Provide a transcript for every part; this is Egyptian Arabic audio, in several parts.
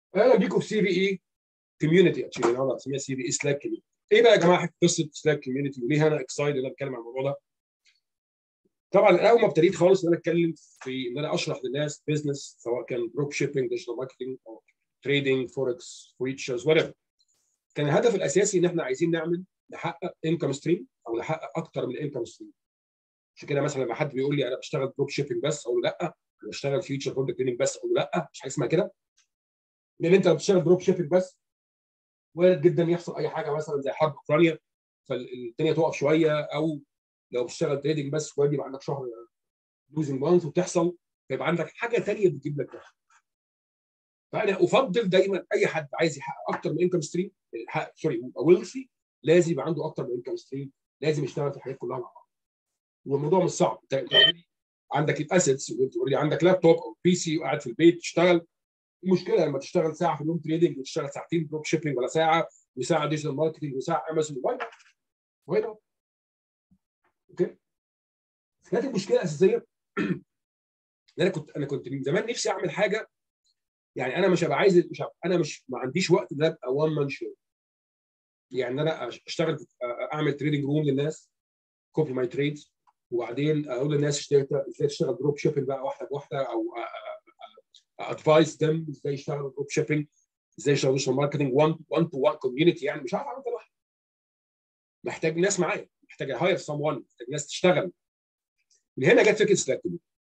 اهلا بيكم في سي في اي كوميونتي اكشلي انا اسميها سي في اي سلاك كوميونتي ايه بقى يا جماعه قصه سلاك كوميونتي وليه انا اكسايد ان انا اتكلم عن الموضوع ده طبعا انا اول ما ابتديت خالص ان انا اتكلم في ان انا اشرح للناس بزنس سواء كان دروب شيبنج ديجيتال ماركتنج او تريدنج فوركس فيتشرز وات كان الهدف الاساسي ان احنا عايزين نعمل نحقق انكم ستريم او نحقق اكتر من انكم ستريم عشان كده مثلا لما حد بيقول لي انا بشتغل دروب شيبنج بس اقول له لا انا بشتغل فيوتشر كونتنت تريدنج بس اقول له لا مش حاجه اسمها كده لان انت لو بتشتغل دروب شيبنج بس وارد جدا يحصل اي حاجه مثلا زي حرب اوكرانيا فالدنيا تقف شويه او لو بتشتغل تريدنج بس وارد يبقى عندك شهر لوزنج مانث وتحصل فيبقى عندك حاجه ثانيه بتجيب لك دخل فانا افضل دايما اي حد عايز يحقق اكتر من انكم ستريم يحقق سوري يبقى ويلثي لازم يبقى عنده اكتر من انكم ستريم لازم يشتغل في الحاجات كلها مع بعض والموضوع مش صعب انت عندك الاسيتس اوريدي عندك لابتوب او بي سي وقاعد في البيت تشتغل المشكله لما تشتغل ساعه في اليوم تريدنج وتشتغل ساعتين دروب شيبنج ولا ساعه وساعه ديجيتال ماركتنج وساعه امازون واي واي نوت اوكي كانت المشكله الاساسيه ان انا كنت انا كنت من زمان نفسي اعمل حاجه يعني انا مش هبقى عايز مش هبقى انا مش ما عنديش وقت ان ابقى وان مان شو يعني انا اشتغل اعمل تريدنج روم للناس كوبي ماي تريدز وبعدين اقول للناس ازاي تشتغل دروب شيبنج بقى واحده بواحده او ادفايس دم ازاي يشتغلوا دروب شيبنج ازاي يشتغلوا ديجيتال ماركتنج 1 1 تو 1 كوميونتي يعني مش عارف اعمل ده لوحدي محتاج ناس معايا محتاج هاير سم ون محتاج ناس تشتغل من هنا جت فكره سلاك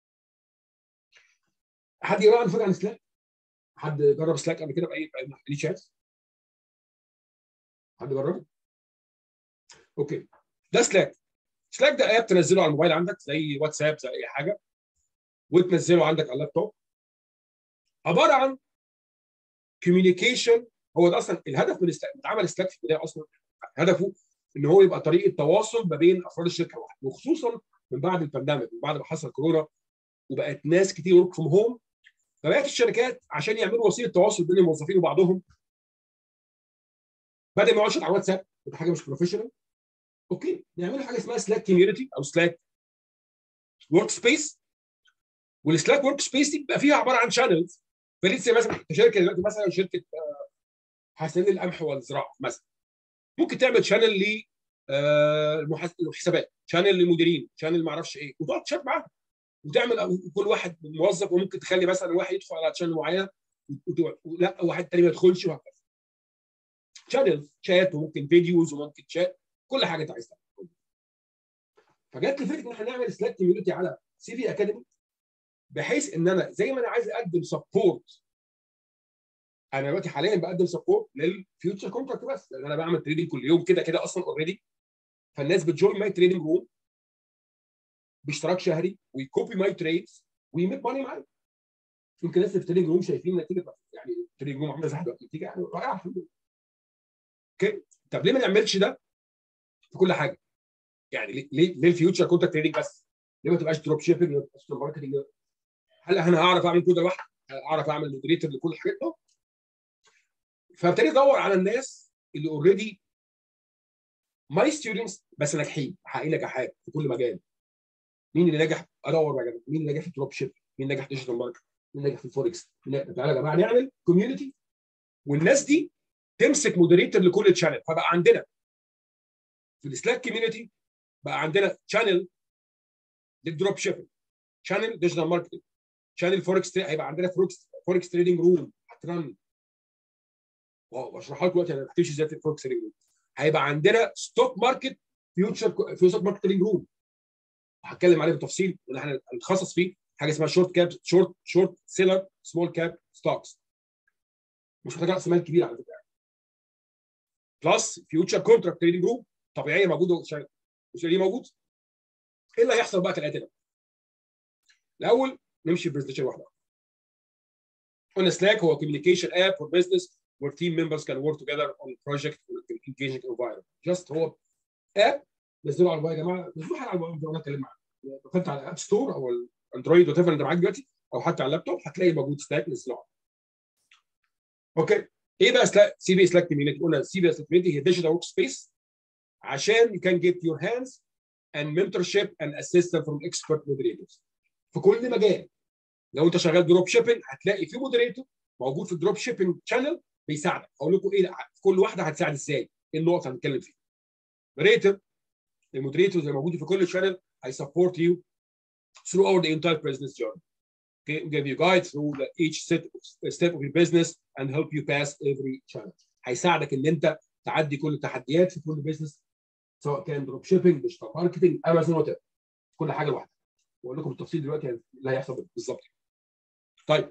حد يقرا عن فكره عن سلاك؟ حد جرب سلاك قبل كده باي باي شات؟ حد جرب؟ اوكي ده سلاك سلاك ده اب تنزله على الموبايل عندك زي واتساب زي اي حاجه وتنزله عندك على اللابتوب عباره عن كوميونيكيشن هو ده اصلا الهدف من سلاك اتعمل سلاك في البدايه اصلا هدفه ان هو يبقى طريقه تواصل ما بين افراد الشركه واحد وخصوصا من بعد البانديميك من بعد ما حصل كورونا وبقت ناس كتير ورك فروم هوم فبقت الشركات عشان يعملوا وسيله تواصل بين الموظفين وبعضهم بدل ما يقعدوا على واتساب ودي حاجه مش بروفيشنال اوكي نعمل حاجه اسمها سلاك كوميونتي او سلاك ورك سبيس والسلاك ورك سبيس دي بيبقى فيها عباره عن شانلز فليتس مثلا شركه دلوقتي مثلا شركه حسين القمح والزراعه مثلا ممكن تعمل شانل ل الحسابات شانل للمديرين شانل ما اعرفش ايه وتقعد تشات معاهم وتعمل كل واحد موظف وممكن تخلي مثلا واحد يدخل على شانل معين لا واحد تاني ما يدخلش وهكذا شانل شات وممكن فيديوز وممكن شات كل حاجه انت عايز تعملها فجت لي فكره ان احنا نعمل سلاك كوميونتي على سي في اكاديمي بحيث ان انا زي ما انا عايز اقدم سبورت انا دلوقتي حاليا بقدم سبورت للفيوتشر كونتراكت بس لان انا بعمل تريدنج كل يوم كده كده اصلا اوريدي فالناس بتجوين ماي تريدنج روم باشتراك شهري ويكوبي ماي تريدز ويميك ماني معايا يمكن الناس في التريدنج روم شايفين نتيجه يعني التريدنج روم عامله زي دلوقتي نتيجه يعني رائعه الحمد لله اوكي طب ليه ما نعملش ده في كل حاجه يعني ليه ليه الفيوتشر كونتراكت تريدنج بس ليه ما تبقاش دروب شيبنج ما تبقاش ماركتنج هل انا هعرف اعمل كل ده لوحدي اعرف اعمل مودريتور لكل الحاجات دي فابتديت ادور على الناس اللي اوريدي ماي ستودنتس بس ناجحين محققين نجاحات في كل مجال مين اللي نجح ادور بقى مين اللي نجح في الدروب شيب مين نجح في ديجيتال ماركت مين نجح في الفوركس تعالى يا جماعه نعمل كوميونتي والناس دي تمسك مودريتور لكل تشانل فبقى عندنا في السلاك كوميونتي بقى عندنا شانل للدروب شيبنج شانل ديجيتال ماركتنج شانل فوركس هيبقى عندنا فوركس فوركس تريدنج روم هترن واشرحها لكم دلوقتي انا هتمشي ازاي في الفوركس تريدنج روم هيبقى عندنا ستوك ماركت فيوتشر فيوتشر ماركت تريدنج روم هتكلم عليه بالتفصيل اللي احنا هنتخصص فيه حاجه اسمها شورت كاب شورت شورت سيلر سمول كاب ستوكس مش محتاج راس مال كبير على فكره بلس فيوتشر كونتراكت تريدنج روم طبيعيه موجوده مش دي موجود ايه اللي هيحصل بقى كالاتي ده الاول نمشي برزنتيشن واحده قلنا سلاك هو communication app for business where team members can work together on a project in engaging environment just هو اب نزلوه على الموبايل يا جماعه نزلوه على الموبايل وانا اتكلم معاك دخلت على الاب ستور او الاندرويد وات ايفر انت معاك دلوقتي او حتى على اللابتوب هتلاقي موجود سلاك نزلوه اوكي ايه بقى سلاك سي بي سلاك كوميونتي قلنا سي بي سلاك كوميونتي هي ديجيتال ورك سبيس عشان you can get your hands and mentorship and assistance from expert moderators في كل مجال لو انت شغال دروب شيبنج هتلاقي في مودريتور موجود في الدروب شيبنج شانل بيساعدك اقول لكم ايه كل واحده هتساعد ازاي ايه النقط اللي هنتكلم فيها مودريتور المودريتور اللي موجود في كل شانل هيسبورت يو throughout the entire business journey okay give you guide through the each step step of your business and help you pass every challenge هيساعدك ان انت تعدي كل التحديات في كل بزنس سواء كان دروب شيبنج ديجيتال ماركتنج امازون وات كل حاجه لوحدها واقول لكم بالتفصيل دلوقتي اللي هيحصل بالظبط طيب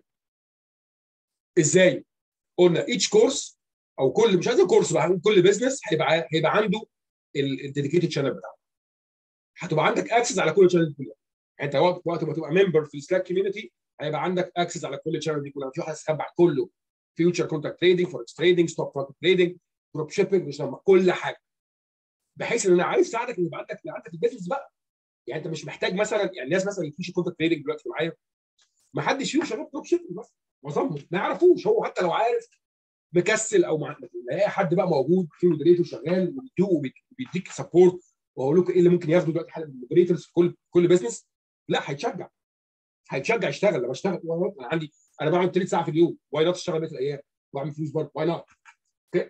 ازاي قلنا ايتش كورس او كل مش عايز كورس بقى كل بزنس هيبقى هيبقى عنده الديديكيتد شانل بتاعه هتبقى عندك اكسس على كل الشانل كلها يعني انت وقت وقت ما تبقى ممبر في السلاك كوميونتي هيبقى عندك اكسس على كل الشانل دي كلها في واحد هيسحب كله فيوتشر كونتاكت تريدنج فوركس تريدنج ستوك ماركت تريدنج دروب شيبنج مش كل حاجه بحيث ان انا عايز اساعدك ان يبقى عندك عندك البيزنس بقى يعني انت مش محتاج مثلا يعني الناس مثلا اللي في كونتاكت تريدنج دلوقتي معايا ما حدش فيهم شغال دروب شيبنج بس معظمهم ما يعرفوش هو حتى لو عارف مكسل او مع اي حد بقى موجود في مودريتور شغال وبيديك سبورت واقول لكم ايه اللي ممكن ياخده دلوقتي حاله المودريتورز في كل كل بزنس لا هيتشجع هيتشجع يشتغل لما اشتغل انا عندي انا بعمل ثلاث ساعه في اليوم واي نوت اشتغل بقيه الايام واعمل فلوس برضه واي نوت اوكي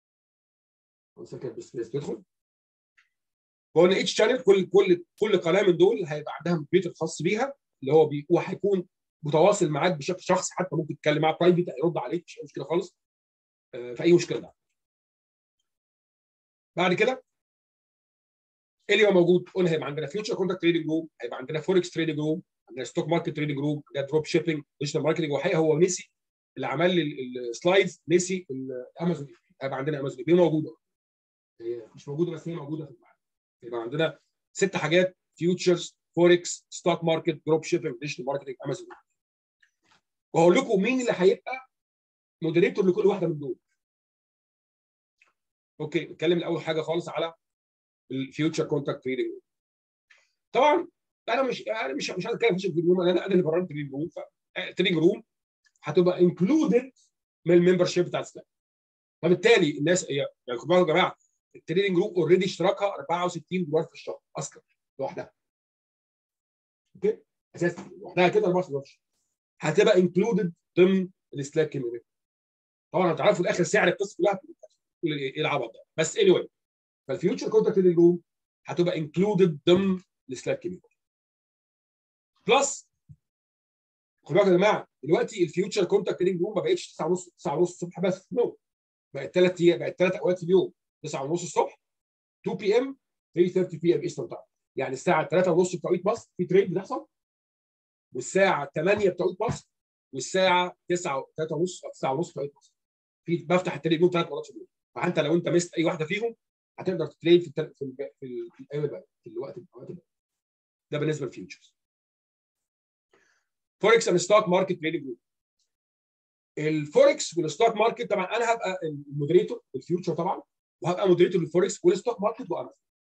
بس بس تدخل وقلنا اتش شانل كل كل كل قناه من دول هيبقى عندها مودريتور خاص بيها اللي هو بي وهيكون متواصل معاك بشكل شخصي حتى ممكن تتكلم معاه برايفت هيرد عليك مش مشكله خالص في اي مشكله ده. بعد كده ايه اللي هو موجود؟ قلنا هيبقى عندنا فيوتشر كونتاكت تريدنج روم هيبقى عندنا فوركس تريدنج روم عندنا ستوك ماركت تريدنج روم عندنا دروب شيبنج ديجيتال ماركتنج وحقيقه هو نسي اللي عمل لي السلايدز نسي الامازون هيبقى عندنا امازون دي موجوده هي مش موجوده بس هي موجوده في المعرض يبقى عندنا ست حاجات فيوتشرز فوركس ستوك ماركت دروب شيبنج ديجيتال ماركتنج امازون وهقول لكم مين اللي هيبقى مودريتور لكل واحده من دول اوكي نتكلم الاول حاجه خالص على الفيوتشر كونتاكت تريدنج طبعا انا مش انا مش مش عايز اتكلم في تريدنج روم انا انا اللي برنت تريدنج روم تريدنج روم هتبقى انكلودد من الممبر شيب بتاع سلاك فبالتالي الناس هي يعني خدوا بالكم يا جماعه التريدنج روم اوريدي اشتراكها 64 دولار في الشهر اصلا لوحدها اوكي اساسا لوحدها كده 64 دولار هتبقى انكلودد ضمن السلاك كوميونتي طبعا انت عارف في الاخر سعر القصه كلها تقول ايه العبط ده بس اني anyway فالفيوتشر كونتاكت تريدنج روم هتبقى انكلودد ضمن السلاك كوميونتي بلس خدوا بالكم يا جماعه دلوقتي الفيوتشر كونتاكت تريدنج روم ما بقتش 9 ونص 9 ونص الصبح بس في النوم بقت ثلاث ايام بقت ثلاث اوقات في اليوم 9 ونص الصبح 2 بي ام 3:30 بي ام ايسترن تايم يعني الساعه 3 ونص بتوقيت مصر في تريد بتحصل والساعه 8 بتوقيت مصر والساعه 9 3 ونص او 9 ونص بتوقيت مصر في بفتح التليفون ثلاث مرات في اليوم فانت لو انت مست اي واحده فيهم هتقدر تتريد في التل... في, ال... في, ال... في الايام الباقيه في الوقت الوقت ده ده بالنسبه للفيوتشرز فوركس اند ستوك ماركت تريدنج جروب الفوركس والستوك ماركت طبعا انا هبقى المودريتور الفيوتشر طبعا وهبقى مودريتور للفوركس والستوك ماركت وامازون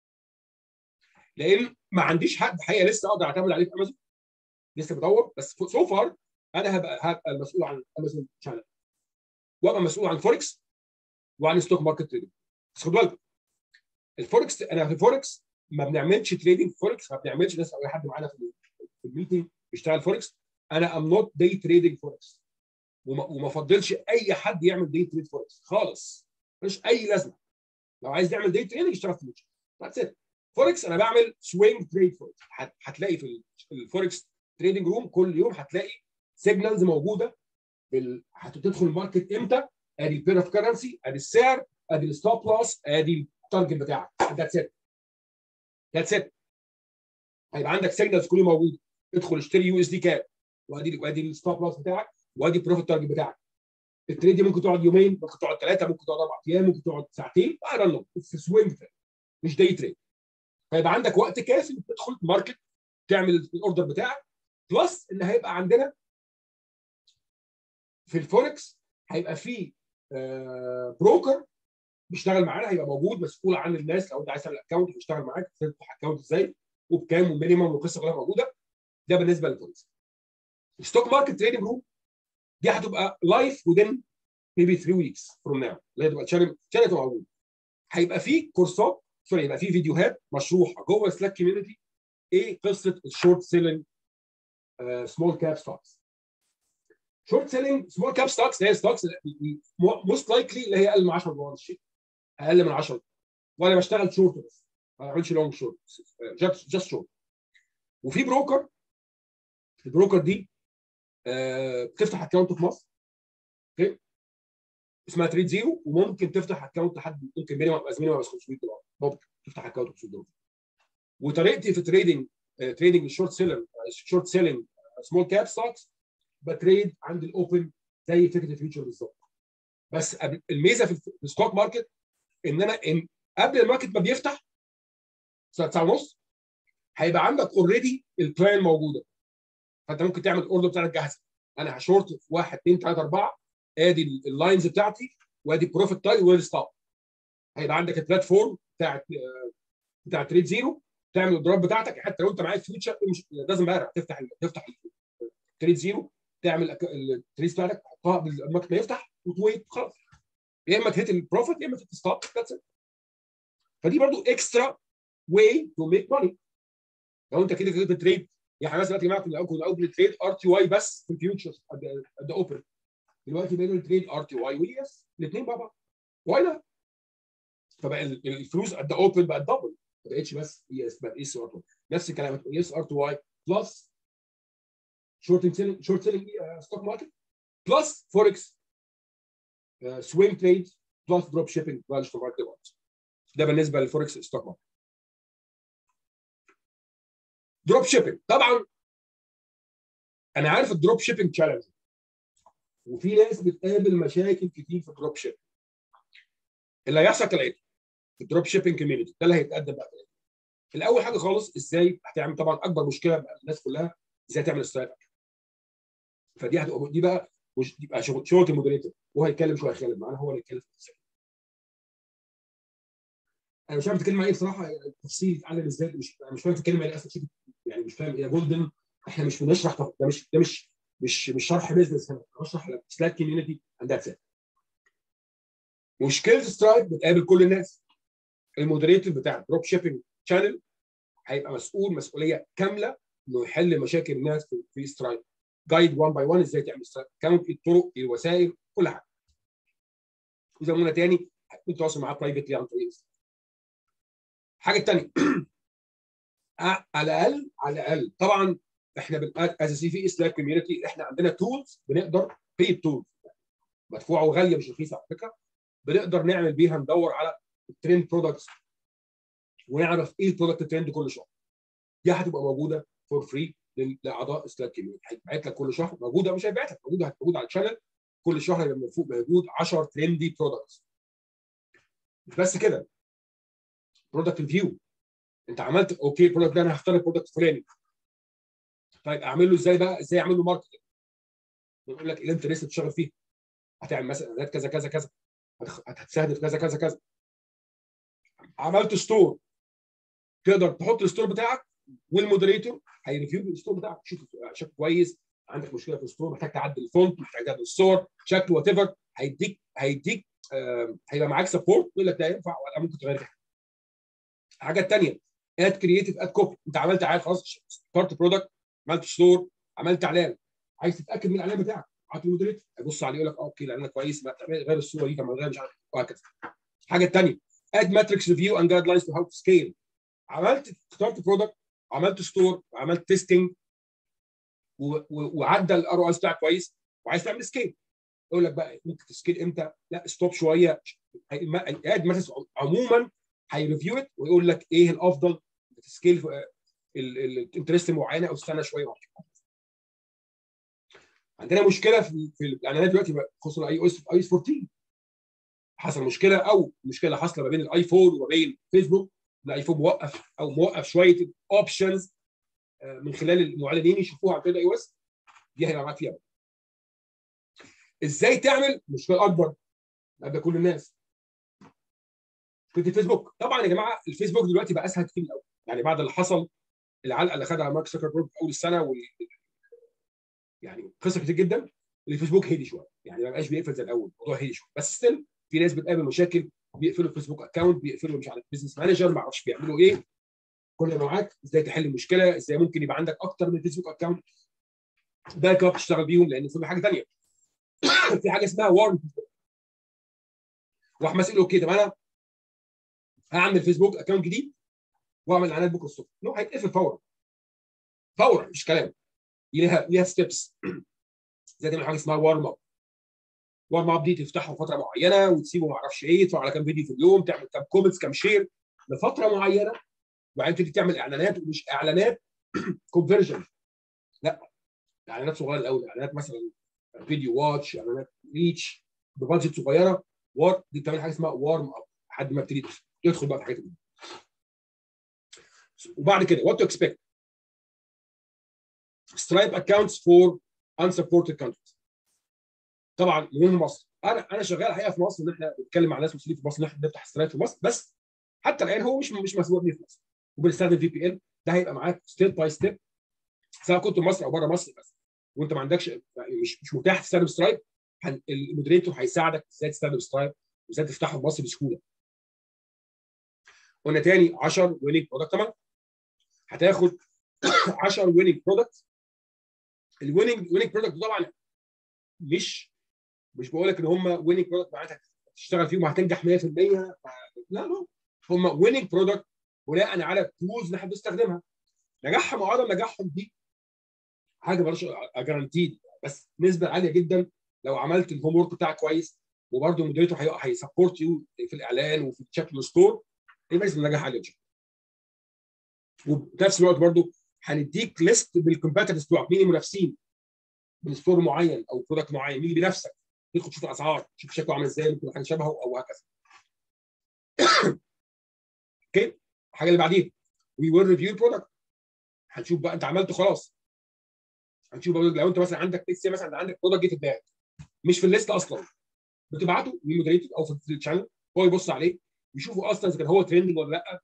لان ما عنديش حد حقيقه لسه اقدر اعتمد عليه في امازون لسه بدور بس سو فار انا هبقى هبقى المسؤول عن امازون شانل وابقى مسؤول عن فوركس وعن ستوك ماركت تريدنج بس خدوا بالكم الفوركس انا في فوركس ما بنعملش تريدنج فوركس ما بنعملش ناس او اي حد معانا في في الميتنج بيشتغل فوركس انا ام نوت داي تريدنج فوركس وما افضلش اي حد يعمل داي تريد فوركس خالص ملوش اي لازمه لو عايز يعمل داي تريدنج يشتغل في فيوتشر ذاتس ات فوركس انا بعمل سوينج تريد فوركس هتلاقي في الفوركس تريدنج روم كل يوم هتلاقي سيجنالز موجوده بال... هتدخل الماركت امتى ادي البير اوف كرنسي ادي السعر ادي الستوب لوس ادي التارجت بتاعك ذاتس ات ذاتس ات هيبقى عندك سيجنالز كل موجوده ادخل اشتري يو اس دي كاب وادي وادي الستوب لوس بتاعك وادي البروفيت تارجت بتاعك التريد دي ممكن تقعد يومين ممكن تقعد ثلاثه ممكن تقعد اربع ايام ممكن تقعد ساعتين اي دونت نو في سوينج مش داي تريد فيبقى عندك وقت كافي تدخل ماركت تعمل الاوردر بتاعك بلس ان هيبقى عندنا في الفوركس هيبقى في بروكر بيشتغل معانا هيبقى موجود مسؤول عن الناس لو انت عايز تعمل اكونت يشتغل معاك تفتح اكونت ازاي وبكام ومينيمم والقصه كلها موجوده ده بالنسبه للفوركس الستوك ماركت تريدنج روم دي هتبقى لايف within maybe 3 ويكس فروم ناو اللي هتبقى تشانل تشانل تبقى موجود هيبقى في كورسات سوري يبقى في فيديوهات مشروحه جوه سلاك كوميونتي ايه قصه الشورت سيلينج سمول كاب ستوكس شورت سيلينج سمول كاب ستوكس اللي هي ستوكس موست لايكلي اللي هي اقل من 10 دولار الشيء اقل من 10 وانا بشتغل شورت بس ما بعملش لونج شورت جاست شورت وفي بروكر البروكر دي آه، بتفتح اكونت في مصر اوكي اسمها تريد زيرو وممكن تفتح اكونت لحد ممكن مينيمم از مينيمم 500 دولار ممكن تفتح اكونت 500 دولار وطريقتي في تريدنج تريدنج الشورت سيلر شورت سيلينج سمول كاب ستوكس بتريد عند الاوبن زي فكره الفيوتشر بالظبط بس الميزه في الستوك ماركت ان انا إن قبل الماركت ما بيفتح الساعه 9 ونص هيبقى عندك اوريدي البلان موجوده فانت ممكن تعمل الاوردر بتاعك جاهزه انا هشورت في 1 2 3 4 ادي اللاينز بتاعتي وادي البروفيت تايم وادي ستوب هيبقى عندك البلاتفورم بتاعت بتاع تريد زيرو تعمل الاوردرات بتاعتك حتى لو انت معاك فيوتشر مش لازم بقى تفتح تفتح تريد زيرو تعمل التريد بتاعتك تحطها قبل الماركت ما يفتح وتويت خلاص يا اما تهت البروفيت يا اما تهت ستوب فدي برضو اكسترا واي تو ميك ماني لو انت كده كده بتريد يعني مثلا دلوقتي معاك كنا الاول بنتريد ار تي واي بس في الفيوتشرز ات ذا اوبن دلوقتي بقينا نتريد ار تي واي ويس الاثنين مع بعض واي نوت فبقى الفلوس ات ذا اوبن بقت دبل ما بقتش بس اي اس بقت اس ار نفس الكلام اي اس ار تو واي بلس شورت سيلينج شورت سيلينج ستوك ماركت بلس فوركس سوينج تريد بلس دروب شيبنج بلس ماركت ده بالنسبه للفوركس ستوك ماركت دروب شيبنج طبعا انا عارف الدروب شيبنج تشالنج وفي ناس بتقابل مشاكل كتير في الدروب شيبنج اللي هيحصل كالاتي في الدروب شيبنج كوميونتي ده اللي هيتقدم بقى الاول حاجه خالص ازاي هتعمل طبعا اكبر مشكله بقى الناس كلها ازاي تعمل سترايك فدي هتبقى دي بقى مش دي بقى شغل شغل المودريتور وهو هيتكلم شويه هيتكلم معانا هو اللي هيتكلم في انا مش عارف تتكلم معايا بصراحه التفصيل يتعلم ازاي مش انا مش فاهم تتكلم معايا اصلا يعني مش فاهم يا جولدن احنا مش بنشرح ده مش ده مش مش مش شرح بيزنس هنا بشرح سلاك كوميونتي اند ذاتس ات مشكله سترايب بتقابل كل الناس المودريتور بتاع الدروب شيبنج شانل هيبقى مسؤول مسؤوليه كامله انه يحل مشاكل الناس في, في سترايب جايد 1 باي 1 ازاي تعمل سترايب كاونت الطرق الوسائل كل حاجه وزي ما قلنا تاني ممكن تواصل معاه برايفتلي عن طريق الحاجه الثانيه على الاقل على الاقل طبعا احنا از سي في اسلاك كوميونتي احنا عندنا تولز بنقدر بيد تولز مدفوعه وغاليه مش رخيصه على فكره بنقدر نعمل بيها ندور على الترند برودكتس ونعرف ايه البرودكت الترند كل شهر دي هتبقى موجوده فور فري لاعضاء سلاك كوميونتي هيتبعت لك كل شهر موجوده مش هيتبعت لك موجوده هتبقى على الشانل كل شهر يبقى موجود 10 ترندي برودكتس مش بس كده برودكت ريفيو انت عملت اوكي البرودكت ده انا هختار البرودكت الفلاني طيب اعمل له ازاي بقى ازاي اعمل له ماركتنج بيقول لك ايه اللي انت لسه بتشتغل فيه هتعمل مثلا اعلانات كذا كذا كذا هتستهدف كذا كذا كذا عملت ستور تقدر تحط الستور بتاعك والمودريتور هيريفيو الستور بتاعك شوف شكله كويس عندك مشكله في الستور محتاج تعدل الفونت محتاج تعدل الصور شكله وات ايفر هيديك هيديك آه هيبقى معاك سبورت يقول لك ده ينفع ولا ممكن تغير الحاجه الثانيه اد كرييتيف اد كوبي انت عملت عاد خلاص ستارت برودكت عملت ستور عملت اعلان عايز تتاكد من الاعلان بتاعك هات المودريتور هيبص عليه يقول لك اه اوكي الاعلان كويس غير الصوره دي كمان غير مش عارف وهكذا الحاجه الثانيه اد ماتريكس ريفيو اند جايد لاينز تو هاو تو سكيل عملت اخترت برودكت عملت ستور عملت تيستنج وعدى الار او اس بتاعك كويس وعايز تعمل سكيل يقول لك بقى ممكن تسكيل امتى لا ستوب شويه اد ماتريكس عموما هيريفيو ات ويقول لك ايه الافضل تسكيل الانترست معينه او استنى شويه عندنا مشكله في, في الاعلانات دلوقتي خصوصا اي او اس اي اس 14 حصل مشكله او مشكله حاصله ما بين الايفون وما بين فيسبوك الايفون موقف او موقف شويه اوبشنز من خلال المعلنين يشوفوها عن طريق الاي او اس دي هيبقى معاك فيها ازاي تعمل مشكله اكبر قبل كل الناس كنت الفيسبوك طبعا يا جماعه الفيسبوك دلوقتي بقى اسهل كتير من الاول يعني بعد اللي حصل العلقه اللي خدها مارك زكربرج في اول السنه وال... يعني قصه كتير جدا الفيسبوك هدي شويه يعني ما بقاش بيقفل زي الاول الموضوع هدي شويه بس ستيل في ناس بتقابل مشاكل بيقفلوا الفيسبوك اكونت بيقفلوا مش عارف بزنس مانجر ما اعرفش بيعملوا ايه كل معاك ازاي تحل المشكله ازاي ممكن يبقى عندك اكتر من فيسبوك اكونت باك اب تشتغل بيهم لان في حاجه ثانيه في حاجه اسمها وارن واحد مثلا اوكي طب انا هعمل فيسبوك اكونت جديد واعمل اعلانات بكره الصبح نو هيتقفل فورا فورا مش كلام ليها ليها ستيبس زي تعمل حاجه اسمها وارم اب وارم اب دي تفتحه فتره معينه وتسيبه ما اعرفش ايه تدفع على كام فيديو في اليوم تعمل كام كومنتس كام شير لفتره معينه وبعدين تبتدي تعمل اعلانات ومش اعلانات كونفرجن لا اعلانات صغيره قوي اعلانات مثلا فيديو واتش اعلانات ريتش ببادجت صغيره وار دي بتعمل حاجه اسمها وارم اب لحد ما ابتدي تدخل بقى في الحاجات دي وبعد كده وات تو اكسبكت سترايب اكونتس فور unsupported countries طبعا من مصر انا انا شغال الحقيقه في مصر ان احنا بنتكلم مع ناس مسؤولين في مصر ان احنا نفتح سترايب في مصر بس حتى الان هو مش مش مسؤول في مصر وبنستخدم في بي ان ده هيبقى معاك ستيب باي ستيب سواء كنت في مصر او بره مصر بس وانت ما عندكش مش مش متاح تستخدم سترايب المودريتور هيساعدك ازاي تستخدم سترايب وازاي تفتحه في مصر بسهوله قلنا تاني 10 ويننج برودكت طبعا هتاخد 10 ويننج برودكت الويننج ويننج برودكت طبعا مش مش بقول لك ان هم ويننج برودكت معناتها تشتغل فيهم وهتنجح 100% لا لا هم ويننج برودكت بناء على التولز اللي احنا بنستخدمها نجاحهم او عدم نجاحهم دي حاجه مالهاش جارانتيد بس نسبه عاليه جدا لو عملت الهوم ورك بتاعك كويس وبرده المودريتور هيسبورت يو في الاعلان وفي شكل ستور يبقى نسبه النجاح عاليه جدا وفي نفس الوقت برده هنديك ليست بالكومباتيتورز بتوعك مين المنافسين من ستور معين او برودكت معين مين اللي بينافسك تدخل تشوف الاسعار تشوف شكله عامل ازاي ممكن حاجه شبهه او هكذا اوكي الحاجه اللي بعديها وي ويل ريفيو برودكت هنشوف بقى انت عملته خلاص هنشوف بقى لو انت مثلا عندك لسه مثلا عندك برودكت جه في دماغك مش في الليست اصلا بتبعته للمودريتور او في الشانل هو يبص عليه يشوفوا اصلا اذا كان هو ترندنج ولا لا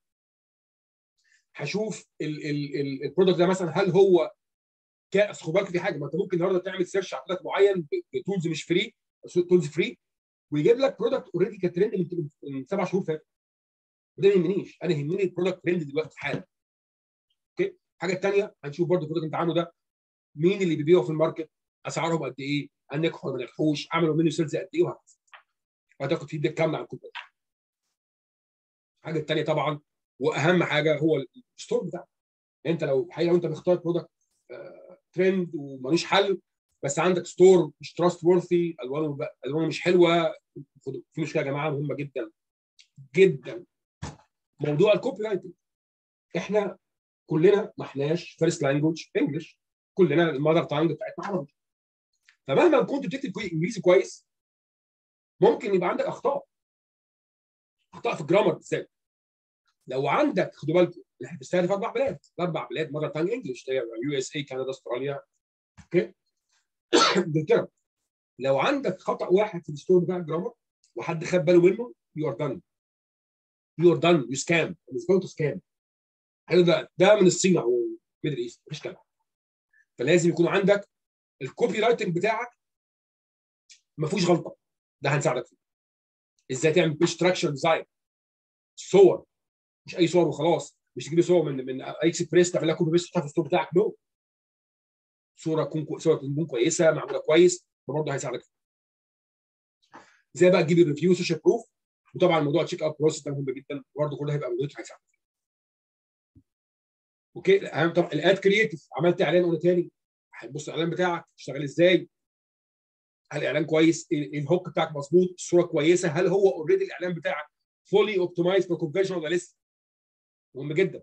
هشوف البرودكت ده مثلا هل هو كاس خد بالك في حاجه ما انت ممكن النهارده تعمل سيرش على برودكت معين بتولز مش فري تولز فري ويجيب لك برودكت اوريدي كان ترند من سبع شهور فاتوا وده ما يهمنيش انا يهمني البرودكت ترند دلوقتي حالا اوكي الحاجه الثانيه هنشوف برضه البرودكت انت عامله ده مين اللي بيبيعه في الماركت اسعارهم قد ايه هل نجحوا ولا ما نجحوش عملوا منه سيلز قد ايه وهكذا وهتاخد فيدباك كامل عن كل ده الحاجه الثانيه طبعا واهم حاجه هو الستور بتاعك انت لو الحقيقه لو انت مختار برودكت ترند وملوش حل بس عندك ستور مش تراست وورثي الوانه الوانه مش حلوه في مشكله يا جماعه مهمه جدا جدا موضوع الكوبي رايتنج احنا كلنا ما احناش فيرست لانجوج انجلش كلنا المذر تانج بتاعتنا عربي فمهما كنت بتكتب انجليزي كويس ممكن يبقى عندك اخطاء اخطاء في الجرامر بالذات لو عندك خدوا بالكم احنا بنستهدف اربع بلاد اربع بلاد مره تانج انجلش يو اس اي كندا استراليا اوكي انجلترا لو عندك خطا واحد في الستور بتاع الجرامر وحد خد باله منه يو ار دان يو ار دان يو سكام تو سكام ده ده من الصين او ميدل ايست مفيش كلام فلازم يكون عندك الكوبي رايتنج بتاعك ما فيهوش غلطه ده هنساعدك فيه ازاي تعمل بيش تراكشن ديزاين صور مش اي صور وخلاص مش تجيب صور من من اكسبريس تعمل لها كوبي بيست تحطها في الستور بتاعك نو صوره تكون صوره تكون كويسه معموله كويس برضه هيساعدك فيه ازاي بقى تجيب الريفيو سوشيال بروف وطبعا موضوع تشيك اوت بروسيس ده مهم جدا برضه كله هيبقى موجود هيساعدك اوكي اهم طبعا الاد كرييتيف عملت اعلان قلنا تاني هتبص الاعلان بتاعك تشتغل ازاي هل الاعلان كويس الهوك بتاعك مظبوط الصوره كويسه هل هو اوريدي الاعلان بتاعك فولي اوبتمايز فور كونفرجن ولا لسه مهم جدا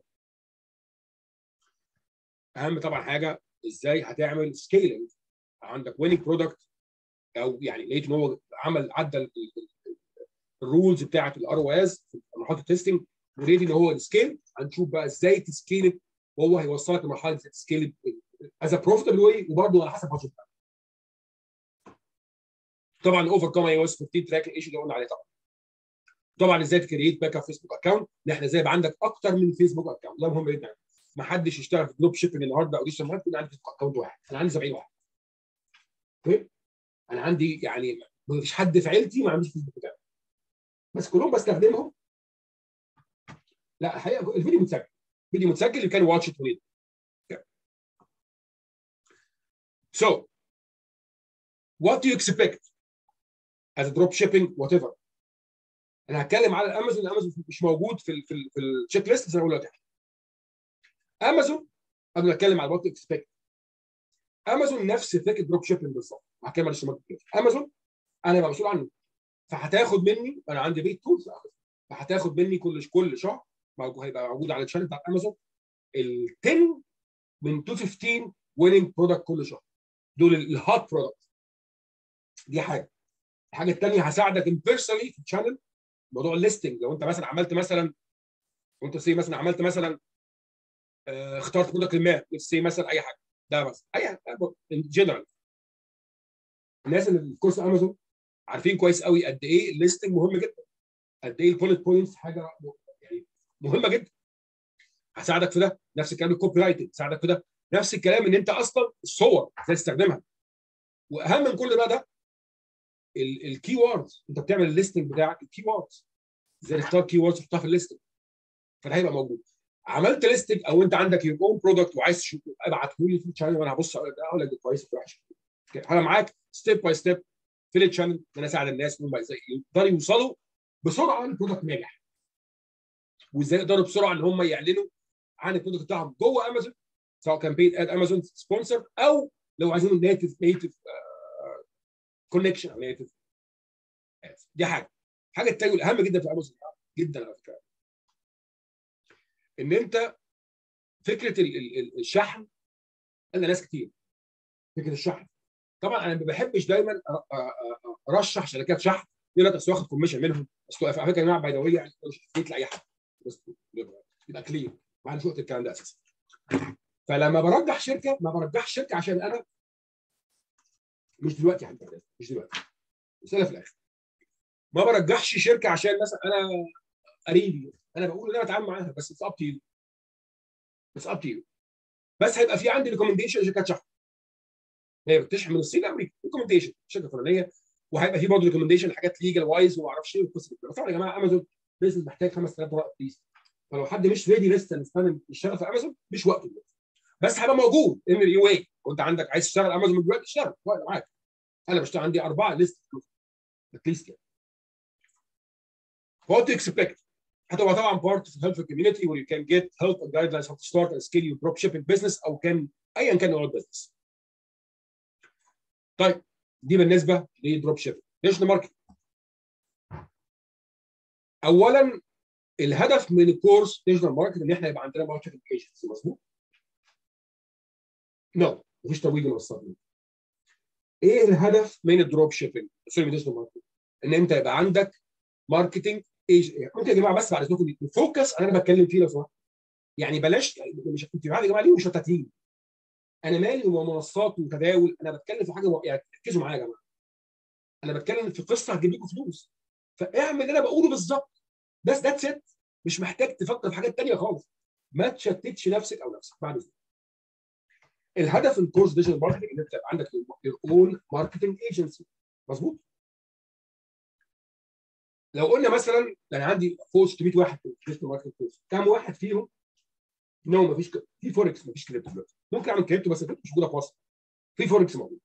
اهم طبعا حاجه ازاي هتعمل سكيلنج عندك ويننج برودكت او يعني لقيت ان هو عمل عدى الرولز بتاعت الار او اس في مرحله التستنج ولقيت ان هو السكيل هنشوف بقى ازاي تسكيل وهو هيوصلك لمرحله تسكيل از بروفيتبل واي وبرضه على حسب البادجت بتاعك طبعا اوفر كام اي او اس 15 تراك ايشو اللي قلنا عليه طبعا طبعا ازاي تكريت باك اب فيسبوك اكونت ان احنا ازاي يبقى عندك اكتر من فيسبوك اكونت ده مهم جدا ما حدش يشتغل في دروب شيبنج النهارده او ديجيتال ماركتنج عندي فيسبوك اكونت واحد انا عندي 70 واحد اوكي انا عندي يعني ما فيش حد في عيلتي ما عندوش فيسبوك اكونت بس كلهم بستخدمهم لا الحقيقه الفيديو متسجل فيديو متسجل اللي كان واتش ات So, what do you expect as a drop shipping whatever انا هتكلم على الامازون الامازون مش موجود في ال في, ال في التشيك ليست بس انا هقول لك امازون قبل ما اتكلم على وات اكسبكت امازون نفس فكره دروب شيبنج بالظبط هتكلم على الشمال امازون انا بقى مسؤول عنه فهتاخد مني انا عندي بيت تولز فهتاخد مني كل كل شهر هيبقى موجود على الشانل بتاع امازون ال 10 من 215 ويننج برودكت كل شهر دول الهوت برودكت دي حاجه الحاجه الثانيه هساعدك بيرسونالي في الشانل موضوع الليستنج لو انت مثلا عملت مثلا وانت سي مثلا عملت مثلا اه اخترت برودكت ما سي مثلا اي حاجه ده بس اي حاجه ان جنرال الناس اللي في كورس امازون عارفين كويس قوي قد ايه الليستنج مهم جدا قد ايه البوليت بوينتس حاجه يعني مهمه جدا هساعدك في ده نفس الكلام الكوبي رايتنج هساعدك في ده نفس الكلام ان انت اصلا الصور ازاي تستخدمها واهم من كل بقى ده الكي ووردز انت بتعمل الليستنج بتاعك الكي ووردز ازاي تختار كي ووردز تحطها في الليستنج فده هيبقى موجود عملت ليستنج او انت عندك يور اون برودكت وعايز تشوف ابعته لي في الشانل وانا هبص اقول لك ده كويس ولا وحش انا معاك ستيب باي ستيب في الشانل ان انا اساعد الناس انهم يقدروا يوصلوا بسرعه البرودكت ناجح وازاي يقدروا بسرعه ان هم يعلنوا عن البرودكت بتاعهم جوه امازون سواء كان بيد اد امازون سبونسر او لو عايزين نيتف نيتف كونكشن او نيتف دي حاجه الحاجه الثانيه الاهم جدا في امازون جدا على فكره ان انت فكره الشحن انا ناس كتير فكره الشحن طبعا انا ما بحبش دايما ارشح شركات شحن يقول لك اصل واخد كوميشن منهم اصل على فكره يا جماعه باي ذا يعني مش لاي حد بس يبقى كلير ما عنديش وقت الكلام ده اساسا فلما برجح شركه ما برجحش شركه عشان انا مش دلوقتي يا حبيبي مش دلوقتي رساله في الاخر ما برجحش شركه عشان مثلا انا قريبي انا بقول ان انا بتعامل معاها بس اتس اب تو يو اتس اب تو يو بس هيبقى في عندي ريكومنديشن شركات شحن هي بتشحن من الصين لامريكا ريكومنديشن الشركه الفلانيه وهيبقى في برضه ريكومنديشن حاجات ليجل وايز وما اعرفش ايه والقصه دي طبعا يا جماعه امازون بيزنس محتاج 5000 دولار بليز فلو حد مش ريدي لسه نستخدم يشتغل في امازون مش وقته دلوقتي بس هيبقى موجود ان اليو اي وانت عندك عايز تشتغل امازون من دلوقتي اشتغل وقت معاك انا بشتغل عندي اربعه ليست اتليست يعني what to expect هتبقى طبعا part of the helpful community where you can get help and guidelines how to start and scale your drop shipping business او كان ايا كان نوع البزنس. طيب دي بالنسبه للدروب شيبنج. ديجيتال ماركت. اولا الهدف من الكورس ديجيتال ماركت ان احنا يبقى عندنا ماركتنج ايجنسي مظبوط؟ نو مفيش ترويج منصات ايه الهدف من الدروب شيبنج؟ سوري ديجيتال ماركت ان انت يبقى عندك ماركتنج ممكن يا جماعه بس بعد اذنكم فوكس انا بتكلم فيه لو سمحت يعني بلاش مش انت يا جماعه ليه مشتتين انا مالي ومنصات وتداول انا بتكلم في حاجه يعني ركزوا معايا يا جماعه انا بتكلم في قصه هتجيب لكم فلوس فاعمل اللي انا بقوله بالظبط بس ذاتس ات مش محتاج تفكر في حاجات ثانيه خالص ما تشتتش نفسك او نفسك بعد اذنك الهدف الكورس ديجيتال ماركتنج ان انت يبقى عندك يور اون ماركتنج ايجنسي مظبوط لو قلنا مثلا انا عندي فوق 600 واحد في الديجيتال ماركتنج كورس كام واحد فيهم نو no, مفيش ك... في فوركس مفيش كريبتو دلوقتي ممكن اعمل كريبتو بس الكريبتو مش موجوده في مصر في فوركس موجود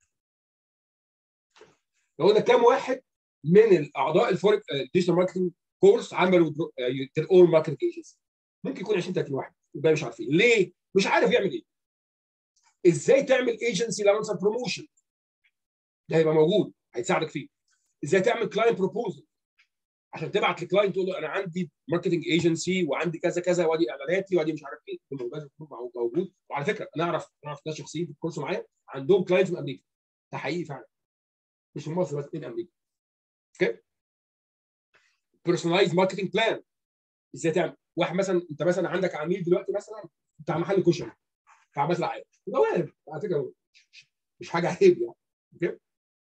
لو قلنا كام واحد من الاعضاء الفوركس الديجيتال ماركتنج كورس عملوا their own marketing agency ممكن يكون 20 30 واحد يبقى مش عارفين ليه؟ مش عارف يعمل ايه ازاي تعمل ايجنسي لانسر بروموشن ده هيبقى موجود هيساعدك فيه ازاي تعمل كلاينت بروبوزل عشان تبعت لكلاينت تقول له انا عندي ماركتنج ايجنسي وعندي كذا كذا وادي اعلاناتي وادي مش عارف ايه موجود وعلى فكره انا اعرف اعرف ناس شخصيين في الكورس معايا عندهم كلاينت من امريكا ده حقيقي فعلا مش من مصر بس من امريكا اوكي بيرسونلايز ماركتنج بلان ازاي تعمل واحد مثلا انت مثلا عندك عميل دلوقتي مثلا بتاع محل كشري بتاع مثلا عيب ده وارد على فكره مش حاجه عيب يعني اوكي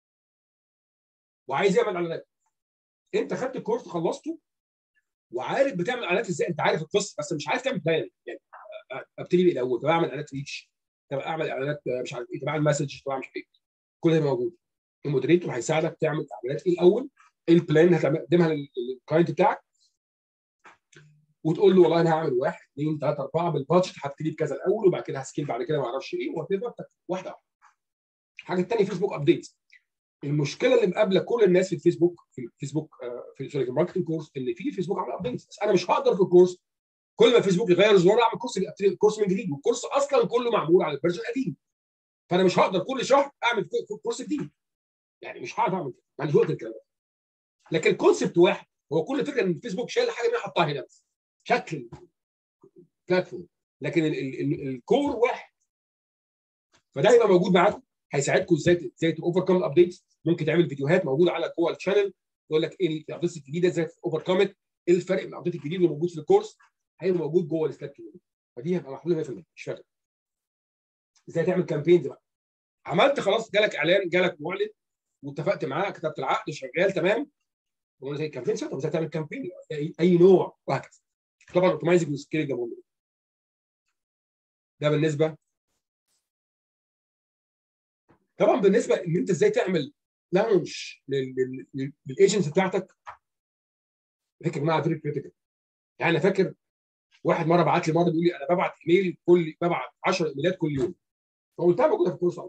وعايز يعمل اعلانات انت خدت الكورس خلصته وعارف بتعمل اعلانات ازاي انت عارف القصه بس مش عارف تعمل بلان يعني ابتدي من الاول طب اعمل اعلانات ريتش طب اعمل اعلانات مش عارف ايه طب اعمل مسج طب اعمل ايه كل ده موجود المودريتور هيساعدك تعمل اعلانات ايه الاول ايه البلان هتقدمها للكلاينت بتاعك وتقول له والله انا هعمل واحد اثنين ثلاثه اربعه بالبادجت هبتدي بكذا الاول وبعد كده هسكيل بعد كده ما اعرفش ايه وات واحده واحده الحاجه الثانيه فيسبوك ابديت المشكله اللي مقابله كل الناس في الفيسبوك في الفيسبوك في سوري في الماركتنج كورس ان في فيسبوك عامل ابديت بس انا مش هقدر في الكورس كل ما فيسبوك يغير زرار اعمل كورس كورس من جديد والكورس اصلا كله معمول على الفيرجن القديم فانا مش هقدر كل شهر اعمل كورس جديد يعني مش هقدر اعمل كده ما عنديش وقت الكلام ده لكن الكونسبت واحد هو كل فكره ان الفيسبوك شايل حاجه ما حطها هنا بس شكل بلاتفورم لكن ال ال ال الكور واحد فده هيبقى موجود معاكم هيساعدكم ازاي ازاي اوفركم الابديتس ممكن تعمل فيديوهات موجوده على جوه الشانل يقول لك ايه الابديتس الجديده ازاي اوفركم ايه الفرق بين الابديت الجديد اللي موجود في الكورس هيبقى موجود جوه السلاك كوميونتي فدي هتبقى محلوله 100% مش فارقه ازاي تعمل كامبينز بقى عملت خلاص جالك اعلان جالك معلن واتفقت معاه كتبت العقد شغال تمام قلنا زي كامبين سيت ازاي تعمل كامبين اي, أي نوع وهكذا طبعا اوتومايزنج وسكيلنج ده ده بالنسبه طبعا بالنسبه ان انت ازاي تعمل لانش للايجنتس بتاعتك فاكر معاها فيري كريتيكال يعني انا فاكر واحد مره بعت لي مره بيقول لي انا ببعت ايميل كل ببعت 10 ايميلات كل يوم فقلتها موجوده في الكورس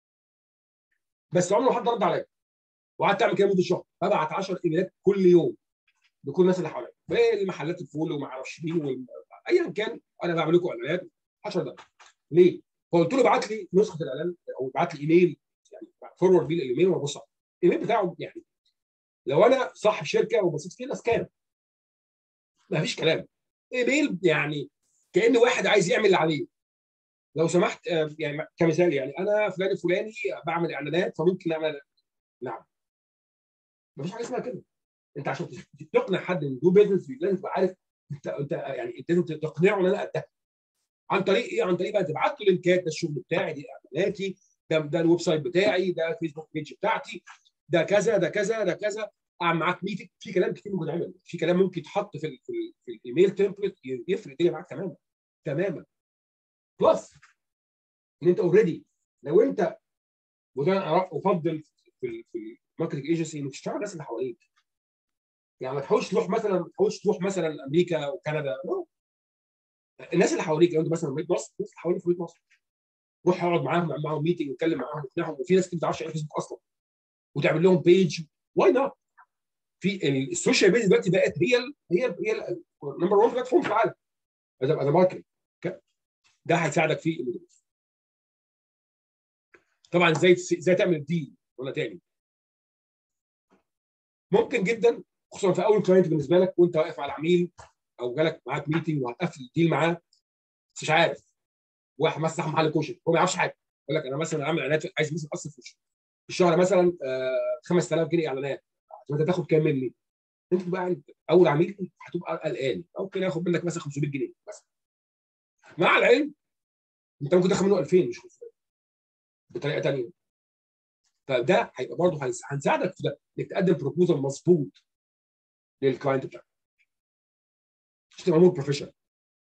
بس عمره ما حد رد عليا وقعدت اعمل كده مده شهر ببعت 10 ايميلات كل يوم لكل الناس اللي حواليا المحلات الفول وما اعرفش مين وال... ايا كان انا بعمل لكم اعلانات 10 دقائق ليه؟ فقلت له ابعت لي نسخه الاعلان او ابعت لي ايميل يعني فورورد بيه الايميل وابص الايميل بتاعه يعني لو انا صاحب شركه وبصيت فيه ناس كام ما فيش كلام ايميل يعني كان واحد عايز يعمل اللي عليه لو سمحت يعني كمثال يعني انا فلان الفلاني بعمل اعلانات فممكن اعمل نعم ما فيش حاجه اسمها كده انت عشان تقنع حد ان دو بيزنس لازم تبقى عارف انت انت يعني لازم تقنعه ان انا قدها عن طريق ايه؟ عن طريق بقى تبعت له لينكات ده الشغل بتاعي دي اعلاناتي ده ده الويب سايت بتاعي ده الفيسبوك بيج بتاعتي ده كذا ده كذا ده كذا اعمل معاك ميتنج في كلام كتير ممكن يتعمل في كلام ممكن يتحط في ال في, ال في الايميل تمبلت يفرق الدنيا معاك تماما تماما بلس ان انت اوريدي لو انت وده انا افضل في في الماركتنج ايجنسي انك تشتغل الناس اللي حواليك يعني ما تحاولش تروح مثلا ما تحاولش تروح مثلا امريكا وكندا نو الناس اللي حواليك لو انت مثلا في مصر الناس اللي حواليك في مصر روح اقعد معاهم اعمل معاهم ميتنج واتكلم معاهم واقنعهم وفي ناس كتير ما تعرفش ايه فيسبوك اصلا وتعمل لهم بيج واي نوت في السوشيال ميديا دلوقتي بقت هي ال هي ال هي نمبر 1 بلاتفورم في العالم از ماركتنج ده هيساعدك في المدرس طبعا ازاي ازاي تعمل ديل ولا تاني ممكن جدا خصوصا في اول كلاينت بالنسبه لك وانت واقف على عميل او جالك معاك ميتنج وهتقفل الديل معاه بس مش عارف واحد مسح محل كشري هو ما يعرفش حاجه يقول لك انا مثلا عامل اعلانات عايز مثلا اصرف في الشهر مثلا 5000 جنيه اعلانات انت تاخد كام مني؟ انت تبقى اول عميل هتبقى قلقان ممكن ياخد منك مثلا 500 جنيه مثلا مع العلم انت ممكن تاخد منه 2000 مش 500 بطريقه ثانيه فده هيبقى برضه هنساعدك في ده انك تقدم بروبوزل مظبوط للكلاينت بتاعك عشان تبقى مور بروفيشنال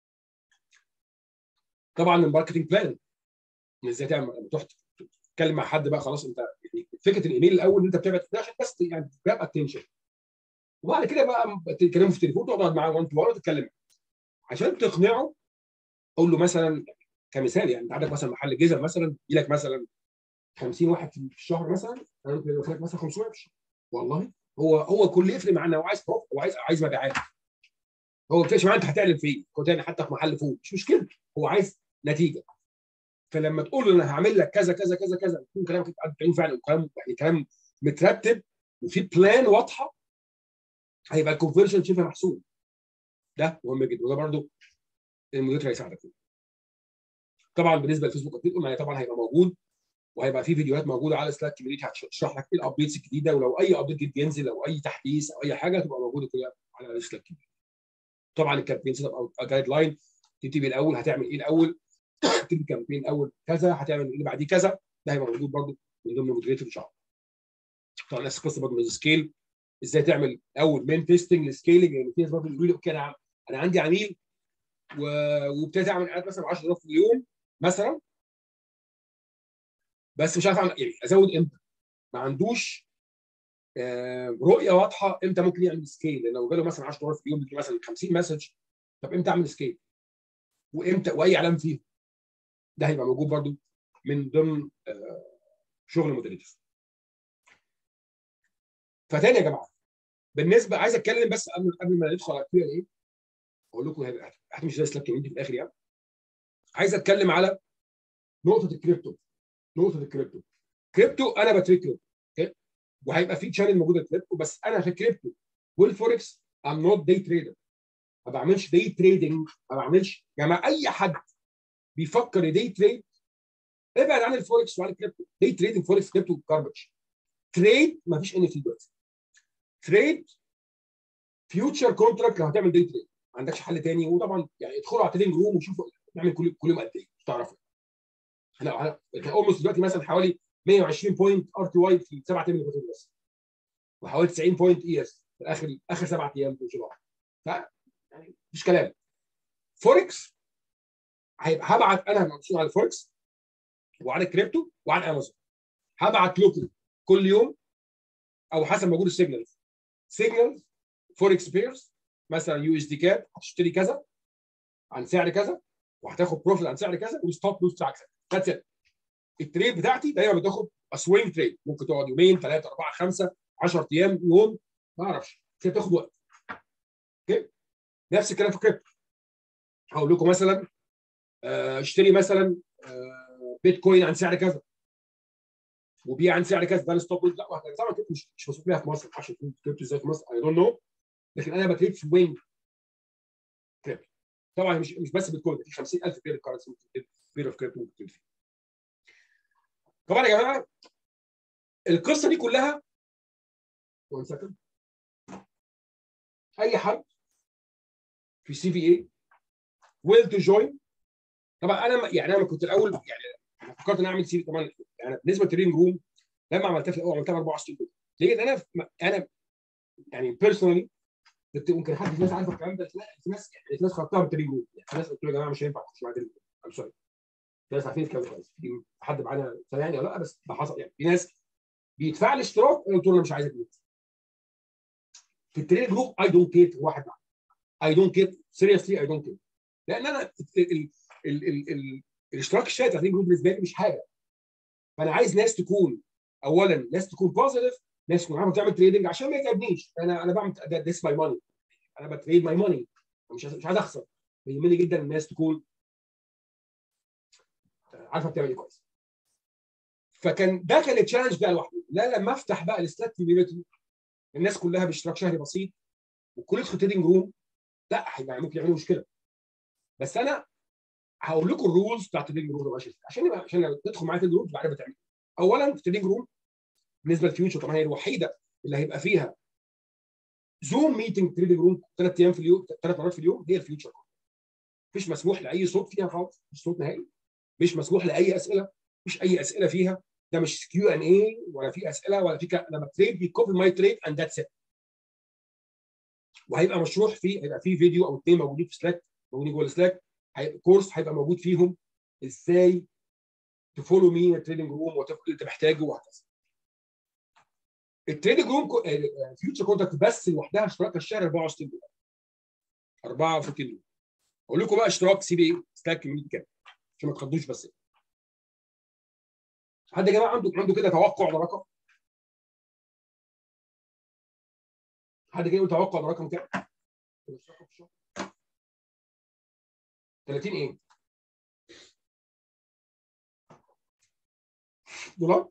طبعا الماركتنج بلان ازاي تعمل لما تروح تتكلم مع حد بقى خلاص انت يعني فكره الايميل الاول انت بتبعت ده عشان بس يعني جراب اتنشن وبعد كده بقى تتكلموا في التليفون تقعد معاه وانت تو وتتكلم عشان تقنعه قول له مثلا كمثال يعني انت عندك مثلا محل جزم مثلا يجي لك مثلا 50 واحد في الشهر مثلا انا ممكن لك مثلا 500 في الشهر والله هو هو كل يفرق معانا هو عايز هو عايز عايز مبيعات هو ما بيفرقش معاه انت هتعلن فين كنت حتى في محل فول مش مشكله هو عايز نتيجه فلما تقول له انا هعمل لك كذا كذا كذا كذا يكون كلامك بعدين فعلا وكلام يعني كلام مترتب وفي بلان واضحه هيبقى الكونفرجن شبه محسوب ده مهم جدا وده برده المدير هيساعدك فيه طبعا بالنسبه للفيسبوك اكيد قلنا طبعا هيبقى موجود وهيبقى في فيديوهات موجوده على سلاك كوميونتي هتشرح لك ايه الابديتس الجديده ولو اي ابديت جديد بينزل او اي تحديث او اي حاجه تبقى موجوده كلها على سلاك كوميونتي طبعا الكامبين سيت اب او جايد لاين تبتدي الاول هتعمل ايه الاول تبتدي كامبين الاول كذا هتعمل ايه اللي بعديه كذا ده هيبقى موجود برده من ضمن المودريتور ان شاء الله طبعا نفس القصه برضه سكيل ازاي تعمل اول مين تيستنج لسكيلنج يعني في ناس برضه بيقولوا اوكي انا انا عندي عميل وابتديت اعمل اعلانات مثلا 10 في اليوم مثلا بس مش عارف اعمل يعني ازود امتى ما عندوش آه رؤيه واضحه امتى ممكن يعمل سكيل لان لو جاله مثلا 10 دولار في اليوم بيجي مثلا 50 مسج طب امتى اعمل سكيل وامتى واي اعلان فيه ده هيبقى موجود برده من ضمن آه شغل مودريتور فتاني يا جماعه بالنسبه عايز اتكلم بس قبل قبل ما ندخل على الكيو ان ايه اقول لكم هتمشي زي سلاك في الاخر يعني عايز اتكلم على نقطه الكريبتو نقطه الكريبتو كريبتو انا بتريد كريبتو اوكي وهيبقى في تشانل موجوده كريبتو بس انا في كريبتو والفوركس ام نوت داي تريدر ما بعملش داي تريدنج ما بعملش يا جماعه اي حد بيفكر يدي تريد ابعد عن الفوركس وعن الكريبتو داي تريدنج فوركس كريبتو جاربج تريد ما فيش ان اف دلوقتي تريد فيوتشر كونتراكت لو هتعمل داي تريد ما عندكش حل تاني وطبعا يعني ادخلوا على تريدنج روم وشوفوا نعمل كل كل يوم قد ايه تعرفوا احنا احنا اولموست دلوقتي مثلا حوالي 120 بوينت ار تي واي في سبع ايام اللي فاتوا بس وحوالي 90 بوينت اي اس في اخر اخر سبع ايام في شهر ف يعني مفيش كلام فوركس هيبقى هبعت انا مسؤول عن الفوركس وعن الكريبتو وعن امازون هبعت لكم كل يوم او حسب موجود السيجنالز سيجنالز فوركس بيرز مثلا يو اس دي كاب هتشتري كذا عن سعر كذا وهتاخد بروفيت عن سعر كذا والستوب لوز بتاعك ذاتس ات التريد بتاعتي دايما بتاخد سوينج تريد ممكن تقعد يومين ثلاثه اربعه خمسه 10 ايام يوم ما اعرفش كده بتاخد وقت اوكي نفس الكلام في كريبتو هقول لكم مثلا اشتري مثلا بيتكوين عن سعر كذا وبيع عن سعر كذا ده الستوب لا وهكذا طبعا كده مش مش مسؤول بيها في مصر عشان كريبتو ازاي في مصر اي دونت نو لكن انا بتريد سوينج كريبتو طبعا مش مش بس بيتكوين في 50000 بير كارنسي بير اوف كريبتو ممكن تدفع طبعا يا جماعه القصه دي كلها وان سكند اي حد في سي في اي ويل تو جوين طبعا انا يعني انا كنت الاول يعني فكرت ان اعمل سي في طبعا يعني بالنسبه للتريننج روم لما عملتها في الاول عملتها 64 دولار ليه؟ انا انا يعني بيرسونالي كنت ممكن حد في الناس عارفه الكلام ده لا في ناس يعني في ناس خدتها بالتريننج روم يعني في ناس قلت له يا جماعه مش هينفع اخش مع تريننج روم ام سوري في ناس عارفين الكلام ده كويس في حد معانا سامعني ولا لا بس ده حصل يعني في ناس بيدفع لي اشتراك انا قلت له انا مش عايز ادفع في التريننج جروب اي دونت كير واحد اي دونت كير سيريسلي اي دونت كير لان انا ال ال ال ال ال الاشتراك الشهري بتاع جروب بالنسبه لي مش حاجه فانا عايز ناس تكون اولا ناس تكون بوزيتيف ناس تكون عارفه تعمل تريدنج عشان ما يتعبنيش انا انا بعمل ذس ماي ماني انا بتريد ماي ماني مش مش عايز اخسر بيهمني جدا الناس تكون عارفه بتعمل ايه كويس فكان ده كان التشالنج ده لوحده لا لما افتح بقى السلاك كوميونتي الناس كلها باشتراك شهري بسيط وكل يدخل تريدنج روم لا هيبقى ممكن يعملوا مشكله بس انا هقول لكم الرولز بتاعت التريدنج روم ماشيه عشان يبقى عشان تدخل معايا التريدنج روم تبقى عارف بتعمل اولا في التريدنج روم بالنسبه للفيوتشر طبعا هي الوحيده اللي هيبقى فيها زوم ميتنج تريدنج روم ثلاث ايام في اليوم ثلاث مرات في اليوم هي الفيوتشر مفيش مسموح لاي صوت فيها خالص مش صوت نهائي مش مسموح لاي اسئله مفيش اي اسئله فيها ده مش كيو ان اي ولا في اسئله ولا في انا بتريد بيكوبل ماي تريد اند ذاتس ات وهيبقى مشروح فيه هيبقى فيه فيديو او اثنين موجودين في سلاك موجودين جوه السلاك كورس هيبقى موجود فيهم ازاي تفولو مين التريدنج روم وتفكر اللي انت محتاجه وهكذا التريدنج روم فيوتشر كونتاكت بس لوحدها اشتراك الشهر 64 دولار 64 دولار اقول لكم بقى اشتراك سي بي اي سلاك كوميونتي كام عشان ما تخضوش بس حد يا جماعه عنده عنده كده توقع لرقم حد جاي يقول توقع برقم كام 30 ايه دولار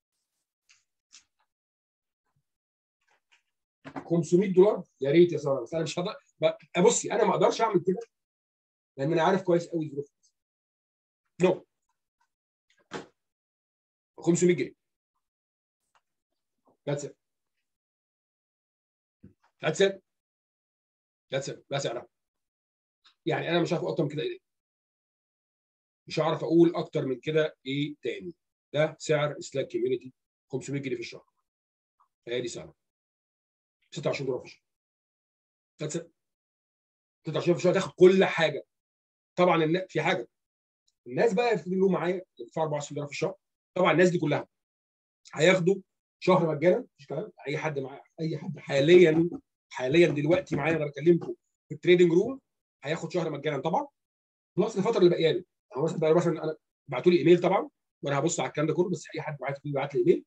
500 دولار يا ريت يا ساره بس انا مش هقدر بصي انا ما اقدرش اعمل كده لان انا عارف كويس قوي ظروف نو 500 جنيه That's it. That's it. That's it. ده سعرها. يعني انا مش هعرف اكتر من كده ايه مش هعرف اقول اكتر من كده ايه تاني ده سعر سلاك كوميونتي 500 جنيه في الشهر هي دي سعرها 26 دولار في الشهر That's it. 26 في الشهر تاخد كل حاجه طبعا في حاجه الناس بقى اللي معايا بيدفعوا 24 دولار في الشهر طبعا الناس دي كلها هياخدوا شهر مجانا مش كلام اي حد معايا اي حد حاليا حاليا دلوقتي معايا انا بكلمكم في التريدنج روم هياخد شهر مجانا طبعا بلس الفتره اللي باقيه لي يعني مثلا مثلا انا بعتوا لي ايميل طبعا وانا هبص على الكلام ده كله بس اي حد معايا يبعت لي ايميل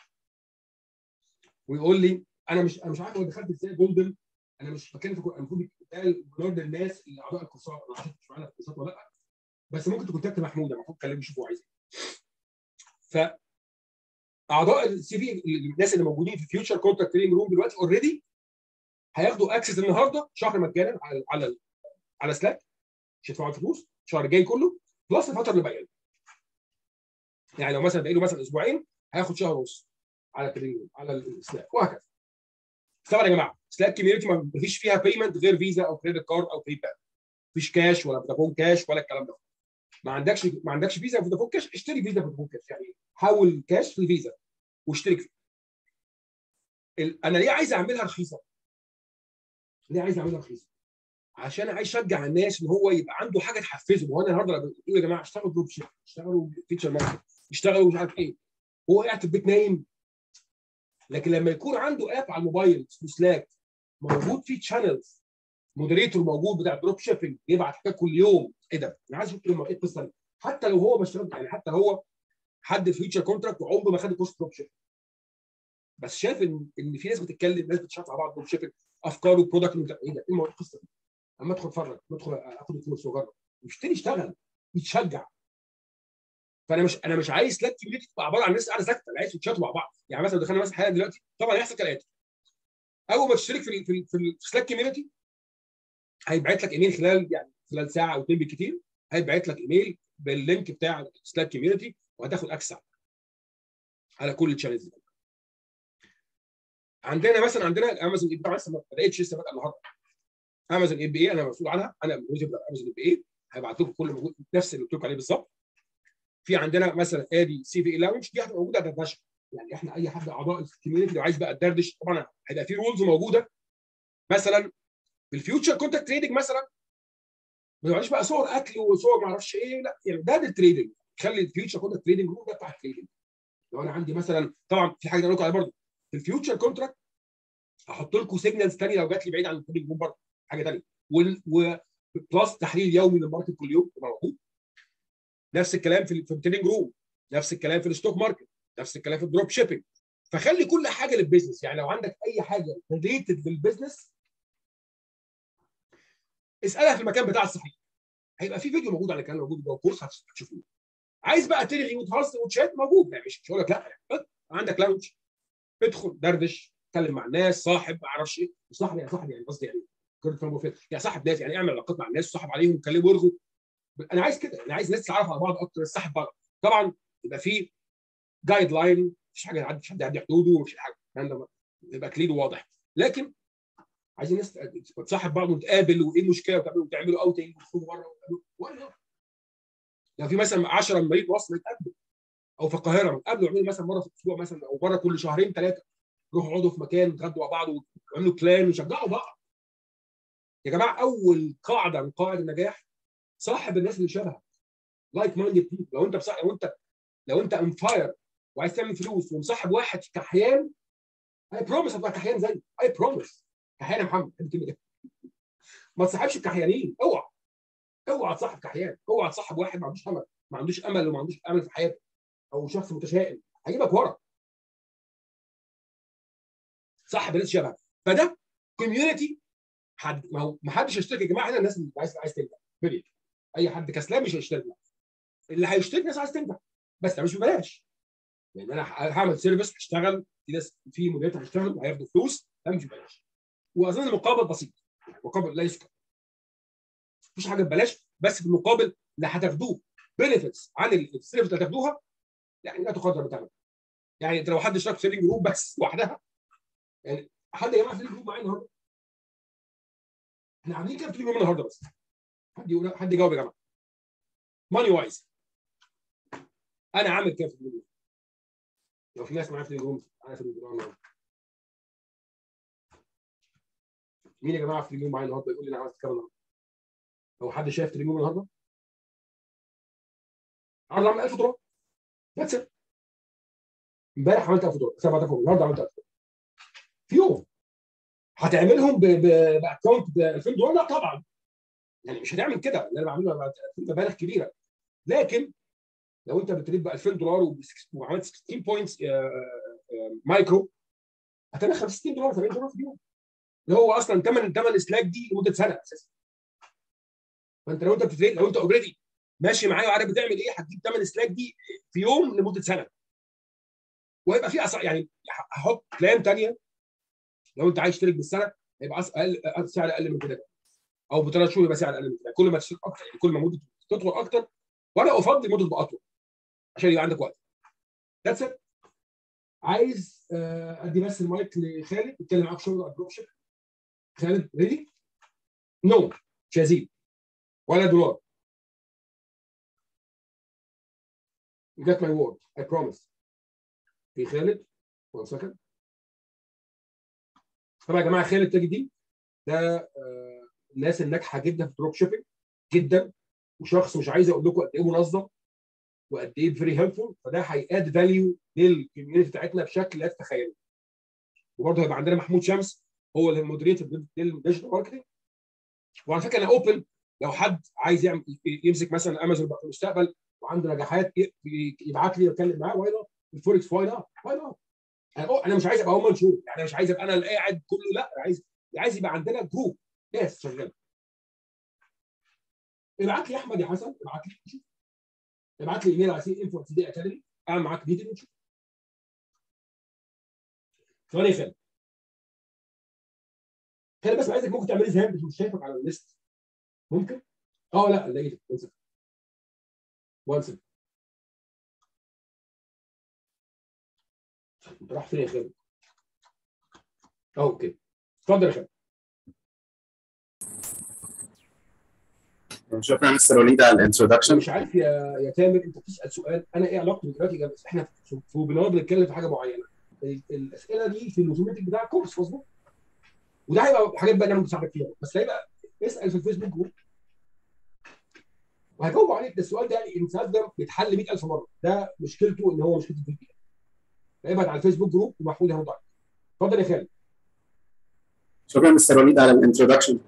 ويقول لي انا مش انا مش عارف هو دخلت ازاي جولدن انا مش بتكلم في المفروض يتقال بنرد الناس اللي اعضاء الكورسات انا عارف مش معانا في الكورسات ولا لا بس ممكن تكونتاكت محمود المفروض تكلمه شوف هو عايز ايه ف اعضاء السي في الناس اللي موجودين في فيوتشر كونتراكت تريننج روم دلوقتي اوريدي هياخدوا اكسس النهارده شهر مجانا على على على سلاك مش هيدفعوا الفلوس الشهر الجاي كله بلس الفتره اللي باقيه يعني لو مثلا باقي له مثلا اسبوعين هياخد شهر ونص على التريننج على السلاك وهكذا طبعا يا جماعه سلاك كوميونتي ما فيش فيها بيمنت غير فيزا او كريدت كارد او باي بال مفيش كاش ولا فودافون كاش ولا الكلام ده ما عندكش ما عندكش فيزا فودافون كاش اشتري فيزا فودافون كاش يعني حول كاش في الفيزا واشترك فيه انا ليه عايز اعملها رخيصه؟ ليه عايز اعملها رخيصه؟ عشان عايز اشجع الناس ان هو يبقى عنده حاجه تحفزه هو انا النهارده بقول يا جماعه اشتغلوا دروب شيب اشتغلوا فيتشر ماركت اشتغلوا مش عارف ايه هو قاعد في البيت نايم لكن لما يكون عنده اب على الموبايل اسمه سلاك موجود فيه تشانلز مودريتور موجود بتاع دروب شيبنج يبعت حاجات كل يوم ايه ده؟ انا عايز اشوف ايه القصه دي حتى لو هو مش يعني حتى هو حد في فيوتشر كونتراكت وعمره ما خد كورس دروب شيبنج بس شايف ان ان في ناس بتتكلم ناس بتشرح مع بعض دروب شيبنج افكار وبرودكت ايه ده؟ ايه القصه دي؟ اما ادخل اتفرج ادخل اخد الكورس واجرب يشتري يشتغل يتشجع فانا مش انا مش عايز سلاك كوميونتي تبقى عباره عن ناس قاعده ساكته انا عايز تشاتوا مع بعض يعني مثلا دخلنا مثلا حالا دلوقتي طبعا هيحصل كالاتي اول ما تشترك في في في سلاك كوميونتي هيبعت لك ايميل خلال يعني خلال ساعه او اثنين بالكثير هيبعت لك ايميل باللينك بتاع سلاك كوميونتي وهتاخد اكسس على كل الشانلز دي عندنا مثلا عندنا امازون اي بي لسه ما بداتش لسه بادئه النهارده امازون اي بي اي انا مسؤول عنها انا مدير امازون اي بي اي هبعت لكم كل موجود نفس اللي قلت لكم عليه بالظبط في عندنا مثلا ادي سي في اي لاونج دي هتبقى موجوده دردشه يعني احنا اي حد اعضاء الكوميونتي لو عايز بقى تدردش طبعا هيبقى في رولز موجوده مثلا في الفيوتشر كونتاكت تريدنج مثلا ما تقعدش بقى صور اكل وصور ما اعرفش ايه لا يعني ده التريدنج خلي الفيوتشر كونتاكت تريدنج رول ده بتاع التريدنج لو انا عندي مثلا طبعا في حاجه اقول لكم عليها برضه في الفيوتشر كونتراكت احط لكم سيجنالز ثانيه لو جات لي بعيد عن التريدنج روم برضه حاجه ثانيه و بلس تحليل يومي للماركت كل يوم موجود نفس الكلام في في التريدنج روم نفس الكلام في الستوك ماركت نفس الكلام في الدروب شيبنج فخلي كل حاجه للبيزنس يعني لو عندك اي حاجه ريليتد بالبيزنس اسالها في المكان بتاع الصحيح هيبقى في فيديو موجود على الكلام موجود جوه الكورس هتشوفوه عايز بقى تلغي وتهزر وتشات موجود يعني مش هقول لك لا يعني عندك لاونج ادخل دردش اتكلم مع الناس صاحب ما اعرفش ايه صاحب يعني صاحب يعني قصدي يعني يعني صاحب ناس يعني اعمل علاقات مع الناس وصاحب عليهم وكلموا وارغوا انا عايز كده انا عايز الناس تتعرف على بعض اكتر صاحب بعض طبعا يبقى في جايد لاين مفيش حاجه مفيش حد يعدي حدوده ومفيش حاجه الكلام ده يبقى كلير وواضح لكن عايزين الناس تصاحب بعض وتقابل وايه المشكله وتعملوا وتعملوا اوتنج وتخرجوا بره لو في مثلا 10 مريض مصر يتقابلوا او في القاهره يتقابلوا يعملوا مثلا مره في الاسبوع مثلا او مره كل شهرين ثلاثه يروحوا يقعدوا في مكان يتغدوا مع بعض ويعملوا كلان ويشجعوا بعض يا جماعه اول قاعده من قواعد النجاح صاحب الناس اللي شبهك لايك مايندد بيبل لو انت بصح... لو انت لو انت ام فاير وعايز تعمل فلوس ومصاحب واحد كحيان اي بروميس هتبقى كحيان زي اي بروميس كحيان يا محمد ما تصاحبش الكحيانين اوعى اوعى تصاحب كحيان اوعى تصاحب واحد ما عندوش امل ما عندوش امل وما عندوش امل في حياته او شخص متشائم هيجيبك ورا صاحب ناس شبهك فده كوميونتي حد ما هو ما حدش يشترك يا جماعه هنا الناس اللي عايز عايز تنجح بريد اي حد كسلان مش هيشترك اللي هيشترك ناس عايز تنجح بس ده مش ببلاش يعني انا هعمل سيرفيس هشتغل في ناس في مديرات هتشتغل وهياخدوا فلوس ده مش ببلاش واظن المقابل بسيط المقابل لا يذكر مفيش حاجه ببلاش بس في المقابل اللي هتاخدوه بنفيتس عن السيرفيس اللي هتاخدوها يعني لا تقدر بثمن يعني انت لو حد اشترك في سيلينج جروب بس لوحدها يعني حد يا جماعه سيلينج جروب معايا النهارده احنا عاملين كام سيلينج جروب النهارده بس حد يقول حد يجاوب يا جماعه ماني وايز انا عامل كام في الجروب لو في ناس معايا في الجروب انا في الجروب النهارده مين يا جماعه في اليوم معايا النهارده يقول لي انا عملت كام النهارده لو حد شايف اليوم النهارده النهارده عملت 1000 دولار ذاتس ات امبارح عملت 1000 دولار 7000 النهارده عملت 1000 دولار في يوم هتعملهم باكونت ب 2000 دولار لا طبعا يعني مش هتعمل كده اللي انا بعمله مبالغ كبيره لكن لو انت بتريد ب 2000 دولار وب- وعملت 16 بوينتس مايكرو هتعمل 65 دولار 70 دولار في اليوم اللي هو اصلا ثمن ثمن سلاك دي لمده سنه اساسا فانت لو انت بتتريد لو انت اوريدي ماشي معايا وعارف بتعمل ايه هتجيب ثمن سلاك دي في يوم لمده سنه وهيبقى في أسعار يعني هحط بلان ثانيه لو انت عايز تشترك بالسنه هيبقى أس- اقل سعر اقل من كده او بثلاث شهور يبقى سعر اقل من كده كل ما تشترك اكتر يعني كل ما مده تدخل اكتر وانا افضل مده تبقى اطول عشان يبقى عندك وقت ذاتس ات عايز آه، ادي بس المايك لخالد يتكلم معاك شغل على الدروب شيب خالد ريدي نو مش هزيد ولا دولار You got my word. I promise. في خالد one second. طبعا يا جماعه خالد تاجي دي ده آه، الناس الناجحه جدا في الدروب شيبنج جدا وشخص مش عايز اقول لكم قد ايه منظم وقد ايه فيري هيلفول فده هياد فاليو للكوميونتي بتاعتنا بشكل لا تتخيلوا وبرضه هيبقى عندنا محمود شمس هو اللي مودريتور للديجيتال ماركتنج وعلى فكره انا اوبن لو حد عايز يعمل يمسك مثلا امازون بقى في المستقبل وعنده نجاحات ي- ي- يبعت لي واتكلم معاه واي نوت الفوركس واي نوت واي نوت انا مش عايز ابقى هوم شو يعني مش عايز ابقى انا اللي قاعد كله لا انا عايز عايز يبقى عندنا جروب ناس شغاله ابعت لي يا احمد يا حسن ابعت لي نشوف ابعت لي ايميل على سي انفو دي اكاديمي اعمل معاك ميتنج ونشوف ثواني يا خالد خالد بس عايزك ممكن تعملي ذهاب مش شايفك على الليست ممكن؟ اه لا لقيتك وان سكند وان سكند انت راح فين يا خالد؟ اه اوكي اتفضل يا خالد شكرا مستر وليد على انا الانترودكشن مش عارف يا يا تامر انت بتسال سؤال انا ايه علاقتي دلوقتي جا- احنا في في ويبينار بنتكلم في حاجه معينه ال- الاسئله دي في الاوتوماتيك بتاع الكورس مظبوط وده هيبقى حاجات بقى انا مساعدك فيها بس هيبقى اسال في الفيسبوك جروب وهجاوب عليك ده السؤال ده يعني الانسان ده بيتحل 100000 مره ده مشكلته ان هو مشكلته في البيئه فابعت على الفيسبوك جروب ومحمود هيرد عليك اتفضل يا خالد شكرا مستر وليد على الانترودكشن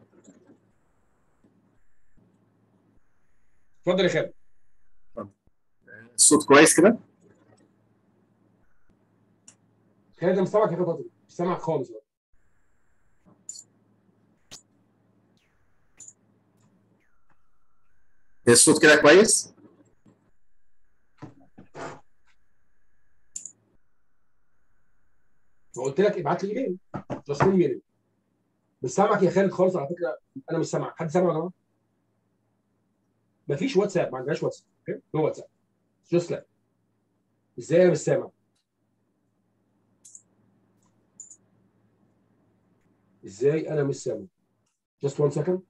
اتفضل يا خالد الصوت كويس كده خالد انا مش سامعك يا خالد مش سامعك خالص بقى. الصوت كده كويس فقلت لك ابعت لي ايميل جاست ايميل مش سامعك يا خالد خالص على فكره انا مش سامعك حد سامع يا جماعه؟ مفيش واتساب ما عندناش واتساب اوكي نو واتساب جاست لا ازاي انا مش سامع؟ ازاي انا مش سامع؟ جاست وان سكند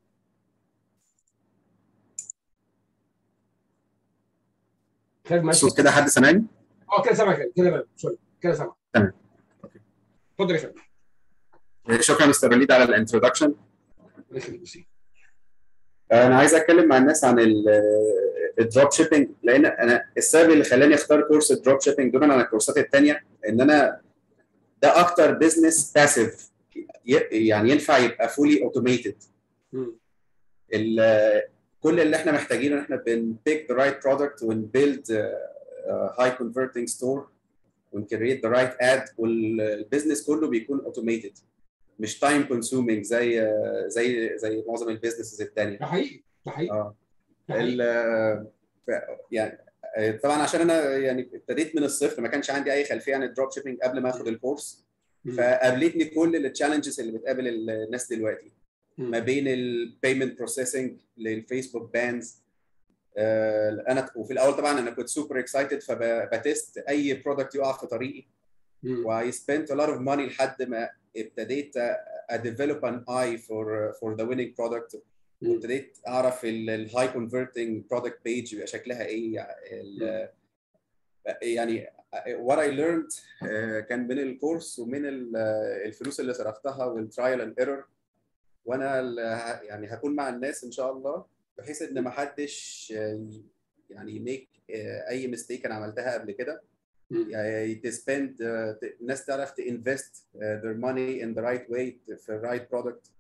خالد معلش الصوت كده حد سامعني اه كده سامع كده كده تمام سوري كده سامع تمام. اتفضل يا خالد شكرا مستر وليد على الانترودكشن الله يخليك ميرسي. انا عايز اتكلم مع الناس عن الدروب شيبنج لان انا السبب اللي خلاني اختار كورس الدروب شيبنج دون عن الكورسات الثانيه ان انا ده اكتر بزنس باسيف يعني ينفع يبقى فولي اوتوميتد مم. كل اللي احنا محتاجينه ان احنا بنبيك ذا رايت برودكت ونبيلد هاي كونفرتنج ستور ونكريت ذا رايت اد والبيزنس كله بيكون اوتوميتد مش تايم كونسومينج زي آه، زي زي معظم البيزنسز الثانيه ده حقيقي ده حقيقي اه ده حقيقي. ال- ف- يعني آه، طبعا عشان انا يعني ابتديت من الصفر ما كانش عندي اي خلفيه عن الدروب شيبنج قبل ما اخد الكورس مم. فقابلتني كل التشالنجز اللي بتقابل الناس دلوقتي مم. ما بين البيمنت بروسيسنج للفيسبوك بانز انا وفي الاول طبعا انا كنت سوبر اكسايتد فبتست اي برودكت يقع في طريقي مم. و I spent a lot of money لحد ما ابتديت اديفلوب ان اي فور فور ذا winning product مم. وابتديت اعرف الهاي كونفرتنج برودكت بيج بيبقى شكلها ايه ال- يعني what I learned آه، كان من الكورس ومن ال- الفلوس اللي صرفتها والترايل اند ايرور وانا ال- ه- يعني هكون مع الناس ان شاء الله بحيث ان ما حدش آه، يعني يميك اي ميستيك انا عملتها قبل كده مم. يعني تسبند الناس تعرف تinvest their money in the right way في الرايت برودكت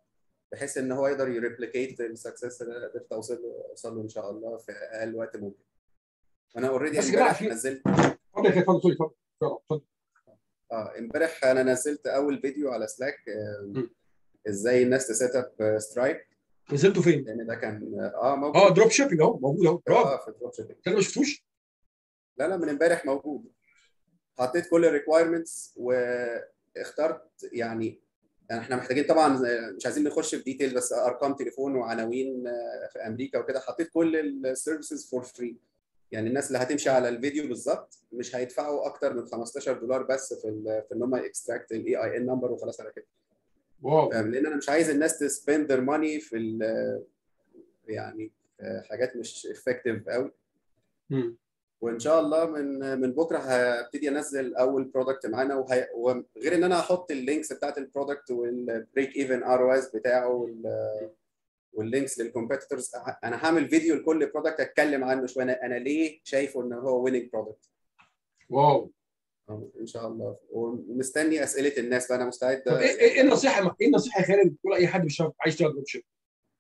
بحيث ان هو يقدر يريبليكيت السكسس اللي أنا قدرت اوصل له اوصل له ان شاء الله في اقل وقت ممكن انا اوريدي بس يا جماعة امبارح في- نزلت اتفضل يا اتفضل سوري اتفضل اتفضل اه امبارح انا نزلت اول فيديو على سلاك م. ازاي الناس تسيت اب سترايب نزلته فين؟ لان ده كان اه موجود اه دروب شيبنج اهو موجود اهو برافو اه في دروب شيبنج انا ما شفتوش لا لا من امبارح موجود حطيت كل الريكوايرمنتس واخترت يعني يعني احنا محتاجين طبعا مش عايزين نخش في ديتيل بس ارقام تليفون وعناوين في امريكا وكده حطيت كل السيرفيسز فور فري يعني الناس اللي هتمشي على الفيديو بالظبط مش هيدفعوا اكتر من 15 دولار بس في ال في ان هم اكستراكت الاي اي ان نمبر وخلاص على كده واو فاهم؟ لان انا مش عايز الناس تسبند ذير ماني في ال- يعني في حاجات مش افكتيف قوي مم. وان شاء الله من من بكره هبتدي انزل اول برودكت معانا وهي... وغير ان انا هحط اللينكس بتاعت البرودكت والبريك ايفن ار او اس بتاعه وال... واللينكس للكومبيتيتورز انا هعمل فيديو لكل برودكت اتكلم عنه شويه انا انا ليه شايفه ان هو ويننج برودكت واو ان شاء الله ومستني اسئله الناس بقى انا مستعد طب ايه ايه إيه النصيحه ايه النصيحه يا خالد تقول اي حد مش عايز يشتغل دروب شيب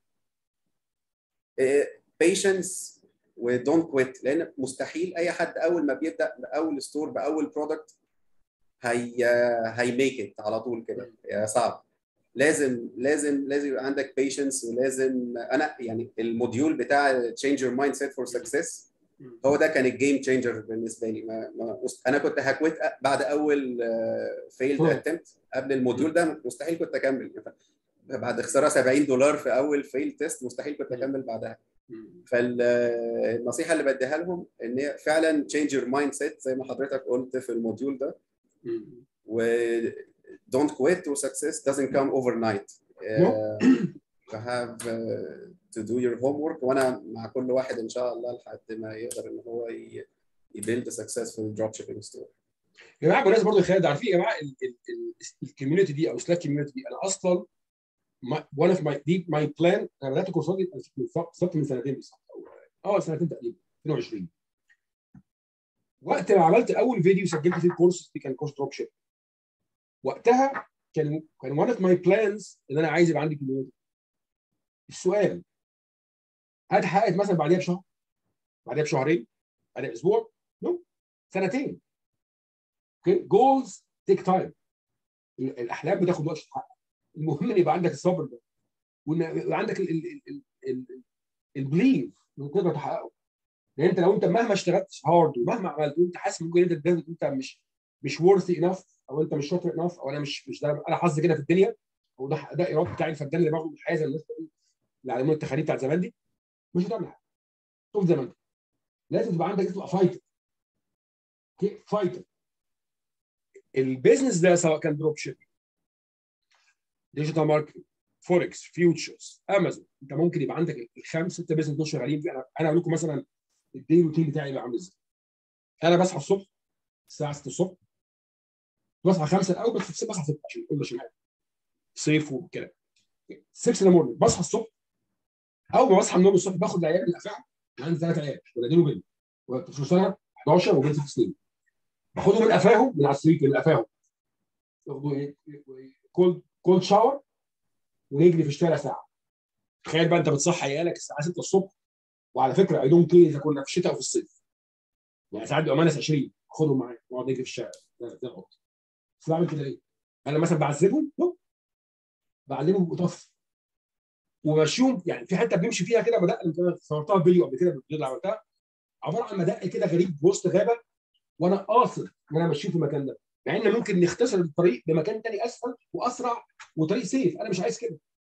بيشنس ودونت كويت لان مستحيل اي حد اول ما بيبدا باول ستور باول برودكت هي هيميك ات على طول كده يا صعب لازم لازم لازم يبقى عندك بيشنس ولازم انا يعني الموديول بتاع تشينج يور مايند سيت فور سكسس هو ده كان الجيم تشينجر بالنسبه لي ما ما انا كنت هكويت بعد اول فيلد مم. اتمت قبل الموديول ده مستحيل كنت اكمل بعد خساره 70 دولار في اول فيل تيست مستحيل كنت اكمل بعدها فالنصيحه اللي بديها لهم ان هي فعلا تشينج يور مايند سيت زي ما حضرتك قلت في الموديول ده و don't quit to success doesn't come overnight uh, you have uh, to do your homework وانا مع كل واحد ان شاء الله لحد ما يقدر ان هو ي- يبيلد successful dropshipping store يا جماعه بالنسبه برضه خالد عارفين يا جماعه الكوميونتي دي او سلاك كوميونتي دي انا اصلا one of my دي ماي بلان انا بدات كورسات دي بالظبط من سنتين بالظبط أو- اه سنتين تقريبا 22 وقت ما عملت اول فيديو سجلت فيه الكورس دي كان كورس دروب شيب وقتها كان كان one of my plans ان انا عايز يبقى عندي كوميونتي السؤال هل اتحققت مثلا بعديها بشهر بعديها بشهرين بعديها باسبوع نو سنتين اوكي جولز تيك تايم الاحلام بتاخد وقت تتحقق المهم ان يبقى عندك الصبر ده وان يبقى عندك البليف انك تقدر تحققه لان انت لو انت مهما اشتغلت هارد ومهما عملت وانت حاسس ممكن انت انت مش مش worthy enough او انت مش شاطر enough او انا مش مش ده انا حظي كده في الدنيا او ده ده اراده بتاعي الفدان اللي باخده من الحياه زي الناس بتقول اللي علمونا التخاريف بتاعت زمان دي مش هتعمل حاجه شوف زي ما انت لازم تبقى عندك تبقى فايتر اوكي فايتر البيزنس ده سواء كان دروب شيبنج ديجيتال ماركتنج فوركس فيوتشرز امازون انت ممكن يبقى عندك الخمس ست بيزنس دول شغالين فيه انا انا اقول لكم مثلا الدي روتين بتاعي يبقى عامل ازاي انا بصحى الصبح الساعه 6 الصبح بصحى 5 الاول بس بصحى 6 عشان كل عشان صيف وكده 6 ان مورنينج بصحى الصبح اول ما بصحى من النوم الصبح باخد العيال اللي افاعي عندي ثلاث عيال ولدين وبنت في سنه 11 وبنت 6 سنين باخدهم من قفاهم من على السرير من قفاهم ياخدوا ايه كولد كولد شاور ونجري في الشارع ساعه تخيل بقى انت بتصحى عيالك الساعه 6 الصبح وعلى فكره اي دونت كير اذا كنا في الشتاء او في الصيف يعني ساعات بيبقى ماينس 20 خدهم معايا نقعد نجري في الشارع زي القط بس بعمل كده ليه؟ انا مثلا بعذبهم نو بعلمهم يبقوا طف ومشيهم يعني في حته بنمشي فيها كده بدأ صورتها في فيديو قبل كده بالفيديو اللي عملتها عباره عن مدق كده غريب وسط غابه وانا قاصد ان انا ماشيين في المكان ده مع ان ممكن نختصر الطريق بمكان تاني اسهل واسرع وطريق سيف انا مش عايز كده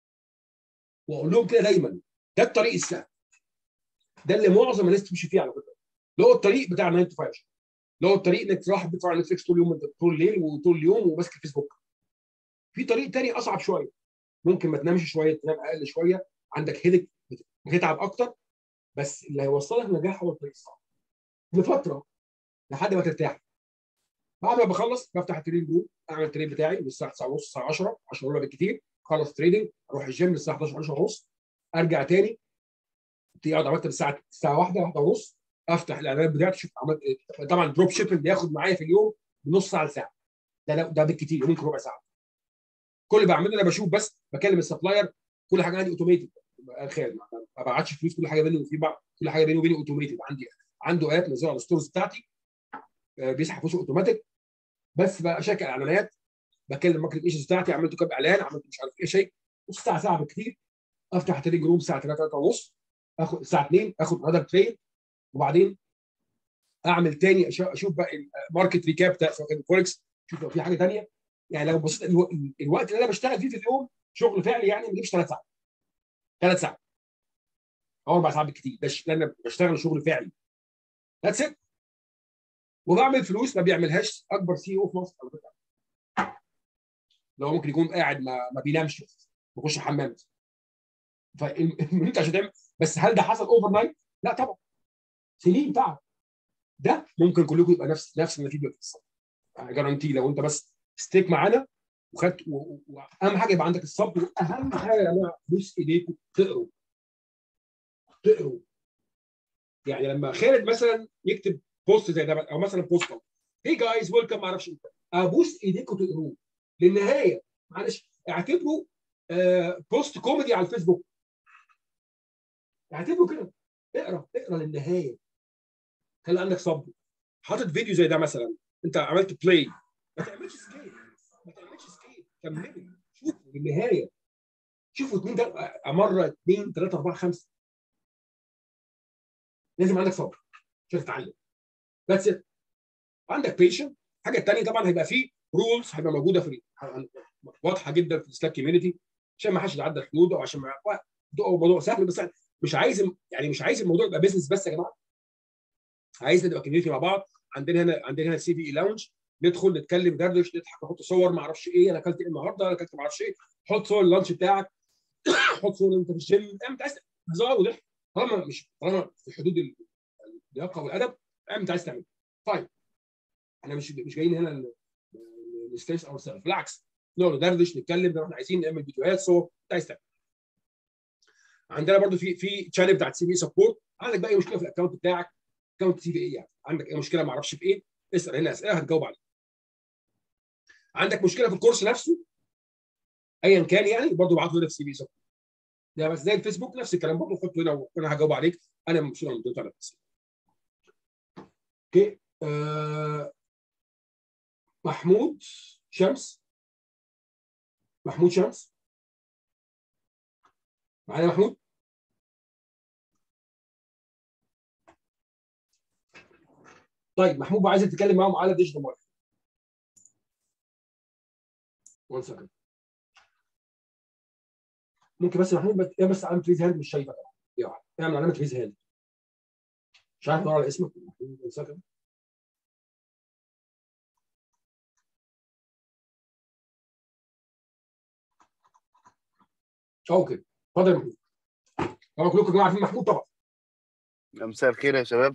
واقول لهم كده دايما ده الطريق السهل ده اللي معظم الناس تمشي فيه على فكره اللي هو الطريق بتاع 9 تو 5 اللي هو الطريق انك تروح بتتفرج على نتفليكس طول اليوم طول الليل وطول اليوم وماسك الفيسبوك في طريق تاني اصعب شويه ممكن ما تنامش شويه تنام اقل شويه عندك هيدك بتتعب اكتر بس اللي هيوصلك للنجاح هو الطريق الصعب لفتره لحد ما ترتاح بعد ما بخلص بفتح التريد جروب اعمل التريد بتاعي من الساعه 9 ونص الساعه 10 10 الا بالكثير خلص تريدنج اروح الجيم للساعه 11 10 ونص ارجع تاني اقعد عملت الساعه الساعه 1 1 ونص افتح الاعلانات بتاعتي اشوف عملت ايه طبعا دروب شيبنج بياخد معايا في اليوم نص ساعه لساعه ده لا ده بالكثير ممكن ربع ساعه كل اللي بعمله انا بشوف بس بكلم السبلاير كل حاجه عندي اوتوميتد الخير ما ببعتش فلوس كل حاجه بيني وفي بعض كل حاجه بيني وبيني اوتوميتد عندي عنده اب نزله على الستورز بتاعتي آه، بيسحب فلوسه اوتوماتيك بس بقى شركه اعلانات بكلم ماركت ايجنس بتاعتي عملت كام اعلان عملت مش عارف ايه شيء نص ساعه ساعه بالكثير افتح تيلي جروب الساعه 3 3 ونص اخد الساعه 2 اخد هذا تريد وبعدين اعمل تاني أش- اشوف بقى الماركت ريكاب بتاع سواء كان فوركس شوف لو في حاجه تانيه يعني لو بصيت الو- الوقت اللي انا بشتغل فيه في اليوم شغل فعلي يعني ما يجيبش ثلاث ساعات ثلاث ساعات او اربع ساعات بالكتير ده ش- لان انا بشتغل شغل فعلي ذاتس ات وبعمل فلوس ما بيعملهاش اكبر سي او في مصر على فكره لو ممكن يكون قاعد ما, ما بينامش بيخش الحمام فانت عشان تعمل بس هل ده حصل اوفر نايت؟ لا طبعا سنين تعب ده ممكن كلكم يبقى نفس نفس النتيجه في الصبر جارانتي لو انت بس ستيك معانا وخدت و- و- واهم حاجه يبقى عندك الصبر واهم حاجه يا جماعه بوس ايديكم تقروا تقروا يعني لما خالد مثلا يكتب بوست زي ده او مثلا بوست هي جايز ويلكم ما اعرفش ايه ابوس ايديكم تقروه للنهايه معلش اعتبره آه بوست كوميدي على الفيسبوك اعتبره كده اقرا اقرا للنهايه خلي عندك صبر حاطط فيديو زي ده مثلا انت عملت بلاي ما تعملش سكيب ما تعملش سكيب كملي شوفوا للنهايه شوفوا اثنين مره اثنين ثلاثه اربعه خمسه لازم عندك صبر عشان تتعلم بس عندك بيشن الحاجه الثانيه طبعا هيبقى فيه رولز هيبقى موجوده في واضحه جدا في السلاك كوميونتي عشان ما حدش يتعدى حدوده وعشان ما هو موضوع سهل بس مش عايز يعني مش عايز الموضوع يبقى بيزنس بس يا جماعه عايز نبقى كوميونتي مع بعض عندنا هنا عندنا هنا سي في اي لاونج ندخل نتكلم ندردش نضحك نحط صور ما اعرفش ايه انا اكلت ايه النهارده انا اكلت ما اعرفش ايه حط صور اللانش بتاعك حط صور انت في الجيم انت عايز هزار وضحك طالما مش طالما في حدود اللياقه والادب انت عايز تعمل طيب احنا مش مش جايين هنا نستريس اور سيلف بالعكس نقعد ندردش نتكلم لو احنا عايزين نعمل فيديوهات صور انت عايز تعمل عندنا برضو في في تشانل بتاعت سي بي سبورت عندك بقى اي مشكله في الاكونت بتاعك اكونت سي بي اي يعني عندك اي مشكله ما اعرفش في ايه اسال هنا اسئله هتجاوب عليها عندك مشكله في الكورس نفسه ايا كان يعني برضه ابعته هنا في سي بي سبورت ده بس زي الفيسبوك نفس الكلام برضه حطه هنا وانا هجاوب عليك انا مسؤول عن الدكتور على نفسي اوكي آه محمود شمس محمود شمس معايا محمود طيب محمود بقى عايز تتكلم معاهم على ديجيتال ماركتنج 1 سكند ممكن بس محمود بس ايه بس علامه ريز هاند مش شايفه طبعا اعمل علامه ريز هاند مش عارف ادور على اسمك 1 سكند اوكي اتفضل يا محمود طبعا كلكم يا جماعه عارفين محمود طبعا مساء الخير يا شباب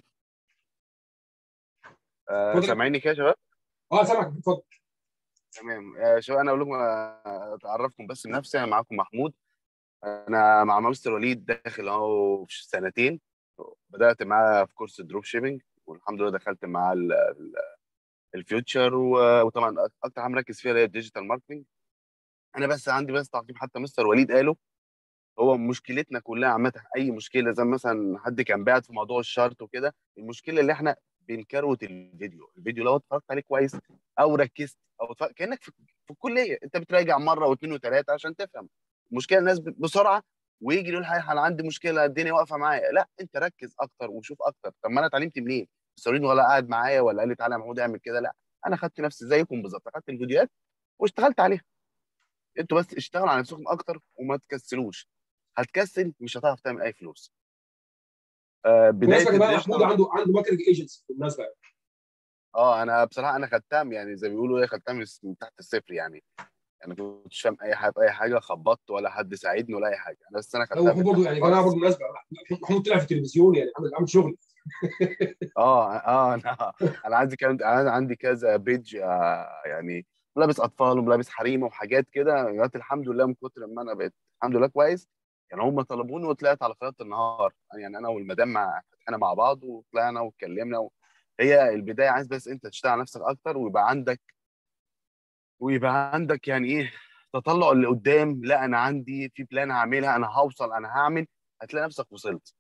آه اتفضل. سامعيني كده يا شباب اه سامعك اتفضل تمام آه شباب انا اقول لكم آه، اتعرفكم بس بنفسي انا معاكم محمود انا مع مستر وليد داخل اهو في سنتين بدات معاه في كورس الدروب شيبنج والحمد لله دخلت معاه ال- ال- الفيوتشر و- وطبعا اكتر حاجه مركز فيها هي الديجيتال ماركتنج انا بس عندي بس تعقيب حتى مستر وليد قاله هو مشكلتنا كلها عامه اي مشكله زي مثلا حد كان باعت في موضوع الشارت وكده المشكله اللي احنا بنكروت الفيديو الفيديو لو اتفرجت عليه كويس او ركزت او اتفرج... كانك في, في الكليه انت بتراجع مره واثنين وثلاثه عشان تفهم المشكله الناس ب- بسرعه ويجي يقول حي انا عندي مشكله الدنيا واقفه معايا لا انت ركز اكتر وشوف اكتر طب ما انا اتعلمت منين السوريين ولا قاعد معايا ولا قال لي تعالى يا محمود اعمل كده لا انا خدت نفسي زيكم بالظبط خدت الفيديوهات واشتغلت عليها انتوا بس اشتغلوا على نفسكم اكتر وما تكسلوش هتكسل مش هتعرف تعمل اي فلوس آه بدايه بالنسبه يا جماعه الديجيتال محمود عنده عنده ماركتنج ايجنسي بالمناسبه يعني. اه انا بصراحه انا خدتها يعني زي ما بيقولوا ايه خدتها من من تحت الصفر يعني يعني ما كنتش فاهم اي حاجه في اي حاجه خبطت ولا حد ساعدني ولا اي حاجه انا بس انا هو خدتها محمود من برضه تحت يعني يا جماعه خالص. برضه بالمناسبه محمود طلع في التلفزيون يعني عامل عامل شغل اه اه انا انا عندي كان انا عندي كذا بيج آه يعني ملابس اطفال وملابس حريمه وحاجات كده دلوقتي الحمد لله من كتر ما انا بقيت الحمد لله كويس يعني هم طلبوني وطلعت على قناه النهار يعني انا والمدام مع فتحنا مع بعض وطلعنا واتكلمنا و... هي البدايه عايز بس انت تشتغل على نفسك اكتر ويبقى عندك ويبقى عندك يعني ايه تطلع اللي قدام لا انا عندي في بلان هعملها انا هوصل انا هعمل هتلاقي نفسك وصلت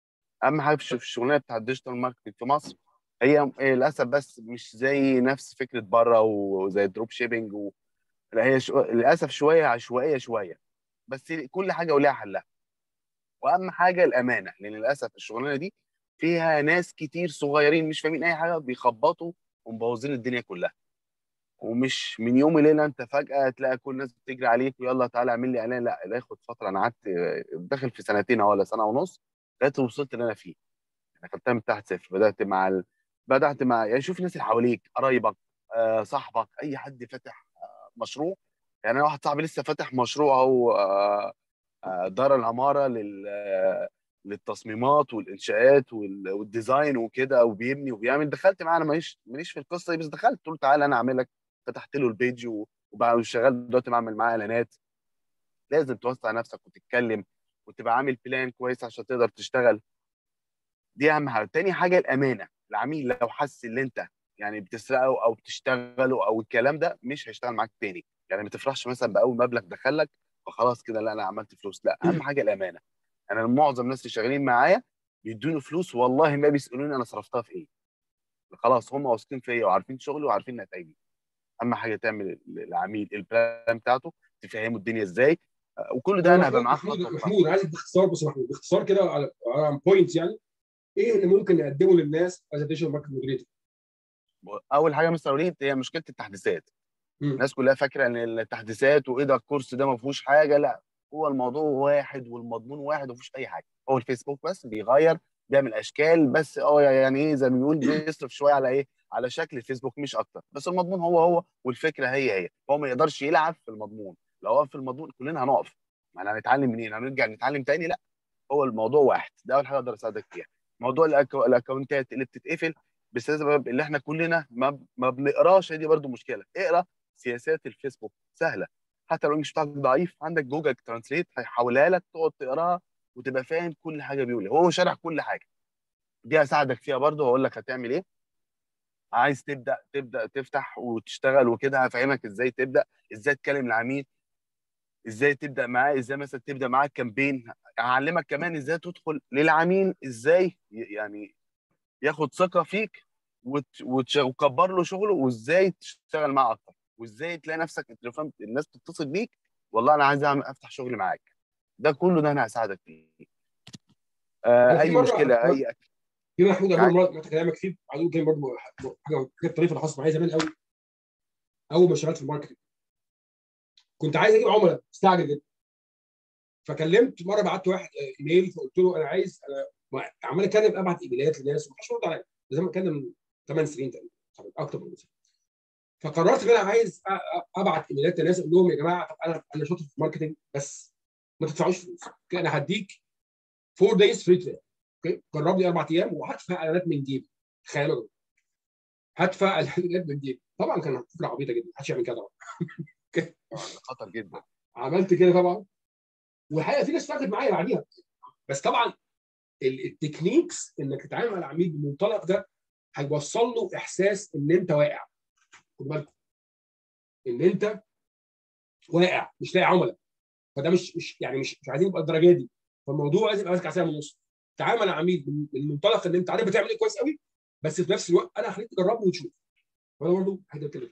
اهم حاجه في الشغلانه بتاع الديجيتال ماركتنج في مصر هي للاسف بس مش زي نفس فكره بره وزي الدروب شيبنج و... لا هي شو... للاسف شويه عشوائيه شويه بس كل حاجه وليها حلها واهم حاجه الامانه لان للاسف الشغلانه دي فيها ناس كتير صغيرين مش فاهمين اي حاجه بيخبطوا ومبوظين الدنيا كلها ومش من يوم وليله انت فجاه تلاقي كل الناس بتجري عليك ويلا تعالى اعمل لي اعلان لا ده ياخد فتره انا قعدت داخل في سنتين او ولا سنه ونص لغايه وصلت اللي انا فيه انا خدتها من تحت صفر بدات مع ال... بدات مع يعني شوف الناس اللي حواليك قرايبك آه، صاحبك اي حد فاتح آه، مشروع يعني انا واحد صاحبي لسه فاتح مشروع هو آه، آه، دار العماره لل آه، للتصميمات والانشاءات وال- والديزاين وكده وبيبني وبيعمل دخلت معاه انا ماليش ماليش في القصه دي بس دخلت قلت له تعالى انا اعمل لك فتحت له البيج و- وبقى شغال دلوقتي بعمل معاه اعلانات لازم توسع نفسك وتتكلم وتبقى عامل بلان كويس عشان تقدر تشتغل دي اهم حاجه تاني حاجه الامانه العميل لو حس ان انت يعني بتسرقه او بتشتغله او الكلام ده مش هيشتغل معاك تاني يعني ما تفرحش مثلا باول مبلغ دخلك فخلاص كده لا انا عملت فلوس لا اهم حاجه الامانه انا معظم الناس اللي شغالين معايا بيدوني فلوس والله ما بيسالوني انا صرفتها في ايه خلاص هم واثقين فيا وعارفين شغلي وعارفين نتائجي اهم حاجه تعمل العميل البلان بتاعته تفهمه الدنيا ازاي آه، وكل ده انا هبقى معاك محمود خطوه بخطوة. محمود أنا عايزك باختصار بص يا محمود باختصار كده على على بوينتس يعني ايه اللي ممكن نقدمه للناس از ديجيتال ماركت مودريتور اول حاجه مستر وليد هي مشكله التحديثات مم. الناس كلها فاكره ان التحديثات وايه ده الكورس ده ما فيهوش حاجه لا هو الموضوع واحد والمضمون واحد ومفيش اي حاجه هو الفيسبوك بس بيغير بيعمل اشكال بس اه يعني ايه زي ما بيقول بيصرف شويه على ايه على شكل الفيسبوك مش اكتر بس المضمون هو هو والفكره هي هي هو ما يقدرش يلعب في المضمون لو وقف في المضمون كلنا هنقف ما احنا هنتعلم منين هنرجع نتعلم تاني لا هو الموضوع واحد ده اول حاجه اقدر اساعدك فيها موضوع الأكو... الاكونتات اللي بتتقفل بسبب اللي احنا كلنا ما, ما بنقراش هي دي برضو مشكله اقرا سياسات الفيسبوك سهله حتى لو الانجليش بتاعك ضعيف عندك جوجل ترانسليت هيحولها لك تقعد تقراها وتبقى فاهم كل حاجه بيقول إيه. هو شارح كل حاجه دي هساعدك فيها برضو هقول لك هتعمل ايه عايز تبدا تبدا تفتح وتشتغل وكده هفهمك ازاي تبدا ازاي تكلم العميل ازاي تبدا معاه ازاي مثلا تبدا معاه كامبين هعلمك كمان ازاي تدخل للعميل ازاي ي- يعني ياخد ثقه فيك وت- وتش- وتكبر له شغله وازاي تشتغل معاه اكتر وازاي تلاقي نفسك انت لو فهمت الناس بتتصل بيك والله انا عايز أعمل افتح شغل معاك ده كله ده انا هساعدك فيه آه وفي اي مرة- مشكله اي في محمود يعني- قبل ما كلامك فيه عايز اقول كلمه برضه حاجه حاجه طريفه اللي حصلت معايا زمان قوي اول ما اشتغلت في الماركتنج كنت عايز اجيب عملاء مستعجل جدا فكلمت مره بعت واحد آه، ايميل فقلت له انا عايز انا عمال اتكلم ابعت ايميلات للناس ومحدش بيرد عليا زي ما اتكلم من 8 سنين تقريبا اكتر من سنه فقررت ان انا عايز أ- أ- ابعت ايميلات للناس اقول لهم يا جماعه طب انا انا شاطر في الماركتنج بس ما تدفعوش فلوس اوكي انا هديك 4 دايز فري ترايل اوكي جرب لي اربع ايام وهدفع اعلانات من جيبي تخيلوا يا جماعة. هدفع اعلانات من جيبي طبعا كان فكره عبيطه جدا محدش يعمل كده طبعا خطر جدا عملت كده طبعا والحقيقه في ناس فاقت معايا بعديها بس طبعا ال- التكنيكس انك تتعامل مع العميل بالمنطلق ده هيوصل له احساس ان انت واقع خد بالك ان انت واقع مش لاقي عملاء فده مش مش يعني مش مش عايزين يبقى الدرجه دي فالموضوع لازم يبقى ماسك على ساعه ونص تعامل مع عميل من- من منطلق ان انت عارف بتعمل ايه كويس قوي بس في نفس الوقت انا هخليك تجربه وتشوف وانا برضه هقدر اتكلم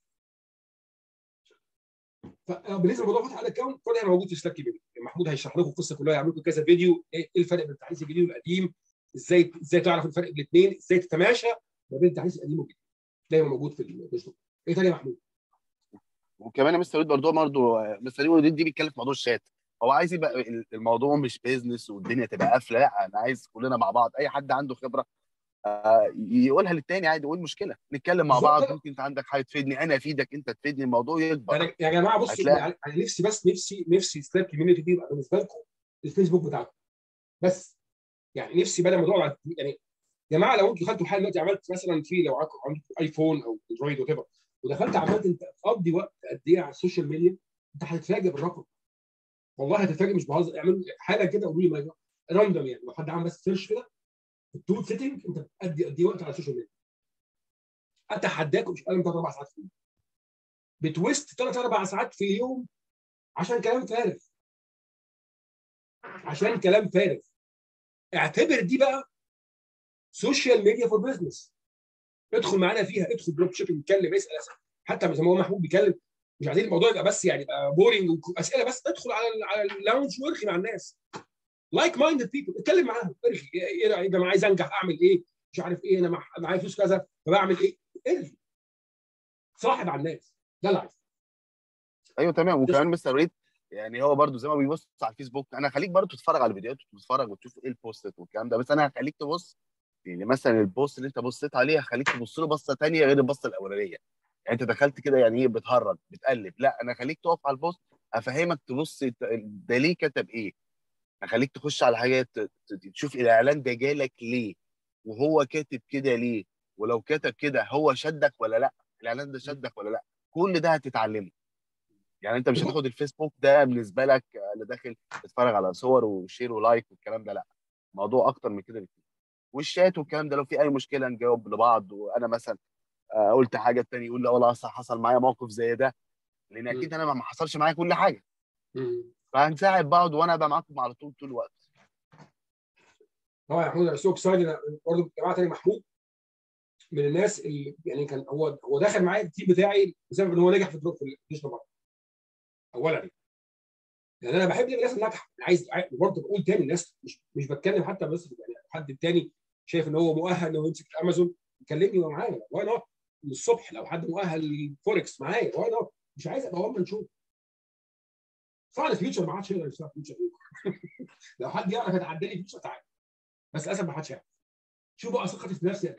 فبالنسبه لموضوع فتح الاكونت كل ده موجود في سلاك كبير محمود هيشرح لكم القصه كلها يعمل لكم كذا فيديو ايه إيه الفرق بين التحديث الجديد والقديم ازاي ازاي تعرف الفرق بين الاثنين ازاي تتماشى ما بين التحديث القديم والجديد دايما موجود في الفيديو ايه تاني يا محمود؟ وكمان يا مستر وليد برضه برضه مستر وليد دي بيتكلم في موضوع الشات هو عايز يبقى الموضوع مش بيزنس والدنيا تبقى قافله لا انا عايز كلنا مع بعض اي حد عنده خبره آه، يقولها للتاني عادي وايه المشكله نتكلم مع بالظبط بعض كده. ممكن انت عندك حاجه تفيدني انا افيدك انت تفيدني الموضوع يكبر يعني يا جماعه بصوا هتلاقي. انا أنا نفسي بس نفسي نفسي سلاك كوميونتي دي يبقى بالنسبه لكم الفيسبوك بتاعكم بس يعني نفسي بدل ما تقعدوا على يعني يا جماعه لو انتوا دخلتوا حاجه دلوقتي عملت مثلا في لو عندكم عندكم ايفون او اندرويد وات ودخلت عملت انت تقضي وقت قد ايه على السوشيال ميديا انت هتتفاجئ بالرقم والله هتتفاجئ مش بهزر اعملوا حاجه كده قولوا لي راندوم يعني لو حد عمل بس سيرش كده في التول سيتنج انت بتأدي قد ايه وقت على السوشيال ميديا اتحداكم مش اقل من ثلاث اربع ساعات في اليوم بتويست ثلاث اربع ساعات في اليوم عشان كلام فارغ عشان كلام فارغ اعتبر دي بقى سوشيال ميديا فور بزنس ادخل معانا فيها ادخل دروب شيبنج اتكلم اسال اسال حتى زي ما هو محمود بيتكلم مش عايزين الموضوع يبقى بس يعني يبقى بورنج واسئله بس ادخل على ال على اللاونج وارغي مع الناس لايك مايندد بيبل اتكلم معاهم ارغي ايه يا جماعه عايز انجح اعمل ايه مش عارف ايه انا مع- معايا فلوس كذا فبعمل ايه ارغي صاحب على الناس ده اللي عايزه ايوه تمام وكمان مستر وليد يعني هو برضو زي ما بيبص على الفيسبوك انا هخليك برضو تتفرج على الفيديوهات وتتفرج وتشوف ايه البوستات والكلام ده بس انا هخليك تبص يعني مثلا البوست اللي انت بصيت عليه هخليك تبص له بصه ثانيه غير البصه الاولانيه يعني انت دخلت كده يعني ايه بتهرج بتقلب لا انا هخليك تقف على البوست افهمك تبص ده ليه كتب ايه هخليك تخش على حاجات ت- ت- تشوف الاعلان ده جالك ليه وهو كاتب كده ليه ولو كتب كده هو شدك ولا لا الاعلان ده شدك ولا لا كل ده هتتعلمه يعني انت مش هتاخد الفيسبوك ده بالنسبه لك انا داخل اتفرج على صور وشير ولايك والكلام ده لا موضوع اكتر من كده بكتير والشات والكلام ده لو في اي مشكله نجاوب لبعض وانا مثلا آه، قلت حاجه التاني يقول لا والله اصل حصل معايا موقف زي ده لان اكيد انا ما حصلش معايا كل حاجه مم. فهنساعد بعض وانا ابقى معاكم على طول طول الوقت طبعا يا محمود انا سو اكسايد برضه جماعه تاني محمود من الناس اللي يعني كان هو هو داخل معايا التيم بتاعي بسبب ان هو نجح في الدروب في الديجيتال ماركت اولا يعني لان انا بحب الناس الناجحه انا عايز برضه بقول تاني الناس مش مش بتكلم حتى بس يعني حد تاني شايف ان هو مؤهل انه يمسك امازون يكلمني ومعايا واي نوت من الصبح لو حد مؤهل للفوركس معايا واي نوت مش عايز ابقى وان شو طبعا الفيوتشر ما حدش يقدر يشتغل فيوتشر لو حد يعرف يتعدى لي فيوتشر تعالى بس للاسف ما حدش يعرف شوف بقى ثقتي في نفسي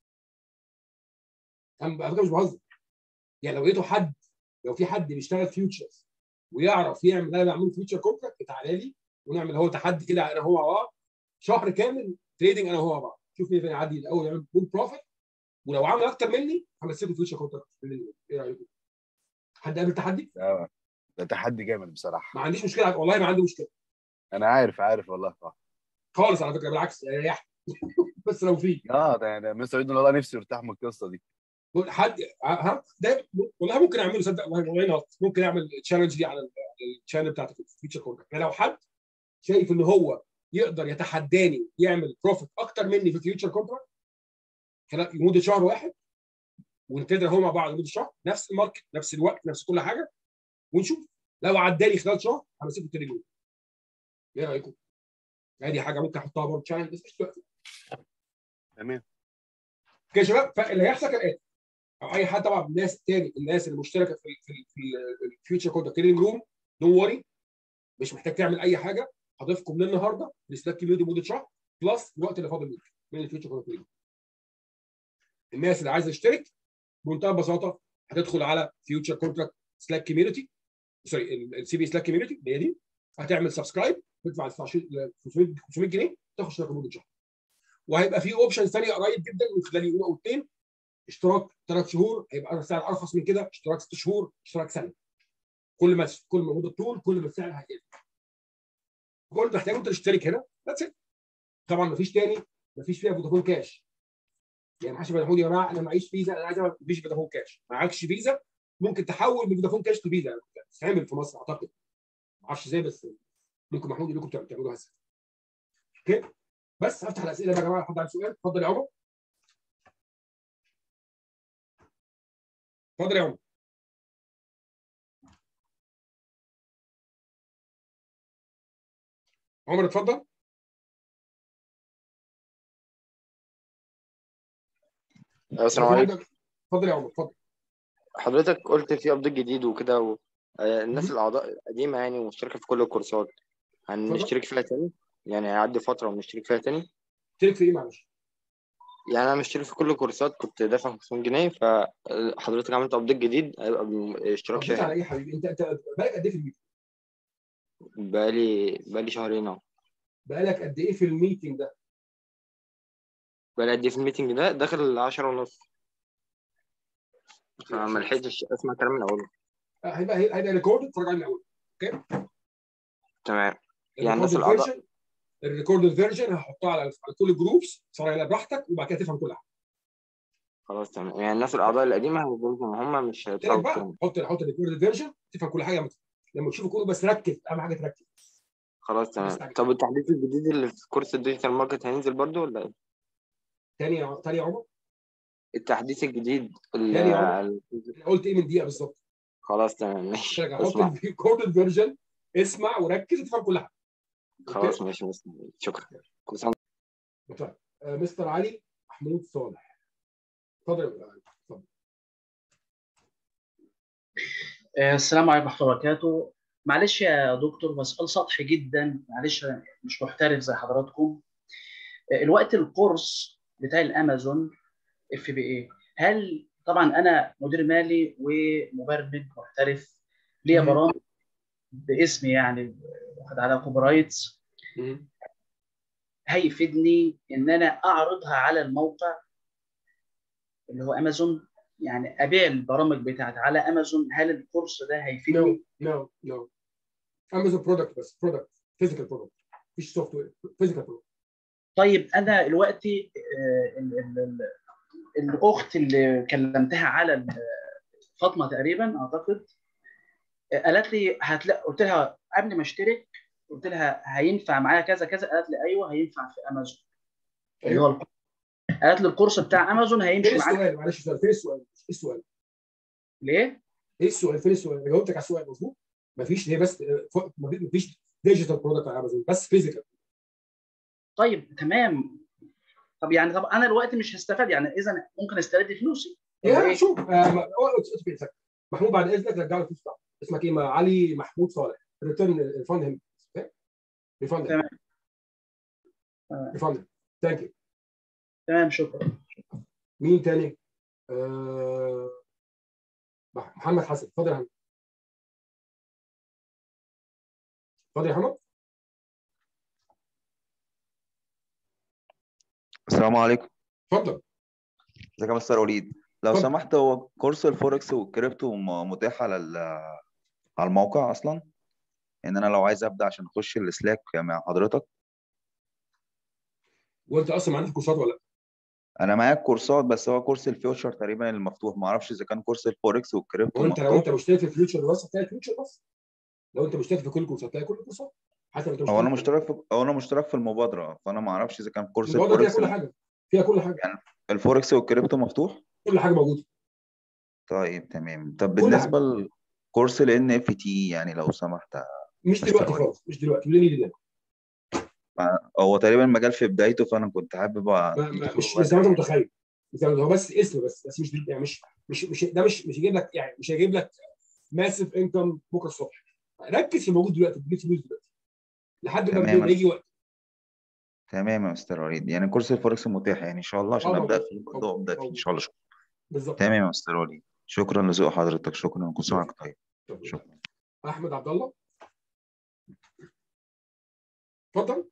انا على فكره مش بهزر يعني لو لقيته حد لو في حد بيشتغل فيوتشرز ويعرف يعمل اللي انا بعمله فيوتشر كونتراكت تعالى لي ونعمل هو تحدي كده انا هو مع بعض شهر كامل تريدنج انا هو مع بعض شوف مين فينا يعدي الاول يعمل فول بروفيت ولو عمل اكتر مني همسكه فيوتشر كونتراكت ايه رايكم؟ حد قابل تحدي؟ ده ده تحدي جامد بصراحه ما عنديش مشكله والله ما عندي مشكله انا عارف عارف والله صح خالص على فكره بالعكس ريحت بس لو في اه ده ده مستر وليد والله نفسي يرتاح من القصه دي حد ها ده والله ممكن اعمله صدق والله واي نوت ممكن اعمل تشالنج دي على الشانل بتاعت الفيتشر كونتراكت يعني لو حد شايف ان هو يقدر يتحداني يعمل بروفيت اكتر مني في الفيوتشر كونتراكت خلال لمده شهر واحد ونبتدي هو مع بعض لمده شهر نفس الماركت نفس الوقت نفس كل حاجه ونشوف لو عداني خلال شهر همسكه التليجون ايه رايكم؟ ادي حاجه ممكن احطها برضه تشالنج بس مش دلوقتي تمام اوكي يا شباب فاللي هيحصل كالاتي او اي حد طبعا الناس التاني الناس اللي مشتركه في في في الفيوتشر كود تريننج روم دون وري مش محتاج تعمل اي حاجه هضيفكم من النهارده لسلاك كيميودي مده شهر بلس الوقت اللي فاضل ليك من الفيوتشر كود تريننج الناس اللي عايزه تشترك بمنتهى البساطه هتدخل على فيوتشر كونتراكت سلاك كوميونتي سوري السي بي سلاك كوميونتي اللي هي دي هتعمل سبسكرايب تدفع 500 500 جنيه تاخد اشتراك لمده شهر وهيبقى في اوبشنز ثانيه قريب جدا من خلال يوم او اثنين اشتراك ثلاث شهور هيبقى سعر ارخص من كده اشتراك ست شهور اشتراك سنه كل ما كل ما مده طول كل ما السعر هيقل كل اللي محتاج انت تشترك هنا ذاتس ات طبعا مفيش تاني مفيش فيها فودافون كاش يعني معلش محمود يا جماعه انا معيش فيزا انا عايز أعمل- مفيش فودافون كاش معكش فيزا ممكن تحول من فودافون كاش لفيزا تتعمل في مصر اعتقد ما اعرفش ازاي بس ممكن محمود يقول لكم تعملوها هسه اوكي بس هفتح الاسئله بقى يا جماعه حد عنده سؤال اتفضل يا عمر اتفضل يا عمر عمر اتفضل السلام عليكم اتفضل يا عمر اتفضل حضرتك قلت في ابديت جديد وكده و... آه، الناس مم. الاعضاء القديمه يعني ومشتركه في كل الكورسات هنشترك فيها تاني يعني هيعدي فتره ونشترك فيها تاني اشترك في ايه معلش يعني انا مشترك في كل الكورسات كنت دافع 500 جنيه فحضرتك عملت ابديت جديد هيبقى باشتراك رديت على شهري ايه يا حبيبي انت انت بقالك قد ايه في الميتنج بقالي بقالي شهرين اهو بقالك قد ايه في الميتنج ده بقالي قد ايه في الميتنج ده داخل 10 ونص فما لحقتش اسمع كلام من اوله آه، هيبقى هيبقى ريكورد اتفرج عليه من الاول تمام يعني الناس الريكورد الأعضاء- فيرجن الريكورد فيرجن هحطها على على كل الجروبس تتفرج عليها براحتك وبعد كده تفهم كل حاجه خلاص تمام يعني الناس الاعضاء القديمه هيقولوا ان هم مش قلت لك هيطلعوا بقى تاني حط حط الريكورد فيرجن تفهم كل حاجه مت- لما تشوفه كله بس ركز اهم حاجه تركز خلاص تمام مستعجل. طب التحديث الجديد اللي في كورس الديجيتال ماركت هينزل برضو ولا ايه؟ تاني يا تاني يا عمر التحديث الجديد اللي تاني يا عمر. ال- انا قلت ايه من دقيقه بالظبط خلاص تمام ماشي راجع حط اسمع الكورد فيرجن اسمع وركز وتفهم كل حاجه خلاص ماشي بس شكرا كل سنة طيب آه، مستر علي محمود صالح اتفضل يا مستر علي اتفضل آه، السلام عليكم ورحمة الله وبركاته معلش يا دكتور بس سؤال سطحي جدا معلش أنا مش محترف زي حضراتكم آه، الوقت الكورس بتاع الامازون اف بي اي هل طبعا انا مدير مالي ومبرمج محترف ليا مم. برامج باسمي يعني واخد على كوبي رايتس مم. هيفيدني ان انا اعرضها على الموقع اللي هو امازون يعني ابيع البرامج بتاعتي على امازون هل الكورس ده هيفيدني؟ نو نو نو امازون برودكت بس برودكت فيزيكال برودكت مفيش سوفت وير فيزيكال برودكت طيب انا دلوقتي آه، ال- ال- ال- الاخت اللي كلمتها على ال- فاطمه تقريبا اعتقد آه، قالت لي هتلاقي قلت لها قبل ما اشترك قلت لها هينفع معايا كذا كذا قالت لي ايوه هينفع في امازون اللي هو الكورس. قالت لي الكورس بتاع امازون فين هيمشي معاك السؤال معلش سؤال فين السؤال ايه السؤال ليه؟ ايه السؤال فين السؤال انا جاوبتك على السؤال مظبوط مفيش هي بس آه، ف- مفيش ديجيتال برودكت على امازون بس فيزيكال طيب تمام طب يعني طب انا دلوقتي مش هستفاد يعني اذا ممكن استرد فلوسي طب يا إيه؟ شوف آه، ما- أو- أو- أو- أو- محمود بعد اذنك رجع له الفلوس بتاعته اسمك ايه ما- علي محمود صالح ريتيرن ريفاند هيم ريفاند تمام. تمام. ريفاند ثانك يو تمام شكرا مين تاني؟ آه... مح- محمد حسن اتفضل يا محمد اتفضل يا محمد السلام عليكم اتفضل ازيك يا مستر وليد لو اتفضل. سمحت هو كورس الفوركس والكريبتو م- متاح على ال- على الموقع اصلا ان انا لو عايز ابدا عشان اخش السلاك مع حضرتك وانت اصلا ما عندك كورسات ولا لا؟ انا معايا كورسات بس هو كورس الفيوتشر تقريبا المفتوح ما اعرفش اذا كان كورس الفوركس والكريبتو وانت لو مفتوح انت مشترك في الفيوتشر بس هتلاقي الفيوتشر بس لو انت مشترك في كل الكورسات هتلاقي كل الكورسات حتى لو انت هو انا مشترك مشترك في هو انا مشترك في المبادره فانا ما اعرفش اذا كان كورس الموضوع فيها الفوركس كل حاجه فيها كل حاجه الفوركس والكريبتو مفتوح كل حاجه موجوده طيب تمام طب كل بالنسبه لكورس ال ان اف تي يعني لو سمحت مش دلوقتي خالص مش دلوقتي وليه نيجي ده هو تقريبا المجال في بدايته فانا كنت حابب ما- ما- مش مش زي ما انت متخيل مش زي ما- هو بس اسم بس بس مش يعني مش مش مش ده مش مش هيجيب لك يعني مش هيجيب لك ماسيف انكم بكره الصبح ركز في الموجود دلوقتي تجيب فلوس دلوقتي لحد ما تمام. ما يجي وقت تمام يا مستر وليد يعني كورس الفوركس متاح يعني ان شاء الله عشان آه، ابدا موجود. فيه برضه ابدا فيه ان شاء الله شكرا بالظبط تمام يا مستر وليد شكرا لذوق حضرتك شكرا كل سنه وانت طيب شكرا احمد عبد الله اتفضل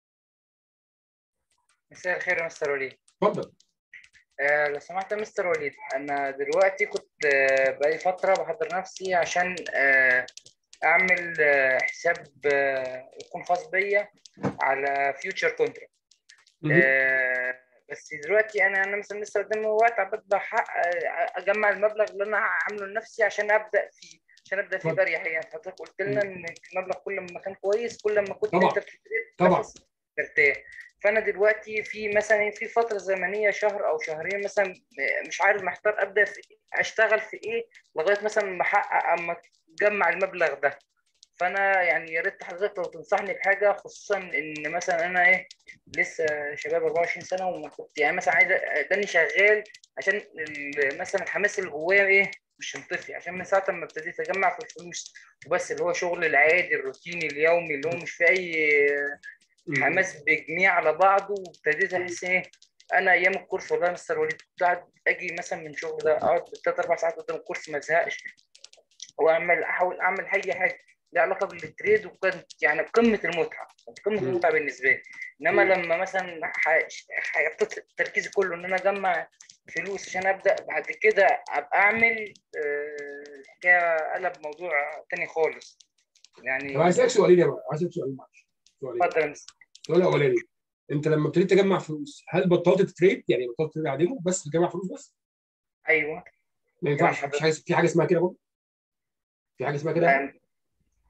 مساء الخير يا مستر وليد اتفضل آه لو سمحت يا مستر وليد انا دلوقتي كنت آه بقالي فتره بحضر نفسي عشان آه اعمل آه حساب آه يكون خاص بيا على فيوتشر كونتراكت آه بس دلوقتي انا انا مثلا لسه قدامي وقت عبال بحقق آه، اجمع المبلغ اللي انا عامله لنفسي عشان ابدا فيه عشان ابدا فيه اتفضل. باريحيه حضرتك قلت لنا ان المبلغ كل ما كان كويس كل ما كنت طبعا. انت بتبتدي طبعا. تنافس ترتاح فانا دلوقتي في مثلا في فتره زمنيه شهر او شهرين مثلا مش عارف محتار ابدا في اشتغل في ايه لغايه مثلا ما احقق اما اجمع المبلغ ده فانا يعني يا ريت حضرتك لو تنصحني بحاجه خصوصا ان مثلا انا ايه لسه شباب 24 سنه وما كنت يعني مثلا عايز اداني شغال عشان ال- مثلا الحماس اللي جوايا ايه مش هنطفي عشان من ساعه ما ابتديت اجمع في الفلوس وبس اللي هو شغل العادي الروتيني اليومي اللي هو مش في اي حماس بجميع على بعضه وابتديت احس ايه انا ايام الكورس والله يا مستر وليد كنت قاعد اجي مثلا من شغل ده اقعد بالثلاث اربع ساعات قدام الكورس ما ازهقش واعمل احاول اعمل اي حاجه ليها علاقه بالتريد وكانت يعني قمه المتعه كانت قمه مم. المتعه بالنسبه لي انما مم. لما مثلا ح- حطيت تركيزي كله ان انا اجمع فلوس عشان ابدا بعد كده ابقى اعمل آه، الحكايه قلب موضوع تاني خالص يعني طب عايز اسالك سؤالين يا بقى عايز اسالك سؤالين معلش سؤالين اتفضل يا مستر. السؤال الاولاني انت لما ابتديت تجمع فلوس هل بطلت تتريد يعني بطلت تتريد على ديمو بس تجمع فلوس بس ايوه ما ينفعش مفيش حاجه في حاجه اسمها كده برضه في حاجه اسمها كده يعني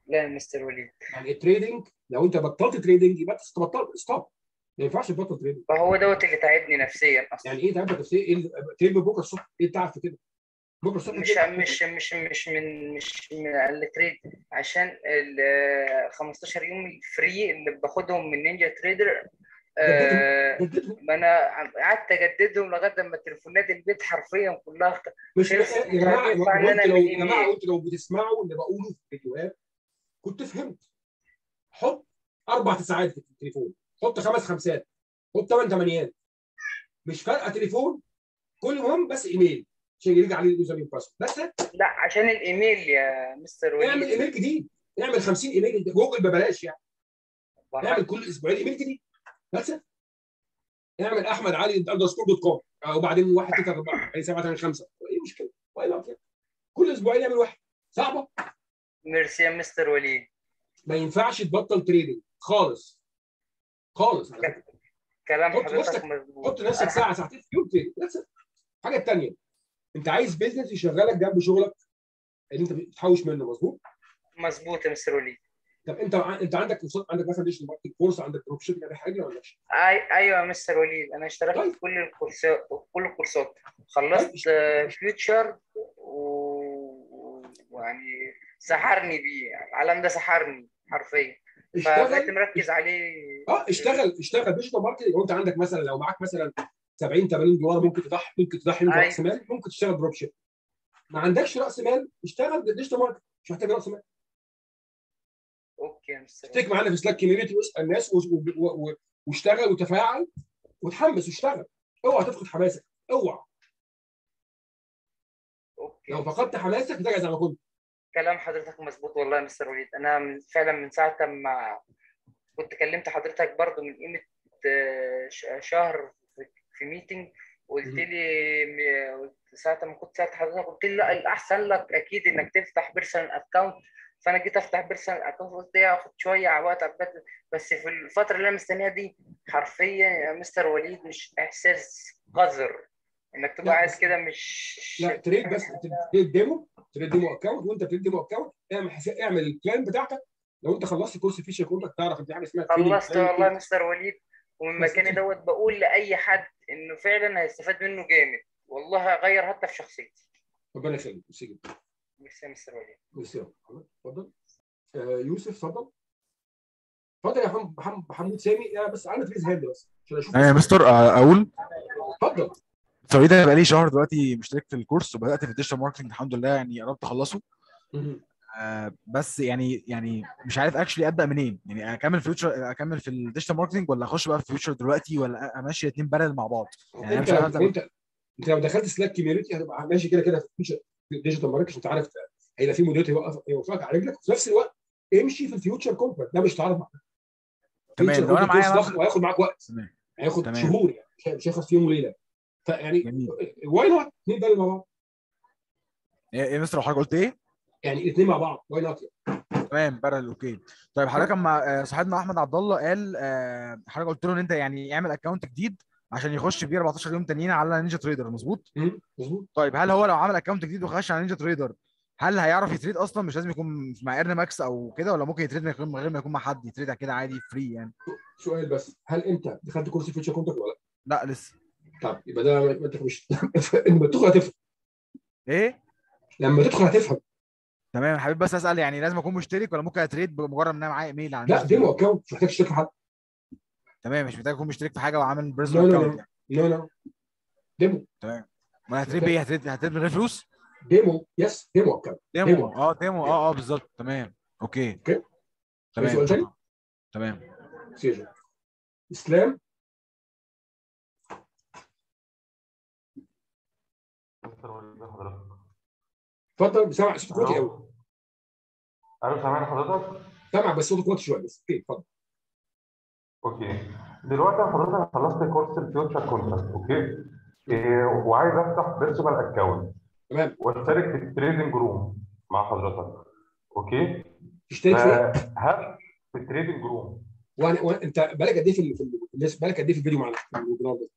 لا يا مستر وليد يعني التريدنج لو انت بطلت تريدنج يبقى انت بطلت ستوب ما ينفعش تبطل تريدنج فهو دوت اللي تعبني نفسيا اصلا يعني ايه تعبك نفسيا ايه ال- تريد بكره الصبح ايه التعب في كده بكره الصبح مش كده. مش مش مش من مش من التريد عشان ال 15 يوم الفري اللي باخدهم من نينجا تريدر آه، جددهم ما انا قعدت اجددهم لغايه لما تليفونات البيت حرفيا كلها اخت- مش خلص. يا جماعه ينفع إن وانت أنا لو أعمل يا جماعه إيميل. وانت لو بتسمعوا اللي بقوله في الفيديوهات كنت فهمت حط اربع تسعات في التليفون حط خمس خمسات حط ثمان ثمانيات مش فارقه تليفون كل مهم بس ايميل عشان يرجع عليه اليوزر نيم باسورد بس لا عشان الايميل يا مستر اعمل وليد ايميل جديد اعمل 50 ايميل جوجل ببلاش يعني وح- اعمل كل اسبوعين ايميل جديد بس اعمل احمد علي اندرسكور دوت كوم وبعدين واحد ثلاثة أربعة يعني سبعة ثمانية خمسة ايه المشكلة؟ واي نوت يعني. كل اسبوعين اعمل واحد صعبة ميرسي يا مستر وليد ما ينفعش تبطل تريدنج خالص خالص كلام حط حضرتك نفسك- مظبوط حط نفسك ساعة ساعتين في يوم تريدنج بس الحاجة الثانية انت عايز بيزنس يشغلك جنب شغلك اللي انت بتحوش منه مظبوط مظبوط يا مستر وليد طب انت انت عندك كورسات عندك مثلا ديجيتال ماركتنج كورس عندك دروب شيبنج عندك حاجه ولا لا؟ أي... ايوه يا مستر وليد انا اشتركت طيب. في كل الكورسات كل الكورسات خلصت فيوتشر و- ويعني سحرني بيه يعني العالم ده سحرني حرفيا فبقيت اشتغل مركز عليه اه اشتغل اشتغل ديجيتال ماركتنج وانت عندك مثلا لو معاك مثلا 70 80 دولار ممكن تضحي ممكن تضحي منه أيوة. راس مال ممكن تشتغل دروب شيب ما عندكش راس مال اشتغل ديجيتال ماركتنج مش محتاج راس مال اوكي يا مستر اشترك معانا في سلاك كوميونتي واسال الناس و- و- و- واشتغل وتفاعل وتحمس واشتغل اوعى تفقد حماسك اوعى اوكي لو فقدت حماسك ترجع زي ما كنت كلام حضرتك مظبوط والله يا مستر وليد انا من فعلا من ساعه ما كنت كلمت حضرتك برضو من قيمه آه، ش- شهر في- في ميتنج وقلت مهم. لي م- ساعه ما كنت سالت حضرتك قلت لي لا الاحسن لك اكيد انك تفتح بيرسونال اكونت فانا جيت افتح بيرسونال اكونت قلت ايه هاخد شويه وقت عبال بس في الفتره اللي انا مستنيها دي حرفيا يا مستر وليد مش احساس قذر انك تبقى لا، قاعد بس- كده مش لا تريد بس تريد ديمو تريد ديمو اكونت وانت تريد ديمو اكونت اعمل حساب اعمل البلان بتاعتك لو انت خلصت كورس فيشر كونتك تعرف ان في حاجه اسمها trading خلصت plan. والله يا مستر وليد ومن بس مكاني كده. دوت بقول لاي حد انه فعلا هيستفاد منه جامد والله هغير حتى في شخصيتي ربنا يخليك ميرسي جدا ميرسي يا مستر وليد ميرسي يا محمد اتفضل آه، يوسف اتفضل اتفضل يا محمد محمد- محمود سامي آه، بس عندك ريز هاند بس عشان اشوف انا يا مستر آه، اقول اتفضل سوري انا بقالي شهر دلوقتي مشترك في الكورس وبدات في الديجيتال ماركتنج الحمد لله يعني قربت اخلصه مهم. آه بس يعني يعني مش عارف اكشلي ابدا منين يعني اكمل فيوتشر اكمل في الديجيتال ماركتنج ولا اخش بقى في فيوتشر دلوقتي ولا امشي الاثنين بارل مع بعض يعني انا انت مش عارف لو ابدا منين. انت انت لو دخلت سلاك كوميونتي هتبقى ماشي كده كده في فيوتشر ديجيتال ماركتنج انت عارف هيبقى في مدير هيوقف يوقفك على رجلك وفي نفس الوقت امشي في الفيوتشر كونتراكت ده مش هتعرف معاه تمام future لو انا contract معايا كورس ضخم مبلغ وهياخد معاك وقت تمام هياخد تمام. شهور يعني مش- مش هياخد في يوم وليله فيعني جميل واي نوت اثنين بقى مع بعض ايه إيه يا مستر لو حضرتك قلت ايه يعني الاثنين مع بعض واي نوت تمام بارل اوكي طيب حضرتك اما آه، صاحبنا احمد عبد الله قال آه، حضرتك قلت له ان انت يعني اعمل اكونت جديد عشان يخش بيه 14 يوم تانيين على نينجا تريدر مظبوط مظبوط طيب هل هو لو عمل اكونت جديد وخش على نينجا تريدر هل هيعرف يتريد اصلا مش لازم يكون مع ايرن ماكس او كده ولا ممكن يتريد من غير- من غير ما يكون مع حد يتريد كده عادي فري يعني سؤال بس هل انت دخلت كورس فيوتشر كونتراكت ولا لا؟ لا لسه طب يبقى ده ما انت مش لما تدخل هتفهم ايه لما تدخل هتفهم تمام حبيبي بس اسال يعني لازم اكون مشترك ولا ممكن اتريد بمجرد ان انا معايا ايميل على لا نينجا ديمو تريدر؟ اكونت مش محتاج تشترك في حد تمام مش محتاج اكون مشترك في حاجه وعامل لا بيرسونال لا اكونت لا يعني لا لا ديمو تمام ما هتريد بايه هتريد هتريد من غير فلوس ديمو يس ديمو اكونت ديمو ديمو. اه ديمو اه اه بالظبط تمام اوكي اوكي في تمام سؤال تاني؟ تمام سيجن اسلام مستر وليد حضرتك اتفضل سامع صوتك واطي قوي الو الو سامعني حضرتك سامع بس صوتك واطي شويه بس اوكي اتفضل اوكي دلوقتي أنا حضرتك خلصت كورس الفيوتشر كونتراكت اوكي إيه وعايز افتح بيرسونال اكونت تمام واشترك في التريدنج روم مع حضرتك اوكي تشترك في ايه؟ فهل في التريدنج روم وانا وانا انت بالك قد ايه في ال- في ال- الناس بالك قد ايه في الفيديو معانا في الويبينار ده؟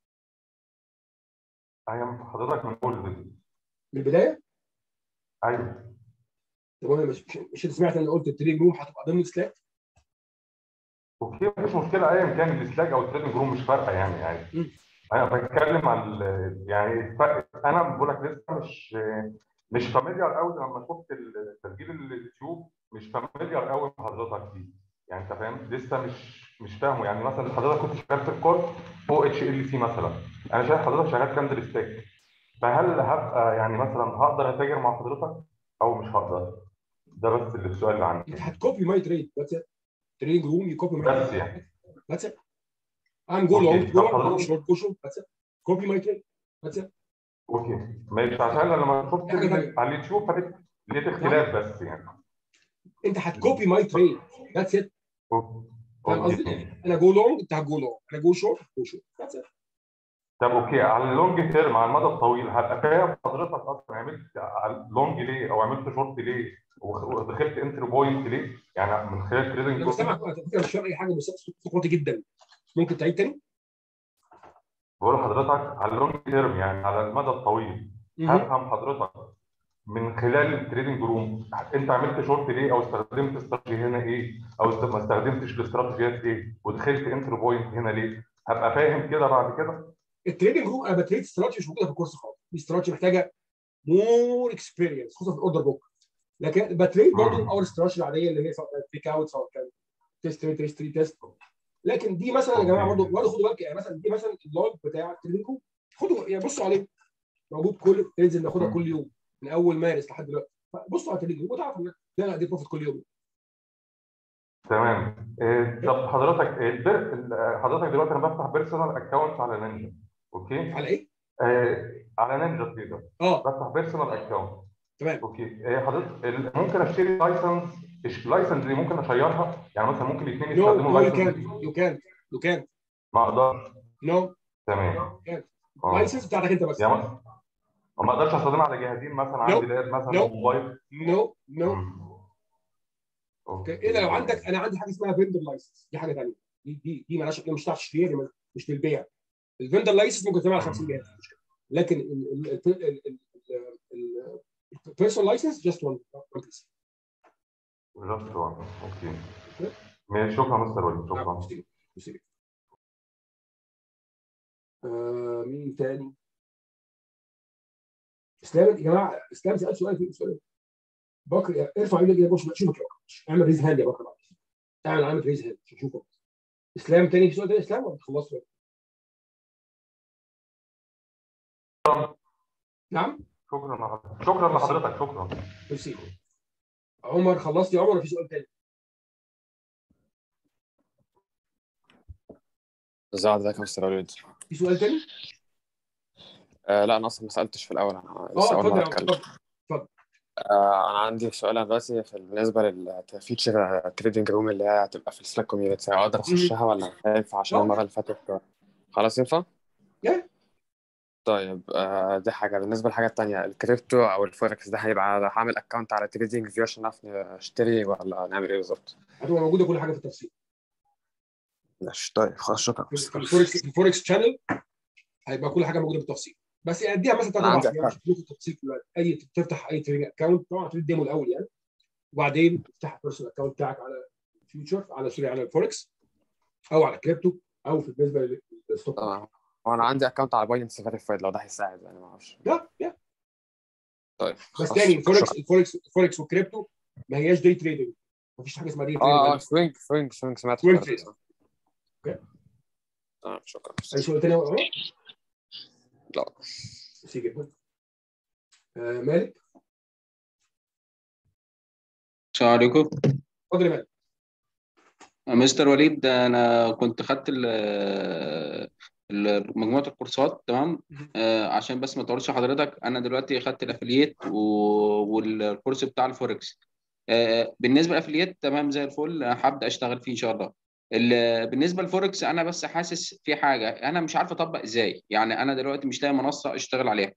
ايوه حضرتك من اول فيديو من البدايه ايوه طب انا مش مش مش انت سمعت انا قلت التريننج روم هتبقى ضمن سلاك اوكي مفيش مشكله ايا كان السلاك او التريدنج روم مش فارقه يعني يعني انا بتكلم عن ال- يعني الفرق انا بقول لك لسه مش مش فاميليار قوي لما شفت تسجيل اليوتيوب مش فاميليار قوي بحضرتك فيه يعني انت فاهم لسه مش مش فاهمه يعني مثلا حضرتك كنت شغال في الكورس او اتش ال سي مثلا انا شايف حضرتك شغال كاندل ستاك فهل هبقى يعني مثلا هقدر اتاجر مع حضرتك او مش هقدر ده بس اللي السؤال اللي عندي انت هتكوبي ماي تريد بس تريننج روم يكوبي ماي بس يعني That's it. I'm go long, أوكي. go طب long, go حضرتك- short, go short. That's it. Copy my trade. That's it. اوكي ماشي عشان أنا لما شفت حاجة تانية. على اليوتيوب فلقيت لقيت اختلاف بس يعني انت هتكوبي ماي تريد. That's it. أوكي. فاهم قصدي؟ انا جو لونج انت هتجو لونج. انا جو شورت جو شورت. That's it. طب اوكي على اللونج تيرم على المدى الطويل هبقى فاهم حضرتك اصلا عملت على اللونج ليه او عملت شورت ليه وخ- ودخلت انتري بوينت ليه يعني من خلال تريدنج انا بسمعك على فكره مش فاهم اي حاجه بس صوت واطي جدا. ممكن تعيد تاني؟ بقول لحضرتك على اللونج تيرم يعني على المدى الطويل مهم. هفهم حضرتك من خلال التريدنج روم انت عملت شورت ليه او استخدمت استراتيجي هنا ايه او است- ما استخدمتش الاستراتيجيات ايه ودخلت انتري بوينت هنا ليه هبقى فاهم كده بعد كده التريدنج روم انا بتريد استراتيجي مش موجوده في الكورس خالص. دي استراتيجي محتاجه مور اكسبيرينس خصوصا في الاوردر بوك. لكن بتريد برضه مم. الاور استراتيجي العاديه اللي هي سواء كانت بيك اوت سواء كان تيست تريد تيست تريد تيست لكن دي مثلا يا جماعه برضه برضه خدوا بالك يعني مثلا دي مثلا اللوج بتاع التريدنج روم خدوا يعني بصوا عليه موجود كل التريدز اللي بناخدها كل يوم من اول مارس لحد دلوقتي بصوا على التريدنج روم وتعرفوا ان ده انا دي بروفيت كل يوم تمام إيه، طب حضرتك البر... ال- حضرتك دلوقتي انا بفتح بيرسونال اكونت على نينجا اوكي على ايه؟ آه على نينجا تريدر اه بفتح بيرسونال اكونت تمام اوكي إيه، حضرتك ال- ممكن اشتري لايسنس اللايسنس دي ممكن اشيرها يعني مثلا ممكن الاثنين نو يستخدموا نو يو اللايسنس كان دي يو كان يو كان ما اقدرش نو تمام آه. اللايسنس بتاعتك انت بس يعني ما ما اقدرش استخدمها على جهازين مثلا عندي لاب مثلا No. موبايل نو نو مم. اوكي الا لو عندك انا عندي حاجه اسمها فيندر لايسنس دي حاجه ثانيه دي دي دي مالهاش مش هتعرف تشتريها دي مش للبيع الفيندر لايسنس ممكن تعمل على 50 جهاز مش مشكله لكن البيرسونال لايسنس جاست وان بيس جاست وان اوكي ماشي شكرا مستر وليد شكرا آه مين تاني؟ اسلام يا جماعه اسلام سال سؤال في سؤال بكر ارفع ايدك يا باشا شوفك يا بكر اعمل ريز هاند يا بكر معلش اعمل علامه ريز هاند عشان اشوفك اسلام تاني في سؤال تاني اسلام ولا خلصت نعم شكرا لحضرتك شكرا لحضرتك شكرا ميرسي عمر خلصت يا عمر ولا في سؤال تاني؟ ازي حضرتك يا مستر وليد في سؤال تاني؟ آه لا انا اصلا ما سالتش في الاول انا اه لسه اول اتفضل مره يا عمر اتكلم اتفضل اتفضل آه انا عندي سؤال أنا دلوقتي في بالنسبه للفيتشر تريدنج روم اللي هي هتبقى في السلاك كوميونتي اقدر اخشها ولا مش هينفع عشان اه. المره اللي فاتت خلاص ينفع؟ Yeah. طيب آه دي حاجه بالنسبه للحاجه التانيه الكريبتو او الفوركس ده هيبقى هعمل اكونت على تريدنج فيو عشان اعرف اشتري ولا نعمل ايه بالظبط؟ هتبقى موجوده كل حاجه في التفصيل ماشي طيب خلاص شكرا في في الفوركس في الفوركس شانل هيبقى كل حاجه موجوده بالتفصيل بس اديها مثلا ثلاث أنا اربع عندي ايام عشان تشوف التفصيل كله اي تفتح اي تريدنج اكونت طبعا تريد ديمو الاول يعني وبعدين تفتح البيرسونال اكونت بتاعك على فيوتشر على سوري على الفوركس او على كريبتو او في بالنسبه للستوك تمام وانا عندي اكونت على بايننس فيريفايد لو ده هيساعد يعني ما اعرفش لا لا طيب بس خلاص تاني الفوركس شكرا الفوركس الفوركس والكريبتو ما هياش دي تريدنج مفيش حاجه اسمها دي اه اه تريدنج سوينج سوينج سوينج سمعت سوينج الحوار ده تريد اوكي تمام شكرا اي سؤال تاني يا عمر؟ لا ميرسي جدا آه مالك السلام عليكم اتفضل يا مالك مستر وليد انا كنت خدت ال- ال- مجموعه الكورسات تمام آه، عشان بس ما تقولش حضرتك انا دلوقتي خدت الافلييت و- والكورس بتاع الفوركس آه، بالنسبه للافلييت تمام زي الفل هبدا اشتغل فيه ان شاء الله ال- بالنسبه للفوركس انا بس حاسس في حاجه انا مش عارف اطبق ازاي يعني انا دلوقتي مش لاقي منصه اشتغل عليها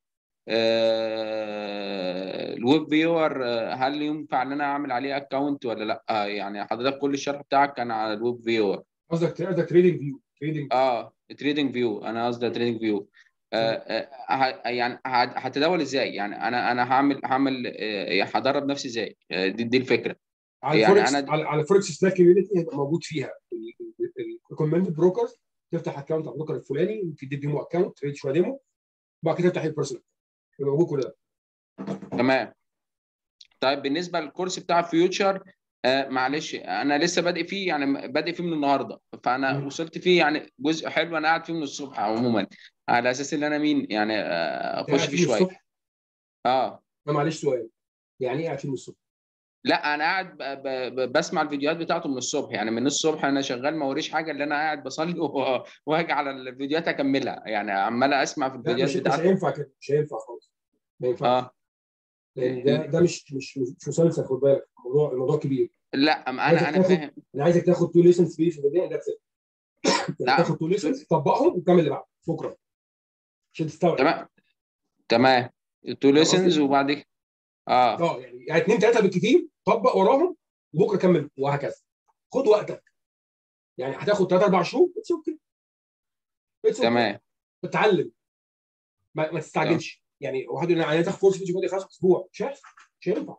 آه، الويب فيور آه، هل ينفع ان انا اعمل عليه اكونت ولا لا آه، يعني حضرتك كل الشرح بتاعك كان على الويب فيور قصدك قصدك تريدنج فيو تريدنج اه تريدنج فيو انا قصدي تريدنج فيو آه، آه، ه- يعني ه- هتداول ازاي يعني انا انا هعمل هعمل آه، هدرب نفسي ازاي آه، دي, دي الفكره على يعني الفوركس انا على على الفوركس سلاك كوميونتي هيبقى موجود فيها الريكومندد بروكرز تفتح اكونت على البروكر الفلاني تدي ديمو اكونت تريد شويه ديمو وبعد كده تفتح البيرسونال يبقى موجود كل ده تمام طيب بالنسبه للكورس بتاع فيوتشر آه معلش انا لسه بادئ فيه يعني بادئ فيه من النهارده فانا مم. وصلت فيه يعني جزء حلو انا قاعد فيه من الصبح عموما على اساس ان انا مين يعني آه انت اخش قاعد فيه فيه من شويه الصبح اه ما معلش سؤال يعني ايه قاعد فيه من الصبح؟ لا انا قاعد ب... ب... ب- بسمع الفيديوهات بتاعته من الصبح يعني من الصبح انا شغال ما وريش حاجه اللي انا قاعد بصلي و... واجي على الفيديوهات اكملها يعني عمال اسمع في لا الفيديوهات مش مش بتاعته هينفع كده مش هينفع خالص ما ينفعش اه لان ده ده مش مش مش مسلسل خد بالك الموضوع الموضوع كبير لا أم عايزك انا انا تاخد فاهم انا عايزك تاخد تو ليسنز في في البدايه ده يعني لا تاخد تو ليسنز تطبقهم وتكمل اللي بعده شكرا عشان تستوعب تمام تمام تو فاهم ليسنز قصدي؟ وبعد كده اه اه يعني يعني اثنين ثلاثه بالكتير طبق وراهم وبكره كمل وهكذا خد وقتك يعني هتاخد ثلاث اربع شهور اتس اوكي اتس اوكي تمام اتعلم ما, ما تمام تستعجلش يعني واحد يقول انا عايز اخد كورس فيديو فاضي خلاص اسبوع مش هينفع مش هينفع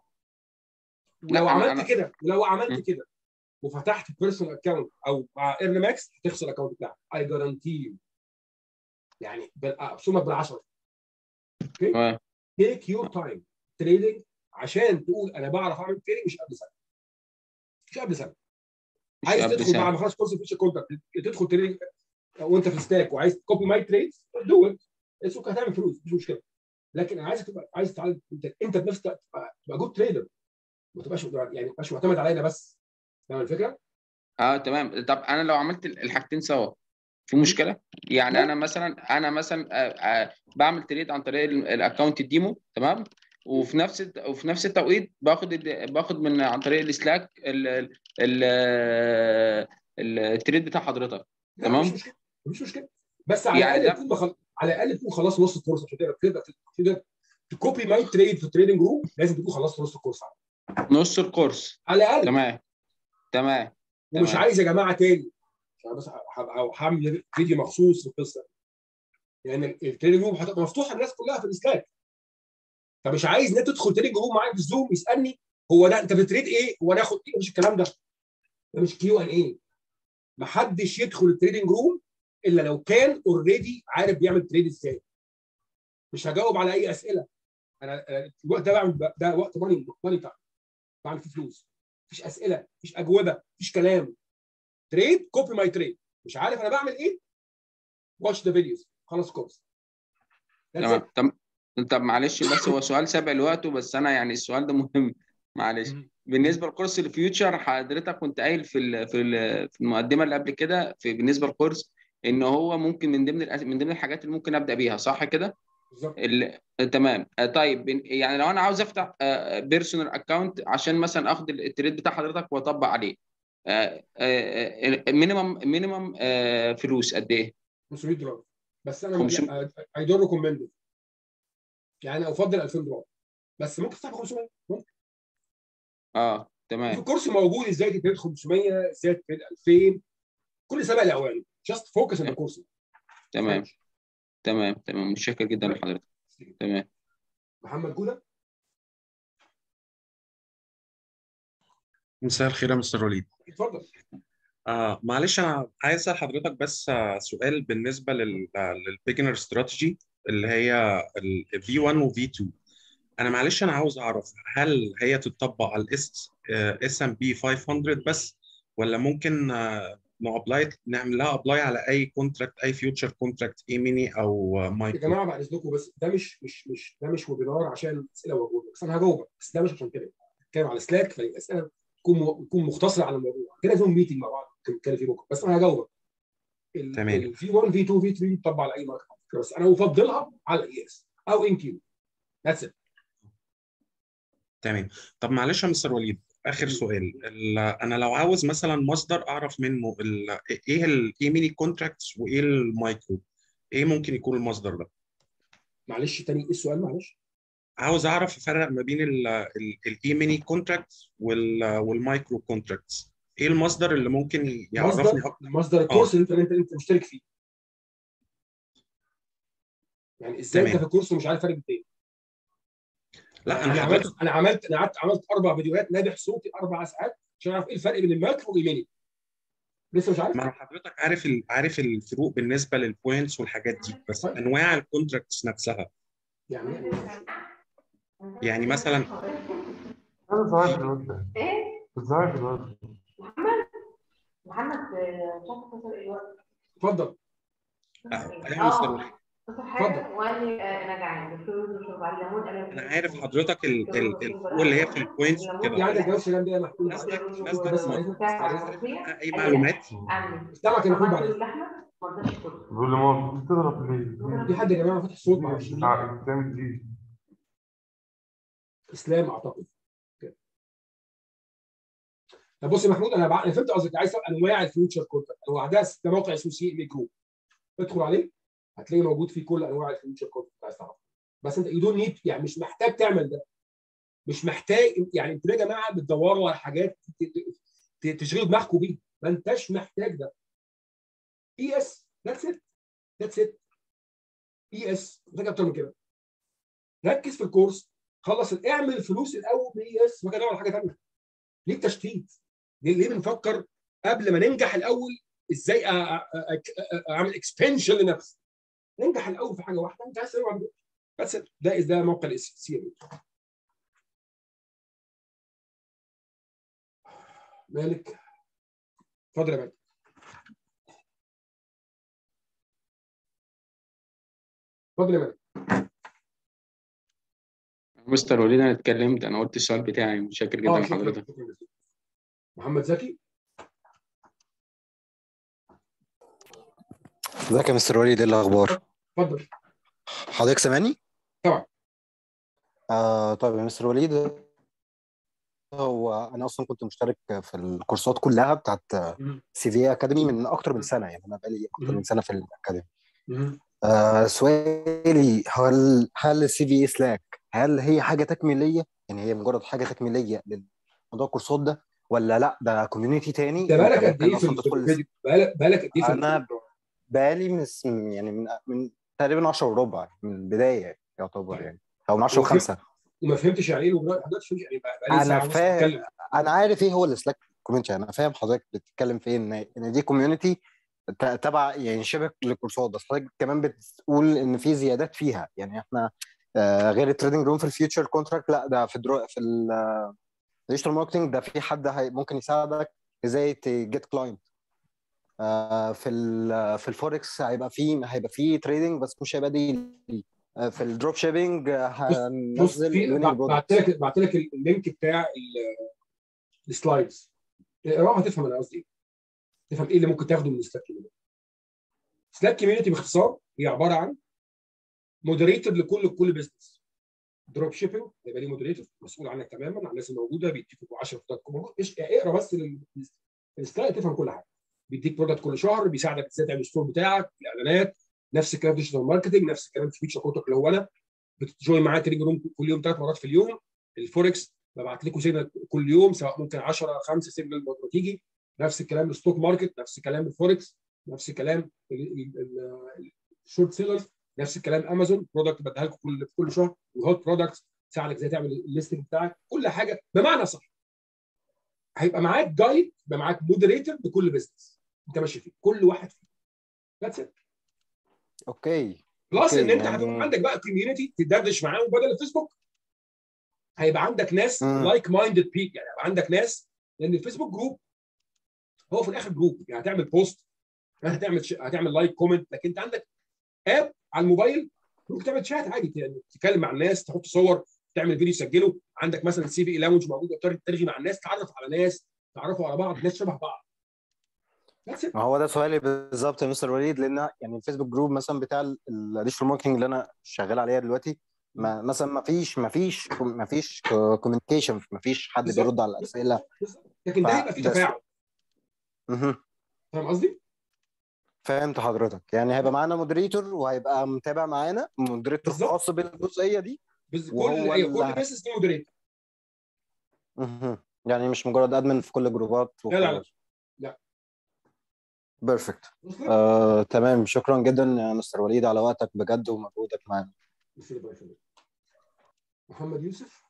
لا ولو انا عملت انا كده ولو عملت م. كده وفتحت بيرسونال اكونت او مع ايرن ماكس هتخسر الاكونت بتاعك اي جارانتي يو يعني ابصمك بالعشره اوكي تمام تيك يور تايم تريدنج عشان تقول انا بعرف اعمل تريدنج مش قبل سنه مش قبل سنه مش عايز قبل تدخل بعد سنه ما خلاص كورس فيتشر كونتاكت تدخل تريدنج وانت في ستاك وعايز كوبي ماي تريدز دو ات اتس اوكي هتعمل فلوس مش مشكله لكن انا عايزك تبقى عايز تتعلم انت انت بنفسك تبقى تبقى جود تريدر ما تبقاش يعني ما تبقاش معتمد علينا بس فاهم الفكره؟ اه تمام طب انا لو عملت الحاجتين سوا في مشكله يعني لا انا مثلا انا مثلا آه، آه، بعمل تريد عن طريق ال- الاكونت الديمو تمام وفي نفس الت- وفي نفس التوقيت باخد ال- باخد من عن طريق السلاك ال- ال- ال- ال- التريد بتاع حضرتك لا مفيش تمام مشكله مفيش مشكله بس على يعني الاقل ده تكون مخل... على الاقل تكون خلاص نص الكورس عشان تقدر تقدر تقدر تكوبي ماي تريد في التريدنج روم لازم تكون خلصت نص الكورس نص الكورس على الاقل تمام تمام ومش تمام عايز يا جماعه تاني عشان بس هبقى هعمل فيديو مخصوص في القصه يعني التريدنج روم هتبقى مفتوحه للناس كلها في السلاك فمش عايز ناس تدخل تريدنج روم معايا في الزوم يسالني هو ده انت بتريد ايه؟ هو انا اخد ايه؟ مش الكلام ده ده مش كيو ان ايه محدش يدخل التريدنج روم الا لو كان اوريدي عارف بيعمل تريد ازاي مش هجاوب على اي اسئله انا أنا الوقت ده بعمل ده وقت ماني ماني تايم بعمل فيه فلوس مفيش اسئله مفيش اجوبه مفيش كلام تريد كوبي ماي تريد مش عارف انا بعمل ايه واتش ذا فيديوز خلاص كورس تمام طب طب معلش بس هو سؤال سابق لوقته بس انا يعني السؤال ده مهم معلش بالنسبه لكورس الفيوتشر حضرتك كنت قايل في ال في ال في المقدمه اللي قبل كده في بالنسبه للكورس ان هو ممكن من ضمن الأس- من ضمن الحاجات اللي ممكن ابدا بيها صح كده؟ بالظبط ال- تمام آه، طيب بن- يعني لو انا عاوز افتح بيرسونال اكونت عشان مثلا اخد التريد بتاع حضرتك واطبق عليه مينيمم مينيمم فلوس قد ايه؟ 500 دولار بس انا 500 اي دونت ريكومند يعني انا افضل 2000 دولار بس ممكن تدفع 500 ممكن اه في تمام الكورس موجود ازاي تتريد 500 ازاي تتريد 2000 كل سبق الاوان جاست فوكس على الكورس تمام تمام تمام متشكر جدا لحضرتك تمام محمد جوده مساء الخير يا مستر وليد اتفضل آه معلش انا عايز اسال حضرتك بس آه سؤال بالنسبه لل للبيجنر استراتيجي اللي هي ال V1 و V2 انا معلش انا عاوز اعرف هل هي تطبق على الاس اس ام بي 500 بس ولا ممكن آه نابلاي نعمل لها ابلاي على اي كونتراكت اي فيوتشر كونتراكت اي ميني او يا مايكرو جماعه بعد اذنكم بس ده مش مش مش ده مش ويبينار عشان اسئله واجوبه بس انا هجاوبك بس ده مش عشان كده بتكلم على سلاك فالاسئله تكون م- تكون مختصره على الموضوع كده زوم ميتنج مع بعض ممكن نتكلم فيه بكره بس انا هجاوبك تمام في 1 في 2 في 3 بتطبق على اي ماركت بس انا افضلها على الاي اس او ان كيو ذاتس ات تمام طب معلش يا مستر وليد اخر سؤال ال- انا لو عاوز مثلا مصدر اعرف منه ال- ايه الاي ميني كونتراكتس وايه المايكرو ايه ممكن يكون المصدر ده معلش تاني ايه السؤال معلش عاوز اعرف افرق ما بين الاي ميني كونتراكتس والمايكرو كونتراكتس ايه المصدر اللي ممكن يعرفني مصدر اكتر مصدر الكورس اللي انت انت انت مشترك فيه يعني ازاي انت تمام. في الكورس ومش عارف فرق الاثنين لا انا انا عملت حضرتك انا عملت انا قعدت عملت اربع فيديوهات نابح صوتي اربع ساعات عشان اعرف ايه الفرق بين الماكرو والايميلي لسه مش عارف ما هو حضرتك عارف ال... عارف الفروق بالنسبه للبوينتس والحاجات دي بس انواع الكونتراكتس نفسها يعني يعني مثلا انا صحيح دلوقتي صحيح دلوقتي محمد آه، مش عارفه توصل ايه الوقت اتفضل ايوه مستر وليد. اتصل حاجه وقال لي آه، انا جعان قلت له بشرب على الليمون قال لي انا عارف حضرتك ال... ال... الفروق اللي هي في البوينتس وكده في عندك جواز كلام ده يا محمود ناس ناس بس بس معلش اي معلومات سامعك يا محمود معلش بيقول لي ما بتضرب ليه؟ في حد يا جماعه فاتح صوت معرفش مين. آه، بتعمل ايه؟ اسلام اعتقد كده. طب بص يا محمود انا بع... انا فهمت قصدك عايز تعرف انواع الفيوتشر كونتراكت هو ده ده موقع اسمه سي ام جروب ادخل عليه هتلاقي موجود فيه كل انواع الفيوتشر كونتراكت عايز تعرفها بس انت يو دونت نيد يعني مش محتاج تعمل ده مش محتاج يعني انتوا يا جماعه بتدوروا على حاجات ت- ت- ت- تشغلوا دماغكم بيها ما انتش محتاج ده اي اس ذاتس ات ذاتس ات اي اس محتاج اكتر من كده ركز في الكورس خلص اعمل الفلوس الاول باي اس ما كده ولا حاجه ثانيه ليه التشتيت؟ ليه ليه بنفكر قبل ما ننجح الاول ازاي أ- أ- أ- أ- اعمل اكسبنشن لنفسي ننجح الاول في حاجه واحده انت عايز تلعب بس ده ده موقع السي ام مالك اتفضل يا مالك اتفضل يا مالك مستر وليد انا اتكلمت انا قلت السؤال بتاعي متشكر جدا اه شكرا لحضرتك شكرا جزيلا. محمد زكي ازيك يا مستر وليد ايه الاخبار اتفضل حضرتك سامعني طبعا آه طيب يا مستر وليد هو انا اصلا كنت مشترك في الكورسات كلها بتاعت سي في اكاديمي من اكتر من سنه يعني انا بقالي اكتر من سنه في الاكاديمي آه سؤالي هل هل السي في سلاك هل هي حاجه تكميليه يعني هي مجرد حاجه تكميليه لموضوع الكورسات ده ولا لا ده كوميونتي تاني انت بالك أنت قد ايه ممكن في اصلا ال- في تدخل الفيديو بالك بالك قد ايه في انا الفيديو؟ بقالي من الس- يعني من من تقريبا 10 وربع من البدايه يعتبر يعني او من 10 وفهم- و5 وما فهمتش يعني ايه الويب حضرتك فهمت يعني بقى بقى لي انا ساعه ونص فاهم بتكلم انا عارف ايه هو السلاك كوميونتي انا فاهم حضرتك بتتكلم في إيه، ان ان دي كوميونتي تبع يعني شبه للكورسات بس حضرتك كمان بتقول ان في زيادات فيها يعني احنا آه، غير التريدنج روم في الفيوتشر كونتراكت لا ده في درو في الديجيتال ماركتنج ده في حد هي ممكن يساعدك ازاي تجيت كلاينت في ال في الفوركس هيبقى في هيبقى في تريدنج بس مش هيبقى دي في الدروب شيبنج بص هننزل في winning بعت products. لك بعت لك اللينك بتاع ال- السلايدز اقراها هتفهم انا قصدي ايه تفهم ايه اللي ممكن تاخده من السلاك كوميونتي سلاك كوميونتي باختصار هي عباره عن مودريتور لكل كل بزنس دروب شيبنج هيبقى ليه مودريتور مسؤول عنك تماما عن الناس الموجوده بيديك 10 برودكت ايش اقرا بس ال- السلايد تفهم كل حاجه بيديك برودكت كل شهر بيساعدك ازاي تعمل الستور بتاعك الاعلانات نفس الكلام في ديجيتال ماركتنج نفس الكلام في فيتشر كوتك اللي هو انا بتجوين معايا تريننج روم كل يوم ثلاث مرات في اليوم الفوركس ببعت لكم سيجنال كل يوم سواء ممكن 10 5 سيجنال ما تيجي نفس الكلام الستوك ماركت نفس الكلام الفوركس نفس الكلام الشورت سيلرز نفس الكلام امازون برودكت بديها لكم كل كل شهر وهوت برودكت تساعدك ازاي تعمل الليستنج بتاعك كل حاجه بمعنى صح هيبقى معاك جايد يبقى معاك مودريتور لكل بزنس انت ماشي فيه كل واحد فيه ذاتس ات اوكي بلس اوكي ان انت يعني هتبقى عندك بقى كوميونتي تدردش معاهم بدل الفيسبوك هيبقى عندك ناس مم. لايك مايندد بيك يعني هيبقى عندك ناس لان الفيسبوك جروب هو في الاخر جروب يعني هتعمل بوست هتعمل ش... هتعمل لايك كومنت لكن انت عندك اب على الموبايل ممكن تعمل شات عادي يعني تتكلم مع الناس تحط صور تعمل فيديو تسجله عندك مثلا سي في لاونج موجود تقدر ترغي مع الناس تعرف على ناس تعرفوا على بعض ناس شبه بعض That's it. ما هو ده سؤالي بالظبط يا مستر وليد لان يعني الفيسبوك جروب مثلا بتاع الديجيتال ماركتنج اللي انا شغال عليها دلوقتي ما مثلا ما فيش ما فيش ما فيش كوميونيكيشن ما فيش حد بالظبط. بيرد على الاسئله لكن ده هيبقى فيه فده- تفاعل مهم. فاهم قصدي؟ فهمت حضرتك يعني هيبقى معانا مودريتور وهيبقى متابع معانا مودريتور بالظبط. خاص بالجزئيه دي بس كل وهو ايوه اللي كل بزنس ليه مودريتور مهم. يعني مش مجرد ادمن في كل الجروبات لا لا لا وخلاص. لا بيرفكت آه، تمام شكرا جدا يا مستر وليد على وقتك بجد ومجهودك معانا بس الله يخليك. محمد يوسف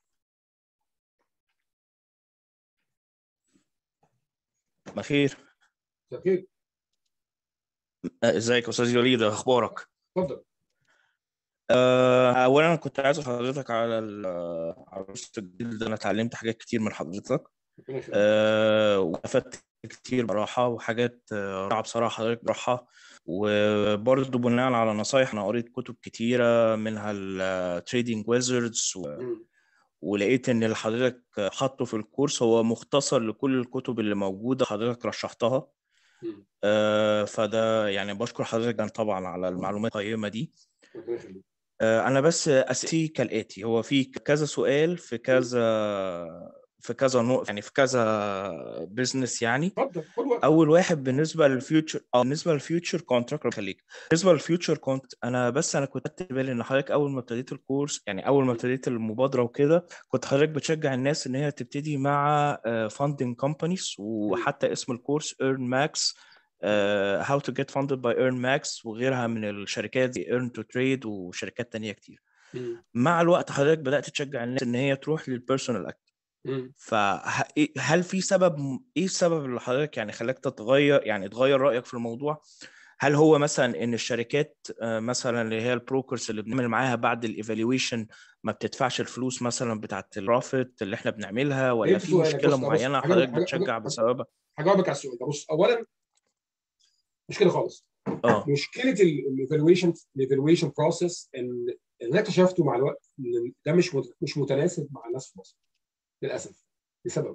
بخير مساء الخير آه، ازيك يا استاذ وليد اخبارك اتفضل آه، اولا انا كنت عايز أشكر حضرتك على ال- على الرصد الجديد ده انا اتعلمت حاجات كتير من حضرتك ربنا يخليك. آه، واستفدت كتير بصراحه وحاجات آه، رائعه بصراحه حضرتك بصراحه وبرضه بناء على نصايح انا قريت كتب كتيره منها التريدنج ويزردز ولقيت ان اللي حضرتك حاطه في الكورس هو مختصر لكل الكتب اللي موجوده حضرتك رشحتها آه، فده يعني بشكر حضرتك جداً طبعا على المعلومات القيمه دي ربنا يخليك. آه، انا بس اسئلتي كالاتي هو في كذا سؤال في كذا في كذا نوع يعني في كذا بزنس يعني اتفضل خد وقت اول واحد بالنسبه للفيوتشر اه بالنسبه للفيوتشر كونتراكت خليك بالنسبه للفيوتشر كونت انا بس انا كنت خدت بالي ان حضرتك اول ما ابتديت الكورس يعني اول ما ابتديت المبادره وكده كنت حضرتك بتشجع الناس ان هي تبتدي مع فاندنج كومبانيز وحتى اسم الكورس earn max uh, how to get funded by earn max وغيرها من الشركات زي earn to trade وشركات تانية كتير مع الوقت حضرتك بدأت تشجع الناس ان هي تروح للبيرسونال اكت فهل في سبب ايه السبب اللي حضرتك يعني خلاك تتغير يعني تغير رأيك في الموضوع هل هو مثلا ان الشركات آه، مثلا اللي هي البروكرز اللي بنعمل معاها بعد الايفالويشن ما بتدفعش الفلوس مثلا بتاعت البروفيت اللي احنا بنعملها ولا فهمت في سؤالك. مشكلة بص- بص، معينة هجاوب- حضرتك هجاوب- بتشجع هجاوب- بسببها هجاوبك على السؤال ده بص اولا مش كده خالص اه مشكله الايفالويشن الايفالويشن بروسيس ان اللي انا اكتشفته مع الوقت ان ده مش مت- مش متناسب مع الناس في مصر للاسف لسبب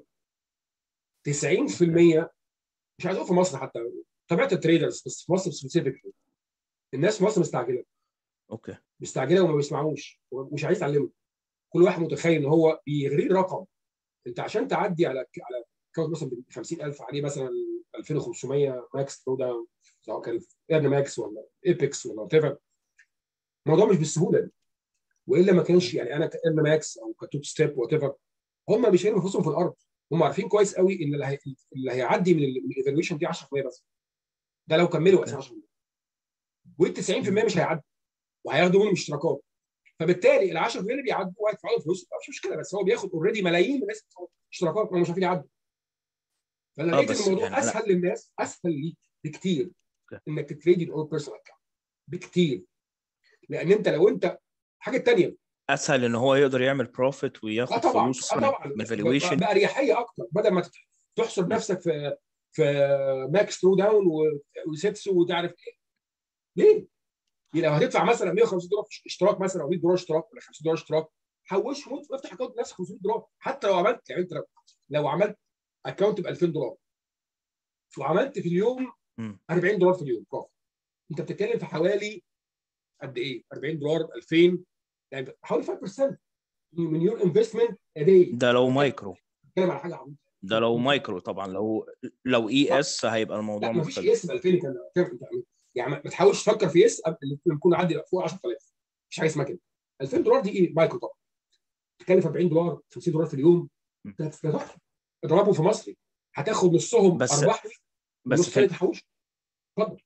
90% مش عايز اقول في مصر حتى طبيعه التريدرز بس في مصر سبيسيفيكلي الناس في مصر مستعجله اوكي مستعجله وما بيسمعوش ومش عايز يتعلموا كل واحد متخيل ان هو بيغريه رقم انت عشان تعدي على على كاونت مثلا ب 50000 عليه مثلا 2500 ماكس ثرو داون سواء كان ايرن ماكس ولا ايبكس ولا وات ايفر الموضوع مش بالسهوله دي والا ما كانش يعني انا كايرن ماكس او كتوب ستيب وات ايفر هم مش هيرموا فلوسهم في الارض هم عارفين كويس قوي ان اللي, هي... اللي هيعدي من الايفالويشن دي 10% بس ده لو كملوا اساسا 10% وال 90% مش هيعدي وهياخدوا منهم اشتراكات فبالتالي ال 10% اللي بيعدوا هيدفعوا فلوس مش مشكله بس هو بياخد اوريدي ملايين من الناس بتدفع اشتراكات هم مش عارفين يعدوا فانا اه لقيت بس الموضوع يعني انا اسهل للناس اسهل ليك بكتير انك تتريد الاول بيرسونال اكونت بكتير لان انت لو انت حاجه ثانيه اسهل ان هو يقدر يعمل بروفيت اه وياخد طبعا فلوس اه طبعا من بقى, فالويشن بقى اريحيه اكتر بدل ما تت- تحصر نفسك في في ماكس ثرو داون وسيتس وتعرف ايه ليه؟ يعني لو هتدفع مثلا 150 دولار في اشتراك مثلا او 100 دولار اشتراك ولا 50 دولار اشتراك حوشهم وافتح اكونت بنفسك 500 دولار حتى لو عملت يعني انت لو, لو عملت اكونت ب 2000 دولار وعملت في اليوم 40 دولار في اليوم بروفيت انت بتتكلم في حوالي قد ايه؟ 40 دولار 2000 يعني حوالي 5% من يور انفستمنت اداي ده لو مايكرو بتتكلم على حاجه عبيطه ده لو مايكرو طبعا لو لو اي اس هيبقى الموضوع لا مفيش مختلف اس ب 2000 كان كان- يعني ما تحاولش تفكر في اس قبل اللي يكون عدي فوق 10000 مفيش حاجه اسمها كده 2000 دولار دي ايه مايكرو طبعا تتكلم في 40 دولار 50 دولار في اليوم ده ده تحفه اضربه في مصري هتاخد نصهم بس ارباح بس ونص في تاني ال- تحوش اتفضل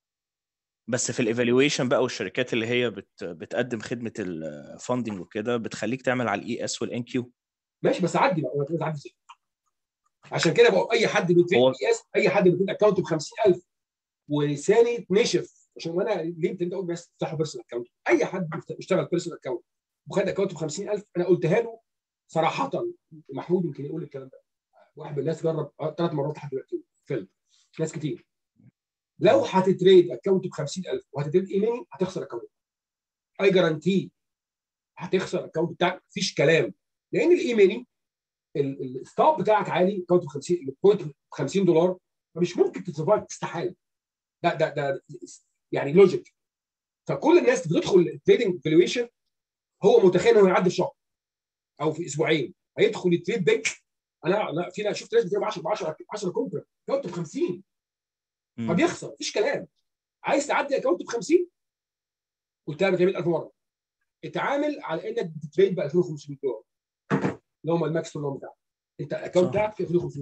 بس في الايفالويشن بقى والشركات اللي هي بت بتقدم خدمه الفاندنج وكده بتخليك تعمل على الاي اس والان كيو ماشي بس عدي بقى ولا تعدي ازاي عشان كده بقى اي حد بيتريد هو بي اس اي حد بيتريد اكونت ب 50000 ولساني نشف عشان وانا ليه انت اقول بس افتحوا بيرسونال اكونت اي حد بيشتغل بيرسونال اكونت وخد اكونت ب 50000 انا قلتها له صراحه محمود يمكن يقول الكلام ده واحد من الناس جرب ثلاث مرات لحد دلوقتي فيلم ناس كتير لو هتتريد اكونت ب 50000 وهتتريد ايميلي هتخسر اكونت اي جارانتي هتخسر الاكونت بتاعك مفيش كلام لان الايميلي الستوب بتاعك عالي اكونت ب 50 البوينت ب 50 دولار فمش ممكن تسرفايف استحاله ده ده ده يعني لوجيك فكل الناس بتدخل التريدنج فالويشن هو متخيل انه هيعدي في شهر او في اسبوعين هيدخل يتريد بيج انا لا في ناس شفت ناس بتجيب 10 ب 10 10 كونتر اكونت ب 50 فبيخسر مفيش كلام عايز تعدي اكونت ب 50 قلتها ب 1000 مره اتعامل على انك بتتريد ب 2500 دولار اللي هم الماكس اللي هم بتاعك انت الاكونت صح. بتاعك فيه 2500 دولار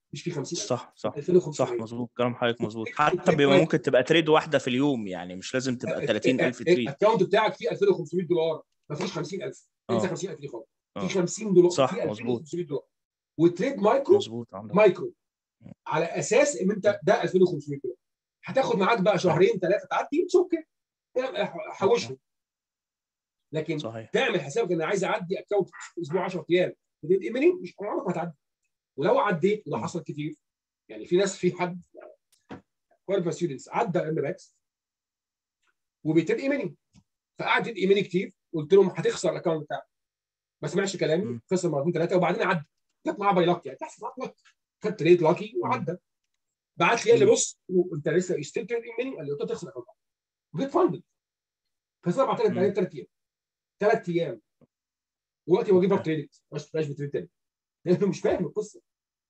مش في 50000 صح صح 2500 صح مظبوط كلام حضرتك مظبوط التريد حتى بيبقى مايكرو ممكن تبقى تريد واحده في اليوم يعني مش لازم تبقى 30000 تريد الاكونت بتاعك فيه 2500 دولار ما فيش 50000 انسى اه 50000 دي خالص في اه 50 دولار صح في مظبوط 2500 دولار وتريد مايكرو مظبوط عندك مايكرو على اساس ان انت ده 2500 دولار هتاخد معاك بقى شهرين ثلاثه تعدي اتس اوكي حوشهم لكن صحيح تعمل حسابك ان عايز اعدي اكونت في اسبوع 10 ايام تديت ايميلي مش عمرك ما هتعدي ولو عديت وده حصل كتير يعني في ناس في حد كواليفا ستودنتس عدى ام باكس وبيتد ايميلي فقعد يدي ايميلي كتير قلت لهم هتخسر الاكونت بتاعك ما سمعش كلامي خسر مرتين ثلاثه وبعدين عدى جت معاه باي لاك يعني تحصل معاك لاك خد تريد لاكي وعدى بعت لي قال لي بص انت لسه ستيل تريد ايميلي قال لي قلت له تخسر الاكونت وجيت فاندد خسر بعد ثلاث ايام ثلاث ايام ثلاث ايام دلوقتي هو جيب اب تريدنج مش مش بتريد تاني لانه مش فاهم القصه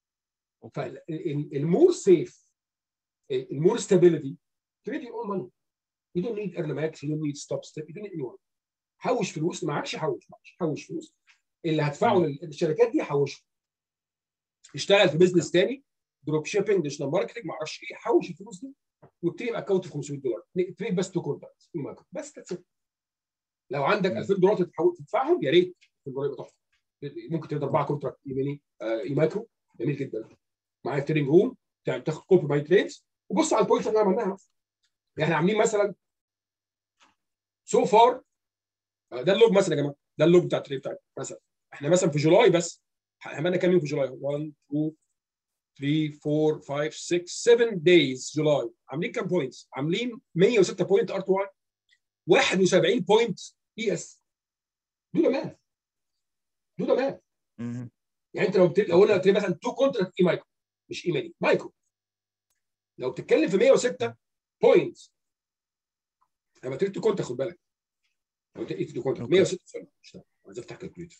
فالمور سيف المور ستابيليتي تريد يور اون ماني يو دونت نيد ايرن ماكس يو دونت نيد ستوب ستيب يو دونت نيد anyone حوش فلوس معكش حوش معكش حوش فلوس اللي هدفعه للشركات دي حوشه اشتغل في بزنس تاني دروب شيبنج ديجيتال ماركتنج ما اعرفش ايه حوش الفلوس دي وابتدي باكونت في 500 دولار تريد بس تو كونتاكت بس that's it. لو عندك 2000 دولار تتحول تدفعهم يا ريت 2000 دولار يبقى تحفه ممكن تقدر اربعه كونتراكت ايميلي آه اي مايكرو جميل جدا معايا تريننج روم تاخد كوبي باي تريدز وبص على البوينتس اللي عملناها احنا عاملين مثلا سو فار ده اللوج مثلا يا جماعه ده اللوج بتاع التريد بتاعنا مثلا احنا مثلا في جولاي بس عملنا كام يوم في جولاي 1 2 3 4 5 6 7 دايز جولاي عاملين كام بوينتس عاملين 106 بوينت ار 2 71 بوينت اي اس دو ده ماث دو ده ماث يعني انت لو بت... لو قلنا مثلا تو كونتراكت اي مايكرو مش ايميلي مايكرو لو بتتكلم في 106 بوينت لما تريد تو كونتراكت خد بالك لو تريد تو كونتراكت 106 سنه مش عايز افتح كالكوليتر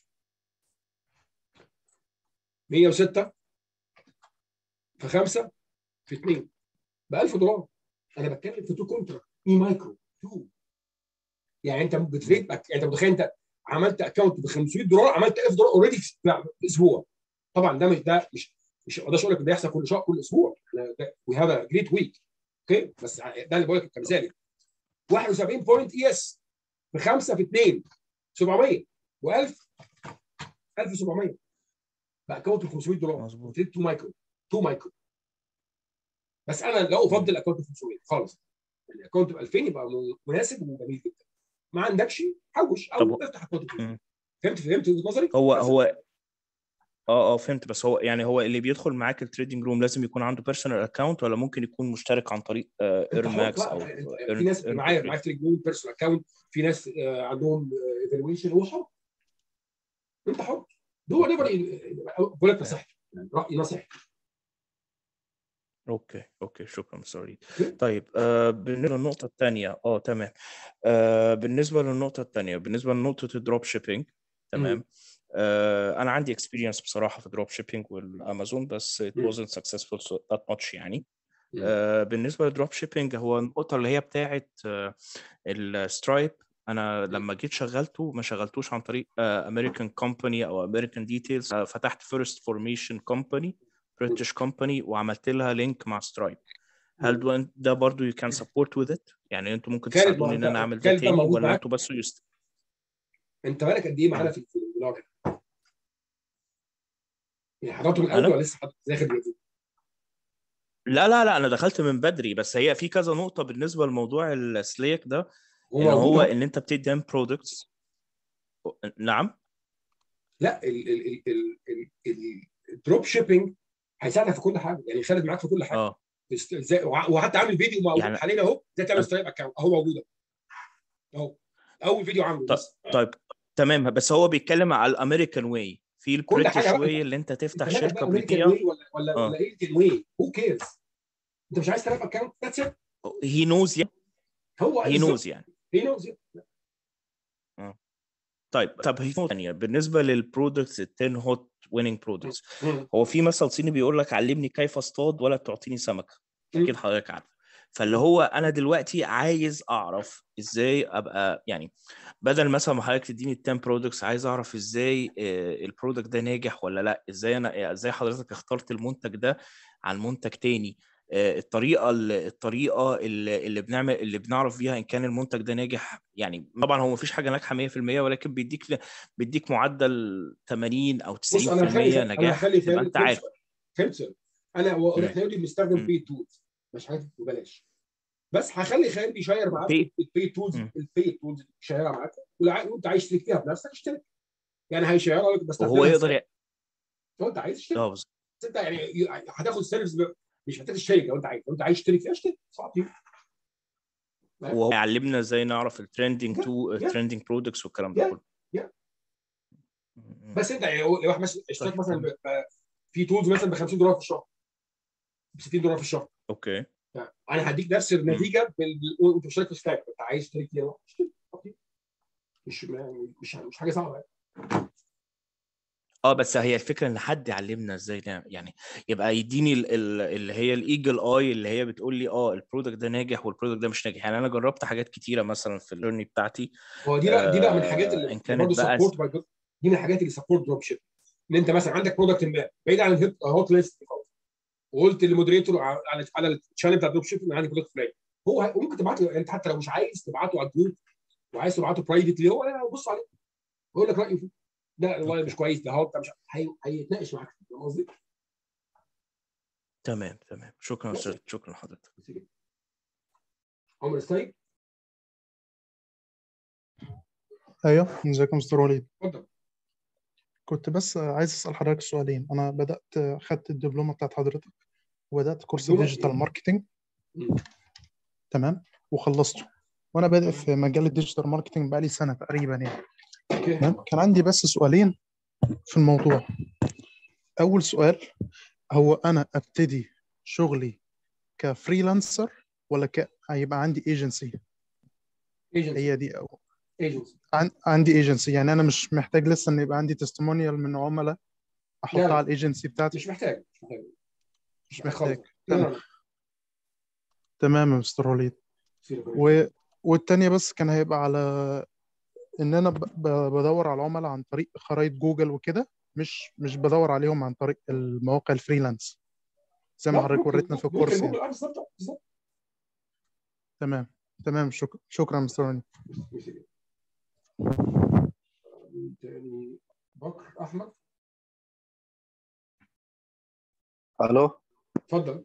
106 في 5 في 2 ب 1000 دولار انا بتكلم في تو كونتراكت اي مايكرو 2 يعني انت بتريد يعني انت متخيل انت عملت اكونت ب 500 دولار عملت 1000 دولار اوريدي في اسبوع طبعا ده مش ده مش مش ما اقدرش اقول لك ده يحصل كل شهر كل اسبوع وي هاف ا جريت ويك اوكي بس ده اللي بقول لك كمثال 71 بوينت اي اس في 5 في 2 700 و1000 1700 بقى اكونت ب 500 دولار مظبوط 2 مايكرو 2 مايكرو بس انا لا افضل الاكونت ب 500 خالص الاكونت ب 2000 يبقى مناسب وجميل جدا ما عندكش حوش او افتح اكونت فهمت فهمت وجهه نظري؟ هو هو اه اه فهمت بس هو يعني هو اللي بيدخل معاك التريدنج روم لازم يكون عنده بيرسونال اكونت ولا ممكن يكون مشترك عن طريق ايرن ماكس او في ناس معايا معايا تريدنج روم بيرسونال اكونت في ناس عندهم ايفالويشن هو حر انت حر هو نيفر بقول لك نصيحتي يعني رايي نصيحتي اوكي اوكي شكرا سوري طيب آه بالنسبه للنقطه الثانيه اه تمام آه بالنسبه للنقطه الثانيه بالنسبه لنقطه الدروب شيبينج تمام آه انا عندي اكسبيرينس بصراحه في الدروب شيبينج والامازون بس it wasn't successful so that much يعني آه بالنسبه للدروب شيبينج هو النقطه اللي هي بتاعه آه السترايب انا لما جيت شغلته ما شغلتوش عن طريق امريكان كومباني او امريكان ديتيلز فتحت فيرست فورميشن كومباني بريتش كومباني وعملت لها لينك مع سترايب هل ده, ده برضه يو كان سبورت وذ ات يعني انتوا ممكن تساعدوني ان انا اعمل ده تاني ولا انتوا بس يست... انت بالك قد ايه معانا في البلوج يعني حضرته من الاول ولا لسه حضرتك داخل دلوقتي؟ لا لا لا انا دخلت من بدري بس هي في كذا نقطه بالنسبه لموضوع السليك ده ان هو ان انت بتدي ان برودكتس نعم لا الدروب شيبنج هيساعدك في كل حاجه يعني خالد معاك في كل حاجه اه ازاي وحتى عامل فيديو موجود يعني حاليا اهو ازاي تعمل سترايب اكونت اهو موجود اهو اول فيديو عامله طيب, طيب تمام بس هو بيتكلم على الامريكان واي في البريتش واي اللي انت تفتح شركه بريطانيه ولا ولا آه. ولا ايه واي هو كيرز انت مش عايز سترايب اكونت ذاتس ات هي نوز يعني هو هي نوز يعني هي نوز طيب طب هي نقطه ثانيه بالنسبه للبرودكتس ال 10 هوت ويننج برودكتس هو في مثل صيني بيقول لك علمني كيف اصطاد ولا تعطيني سمكه اكيد حضرتك عارف فاللي هو انا دلوقتي عايز اعرف ازاي ابقى يعني بدل مثلا ما حضرتك تديني ال 10 برودكتس عايز اعرف ازاي البرودكت ده ناجح ولا لا ازاي انا ازاي حضرتك اخترت المنتج ده عن منتج تاني آه، الطريقه الطريقه اللي اللي بنعمل اللي بنعرف بيها ان كان المنتج ده ناجح يعني طبعا هو مفيش حاجه ناجحه 100% ولكن بيديك بيديك معدل 80 او 90% بص انا هخلي انا نجاح هخلي تبقى فاهم انت عارف فهمت سؤال. انا و- مم. احنا دلوقتي بنستخدم مم. بي تولز مش حاجات ببلاش بس هخلي خالد يشير معاك بي البي تولز مم. البي تولز يشيرها معاك والع- وانت عايز تشترك فيها بنفسك اشترك يعني هيشيرها لك وهو بستخدمها يقدر ازاي ي... لو انت عايز اشترك اه بالظبط. بس انت يعني ي- هتاخد سيرفيس ب- مش محتاج تشترك لو انت عايز لو انت عايز تشترك فيها اشترك صعب وهو يعلمنا ازاي نعرف الترندنج تو يا الترندنج برودكتس والكلام ده يا كله يا بس انت يعني لو واحد مثلا اشترك طيب مثلا تمام. ب- ب- في تولز مثلا ب 50 دولار في الشهر ب 60 دولار في الشهر اوكي انا هديك نفس مم. النتيجه بال... وانت مشترك في ستاك انت عايز تشترك فيها اشترك. أوكي. مش مش مش حاجه صعبه يعني. اه بس هي الفكره ان حد يعلمنا ازاي نعمل يعني يبقى يديني ال- ال- اللي هي الايجل اي اللي هي بتقول لي اه البرودكت ده ناجح والبرودكت ده مش ناجح يعني انا جربت حاجات كتيره مثلا في الجيرني بتاعتي هو دي بقى دي بقى من الحاجات آه اللي ان اللي كانت برضه بقى سبورت باي دي من الحاجات اللي سبورت دروب شيب ان انت مثلا عندك برودكت ما بعيد عن الهيت هوت ليست خالص وقلت للمودريتور على على الشانل بتاع دروب شيب ان عندي برودكت فلان هو هي- ممكن تبعت له انت حتى لو مش عايز تبعته على الجروب وعايز تبعته برايفتلي هو لا بص عليه يقول لك رايه فيه ده والله مش كويس ده هو بتاع مش هي- هيتناقش معاك فاهم قصدي؟ تمام تمام شكرا استاذ شكرا لحضرتك عمر السيد ايوه ازيك يا مستر وليد اتفضل كنت بس عايز اسال حضرتك سؤالين انا بدات خدت الدبلومه بتاعت حضرتك وبدات كورس دبلومه ديجيتال ايه؟ ماركتنج مم. تمام وخلصته وانا بادئ في مجال الديجيتال ماركتنج بقالي سنه تقريبا يعني اوكي تمام كان عندي بس سؤالين في الموضوع اول سؤال هو انا ابتدي شغلي كفريلانسر ولا ك هيبقى عندي ايجنسي ايجنسي هي دي أو... ايجنسي عن... عندي ايجنسي يعني انا مش محتاج لسه ان يبقى عندي تستمونيال من عملاء لا احطها على لا الايجنسي بتاعتي مش محتاج مش محتاج مش مش محتاج محتاج خالص لا لا تمام لا تمام يا مستر وليد سيبك من و... والتانية بس كان هيبقى على ان انا ب... ب... بدور على العملاء عن طريق خرائط جوجل وكده مش مش بدور عليهم عن طريق المواقع الفريلانس زي ما لا حضرتك ممكن وريتنا في ممكن الكورس جوجل يعني اه بالظبط بالظبط تمام تمام شكرا شكرا مستر وليد ماشي. مين تاني بكر احمد الو اتفضل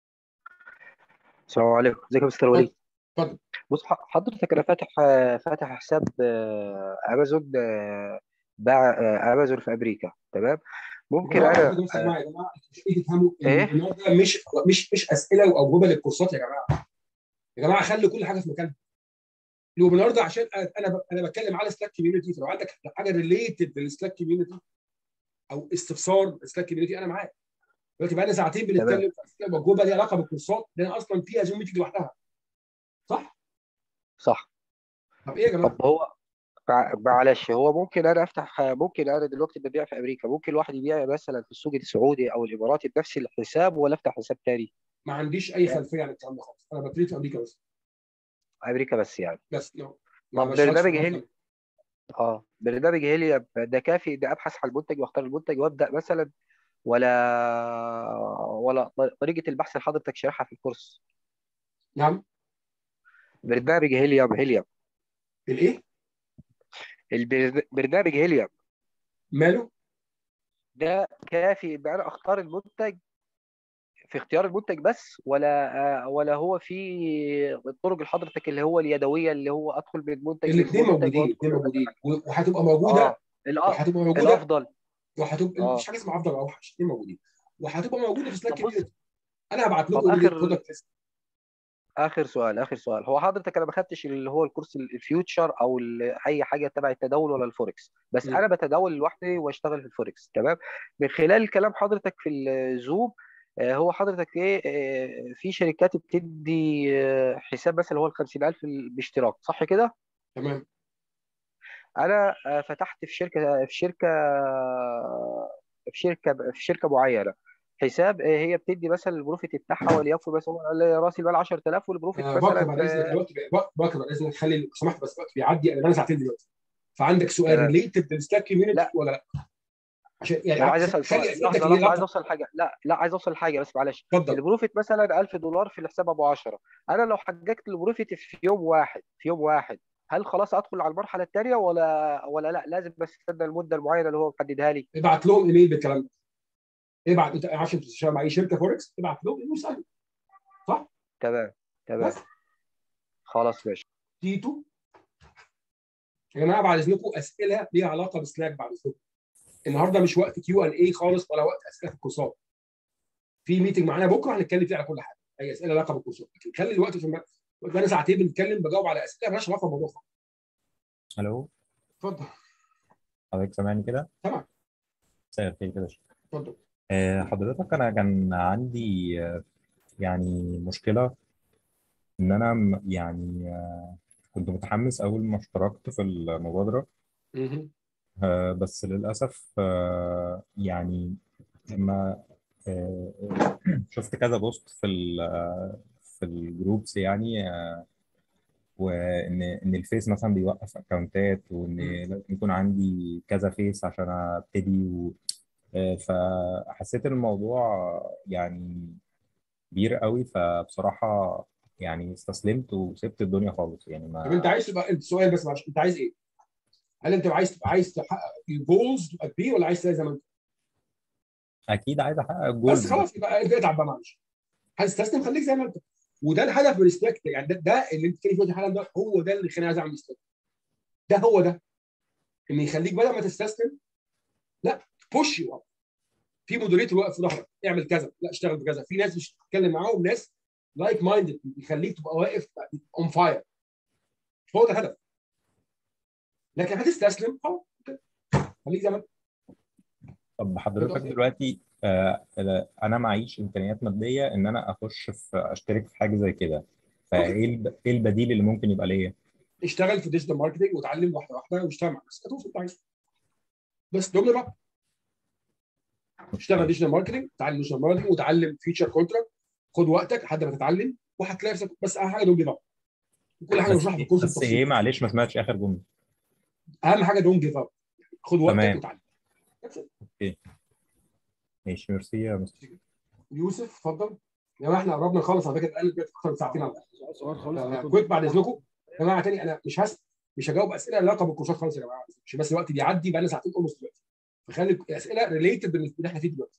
السلام عليكم ازيك يا مستر اتفضل وليد اتفضل بص ح- حضرتك انا فاتح فاتح حساب آه، امازون آه، باع آه، امازون في امريكا تمام يا ممكن جماعه انا خدوا بس يا آه، جماعه يا جماعه انتوا مش قادرين تفهموا ان ايه الويبينار ده مش مش مش اسئله واجوبه للكورسات يا جماعه يا جماعه خلي كل حاجه في مكانها الويبينار ده عشان انا انا بتكلم على سلاك كوميونتي فلو عندك حاجه ريليتد للسلاك كوميونتي او استفسار سلاك كوميونتي انا معاك دلوقتي بقى لنا ساعتين تمام بنتكلم في اسئله واجوبه ليها علاقه بالكورسات لان اصلا فيها زوم ميتنج لوحدها صح؟ صح طب ايه يا جماعه؟ طب هو مع- معلش هو ممكن انا افتح ممكن انا دلوقتي ببيع في امريكا ممكن الواحد يبيع مثلا في السوق السعودي او الاماراتي بنفس الحساب ولا افتح حساب تاني ما عنديش اي يعني خلفيه عن الكلام ده خالص انا بتريد في امريكا بس امريكا بس يعني بس no. ما طب بشتغلش في برنامج حاجه هيلي ثانيه اه برنامج هيلي ده كافي اني ابحث عن المنتج واختار المنتج وابدا مثلا ولا ولا طريقه البحث اللي حضرتك شارحها في الكورس نعم برنامج هيليوم هيليوم الايه؟ البر- برنامج هيليوم ماله؟ ده كافي ان انا اختار المنتج في اختيار المنتج بس ولا آه، ولا هو في الطرق اللي حضرتك اللي هو اليدويه اللي هو ادخل من منتج الاثنين لمنتج موجودين وادخل الاثنين موجودين و- وهتبقى موجوده اه الأ- وهتبقى موجوده الافضل وهتبقى اه مش حاجه اسمها افضل او اوحش الاثنين موجودين وهتبقى موجوده في سلاك طب بص كوميونتي انا هبعت طب لكم اخر البرودكت ليست اخر سؤال اخر سؤال هو حضرتك انا ما خدتش اللي هو الكورس الفيوتشر او ال- اي حاجه تبع التداول ولا الفوركس بس انا بتداول لوحدي واشتغل في الفوركس تمام من خلال كلام حضرتك في الزوم آه، هو حضرتك ايه آه، في شركات بتدي آه، حساب مثلا هو ال 50000 باشتراك صح كده تمام انا آه، فتحت في شركه في شركه في شركه في شركه معينه حساب آه، هي بتدي مثلا البروفيت بتاعها وليكن مثلا راس المال 10000 والبروفيت آه، مثلا بكر بعد اذنك آه، دلوقتي بقى- بكر بعد اذنك خلي لو سمحت بس الوقت بيعدي انا بقى ساعتين دلوقتي فعندك سؤال تمام. ريليتد للسلاك كوميونتي ولا لا؟ عشان يعني انا عايز اسال خلي سؤال اسئلتك لحظه ليها لحظه عايز علاقه اوصل حاجه لا لا عايز اوصل حاجه بس معلش اتفضل البروفيت مثلا 1000 دولار في الحساب ابو 10 انا لو حققت البروفيت في يوم واحد في يوم واحد هل خلاص ادخل على المرحله الثانيه ولا ولا لا لازم بس استنى المده المعينه اللي هو محددها لي ابعت لهم ايميل بالكلام ده ابعت انت عشان تشتغل مع اي شركه فوركس ابعت لهم ايميل واسالهم صح؟ تمام تمام بس خلاص ماشي تيتو يا جماعه بعد اذنكم اسئله ليها علاقه بسلاك بعد اذنكم النهارده مش وقت كيو ان اي خالص ولا وقت اسئله في الكورسات في ميتنج معانا بكره هنتكلم فيه على كل حاجه اي اسئله لها علاقه بالكورسات لكن خلي الوقت عشان بقى انا ساعتين بنتكلم بجاوب على اسئله مالهاش علاقه بالموضوع خالص الو اتفضل حضرتك سامعني كده؟ سامعك مساء الخير كده اتفضل آه، حضرتك انا كان عندي آه، يعني مشكله ان انا م- يعني آه، كنت متحمس اول ما اشتركت في المبادره مهم. آه، بس للاسف آه، يعني لما آه، شفت كذا بوست في ال آه، في الجروبس يعني آه، وان ان الفيس مثلا بيوقف اكونتات وان لازم يكون عندي كذا فيس عشان ابتدي و... آه، فحسيت ان الموضوع يعني كبير قوي فبصراحة يعني استسلمت وسبت الدنيا خالص يعني طب انت ما عايز تبقى السؤال بس معلش انت عايز ايه؟ هل انت عايز تبقى عايز تحقق الجولز تبقى كبير ولا عايز تلاقي زي ما انت؟ اكيد عايز احقق بس جولز خلاص يبقى انت اتعب بقى معلش هتستسلم خليك زي ما انت وده الهدف من الستاك يعني ده, ده اللي انت بتتكلم فيه حالا ده هو ده اللي خلاني عايز اعمل ستاك ده هو ده ان يخليك بدل ما تستسلم لا بوش يو في مودريتور واقف في ظهرك اعمل كذا لا اشتغل بكذا في ناس مش بتتكلم معاهم ناس لايك مايندد يخليك تبقى واقف اون فاير هو ده الهدف لكن هتستسلم خلاص أوكي. خليك زي ما انت طب حضرتك دلوقتي آه، آه، انا معيش امكانيات مادية ان انا اخش في اشترك في حاجة زي كده فايه الب- ايه البديل اللي ممكن يبقى ليا؟ اشتغل في ديجيتال ماركتنج وتعلم واحده واحده واشتغل مع نفسك هتوصل اللي عايزه بس ضمن بقى اشتغل ديجيتال ماركتنج تعلم ديجيتال ماركتنج وتعلم فيتشر كونتراكت خد وقتك لحد ما تتعلم وهتلاقي نفسك بس اهم حاجه دونت جيف اب كل حاجه بس بنشرحها في الكورس بس ايه بالتفصيل معلش ما سمعتش اخر جملة اهم حاجه دونت جيف اب خد وقتك تمام وتعلم اوكي ماشي ميرسي يا مستر يوسف اتفضل يا جماعه احنا قربنا نخلص على فكره اتقل بقت اكتر من ساعتين على سؤال خالص الأقل. كويك بعد اذنكم يا جماعه تاني انا مش هس مش هجاوب اسئله لها علاقه بالكورسات خالص يا جماعه مش بس الوقت بيعدي بقى لنا ساعتين ونص دلوقتي فخلي اسئله ريليتد باللي احنا فيه دلوقتي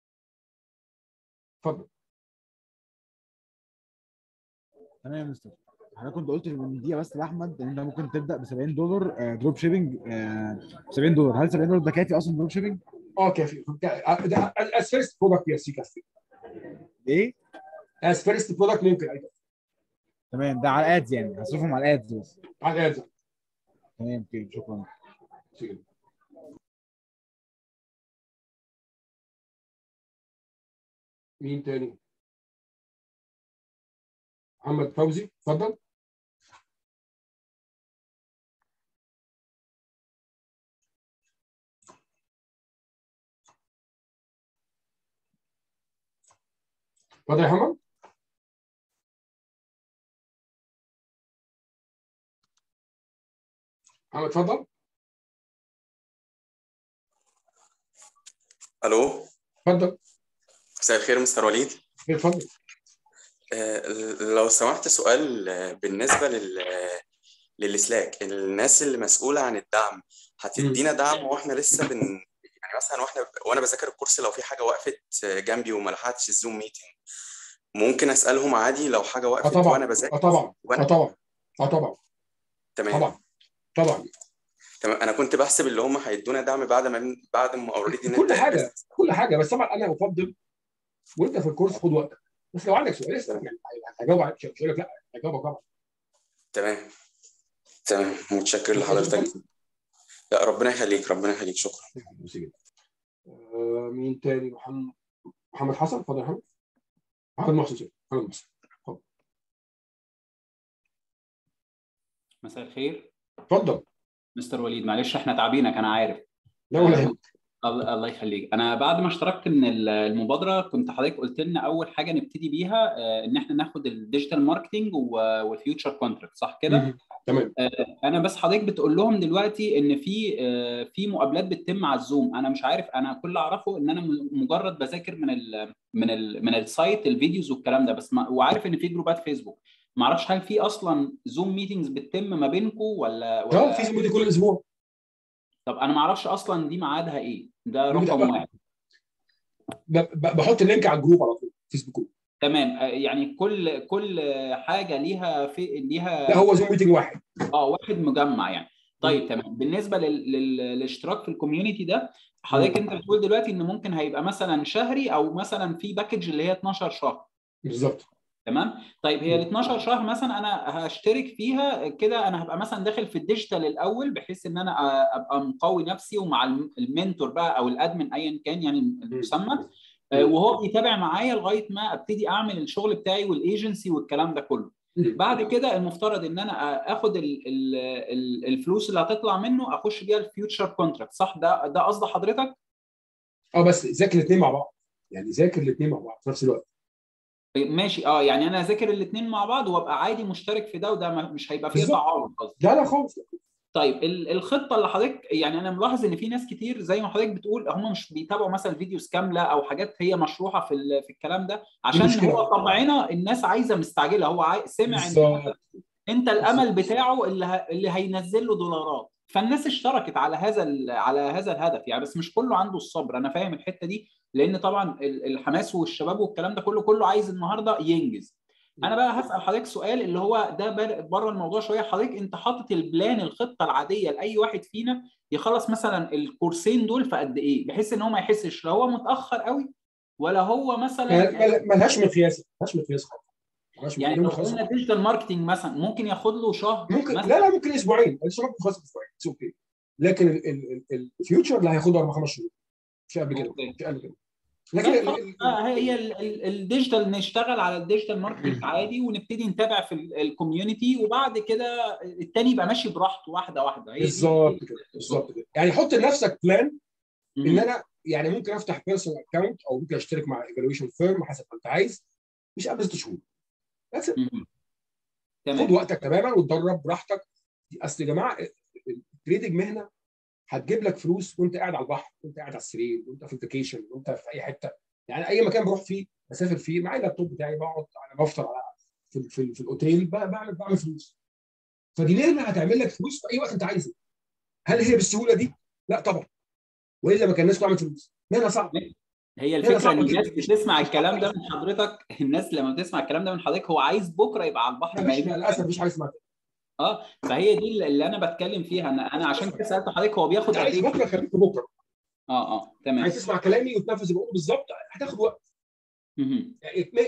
اتفضل تمام يا مستر حضرتك كنت قلت من دقيقه بس لاحمد ان انت ممكن تبدا ب 70 دولار دروب شيبنج 70 دولار هل 70 دولار ده كافي اصلا دروب شيبنج؟ اه كافي از فيرست برودكت يا سي كافي ايه؟ از فيرست برودكت ممكن ايوه تمام ده على الادز يعني هصرفهم على الادز بس على الادز تمام اوكي شكرا مين تاني؟ محمد فوزي اتفضل اتفضل يا محمد محمد اتفضل الو اتفضل مساء الخير مستر وليد اتفضل آه، لو سمحت سؤال آه، بالنسبه لل للسلاك الناس اللي مسؤوله عن الدعم هتدينا دعم واحنا لسه بن يعني مثلا واحنا وانا بذاكر الكورس لو في حاجه وقفت جنبي وما لحقتش الزوم ميتنج ممكن اسالهم عادي لو حاجه اه وقفت طبعا وانا اه بذاكر طبعا اه وانا طبعا اه طبعا تمام طبعا طبعا تمام انا كنت بحسب اللي هم هيدونا دعم بعد ما بعد ما اوريدي كل نبدا حاجه البيزنس كل حاجه بس طبعا انا افضل وانت في الكورس خد وقتك بس لو عندك سؤال اسال يعني هجاوب عليك مش هقول لك لا هجاوبك طبعا تمام تمام متشكر في أي سؤال لحضرتك تاني؟ لا ربنا يخليك ربنا يخليك شكرا ميرسي جدا. آه، مين تاني محمد محمد حسن اتفضل يا محمد محمد محسن سوري محمد محسن اتفضل مساء الخير اتفضل مستر وليد معلش احنا تعبينك انا عارف لا ولا آه، يهمك الله الله يخليك انا بعد ما اشتركت من ال- المبادره كنت حضرتك قلت لنا اول حاجه نبتدي بيها آه، ان احنا ناخد الديجيتال ماركتنج والفيوتشر كونتراكت صح كده مهم. تمام آه، انا بس حضرتك بتقول لهم دلوقتي ان في آه، في مقابلات بتتم على الزوم انا مش عارف انا كل اللي اعرفه ان انا م- مجرد بذاكر من ال من ال من السايت الفيديوز والكلام ده بس ما وعارف ان في جروبات فيسبوك ما اعرفش هل في اصلا زوم ميتنجز بتتم ما بينكم ولا اه ولا في زميلي كل اسبوع طب انا ما اعرفش اصلا دي ميعادها ايه ده مين رقم ده؟ واحد ب- ب- بحط اللينك على الجروب على طول فيسبوك جروب تمام آه، يعني كل كل حاجه ليها في ليها لا هو زوم ميتنج واحد اه واحد مجمع يعني طيب تمام بالنسبه لل... لل... للاشتراك في الكوميونتي ده حضرتك انت بتقول دلوقتي ان ممكن هيبقى مثلا شهري او مثلا في باكج اللي هي 12 شهر بالظبط تمام طيب هي ال 12 شهر مثلا انا هشترك فيها كده انا هبقى مثلا داخل في الديجيتال الاول بحيث ان انا أ- ابقى مقوي نفسي ومع الم- المنتور بقى او الادمن ايا كان يعني المسمى آه، وهو بيتابع معايا لغايه ما ابتدي اعمل الشغل بتاعي والايجنسي والكلام ده كله بعد كده المفترض ان انا اخد ال ال ال الفلوس اللي هتطلع منه اخش بيها الفيوتشر كونتراكت صح ده ده قصد حضرتك اه بس ذاكر الاثنين مع بعض يعني ذاكر الاثنين مع بعض في نفس الوقت ماشي اه يعني انا اذاكر الاثنين مع بعض وابقى عادي مشترك في ده وده ما- مش هيبقى فيه بالظبط. تعارض قصدي لا لا خالص طيب ال- الخطه اللي حضرتك يعني انا ملاحظ ان في ناس كتير زي ما حضرتك بتقول هم مش بيتابعوا مثلا فيديوز كامله او حاجات هي مشروحه في ال- في الكلام ده عشان مشكلة. هو طبعنا الناس عايزه مستعجله هو عاي... سمع ان بالظبط. انت الامل بتاعه اللي ه... اللي هينزل له دولارات فالناس اشتركت على هذا ال... على هذا الهدف يعني بس مش كله عنده الصبر انا فاهم الحته دي لان طبعا ال- الحماس والشباب والكلام ده كله كله عايز النهارده ينجز انا بقى هسال حضرتك سؤال اللي هو ده بر- بره الموضوع شويه حضرتك انت حاطط البلان الخطه العاديه لاي واحد فينا يخلص مثلا الكورسين دول في قد ايه بحيث ان هو ما يحسش لا هو متاخر قوي ولا هو مثلا ما- ما- ملهاش مقياس ملهاش مقياس خالص ملهاش يعني لو مقياس قلنا ديجيتال ماركتنج مثلا ممكن ياخد له شهر ممكن مثلا لا لا ممكن اسبوعين الشباب خلاص اسبوعين اتس اوكي لكن ال- ال- ال- الفيوتشر اللي هياخدها اربع خمس شهور مش قبل كده مش قبل كده لكن بس ال- خلاص بقى هي ال- ال- الديجيتال نشتغل على الديجيتال ماركتنج عادي ونبتدي نتابع في ال- الكوميونتي وبعد كده التاني يبقى ماشي براحته واحده واحده هي دي بالظبط كده بالظبط كده يعني حط لنفسك بلان ان انا يعني ممكن افتح بيرسونال اكونت او ممكن اشترك مع ايفالويشن فيرم حسب ما انت عايز مش قبل ست شهور بس خد وقتك تماما وتدرب براحتك اصل يا جماعه التريدنج مهنه هتجيب لك فلوس وانت قاعد على البحر وانت قاعد على السرير وانت في الفيكيشن وانت في اي حته يعني اي مكان بروح فيه بسافر فيه معايا اللابتوب بتاعي بقعد على بفطر على في, في, في الاوتيل ب- بعمل بعمل فلوس فدي مهنه هتعمل لك فلوس في اي وقت انت عايزه هل هي بالسهوله دي؟ لا طبعا والا ما كان الناس تعمل فلوس مهنه صعبه هي هنا الفكره ان صعبة الناس جداً. بتسمع الكلام ده من حضرتك الناس لما بتسمع الكلام ده من حضرتك هو عايز بكره يبقى على البحر لا ما مش يبقى للاسف مفيش حاجه اسمها كده اه فهي دي اللي انا بتكلم فيها انا انا عشان كده سالت حضرتك هو بياخد انت قد عايز ايه بكره خليك بكره اه اه تمام عايز تسمع كلامي وتنفذ اللي بقوله بالظبط هتاخد وقت مهم.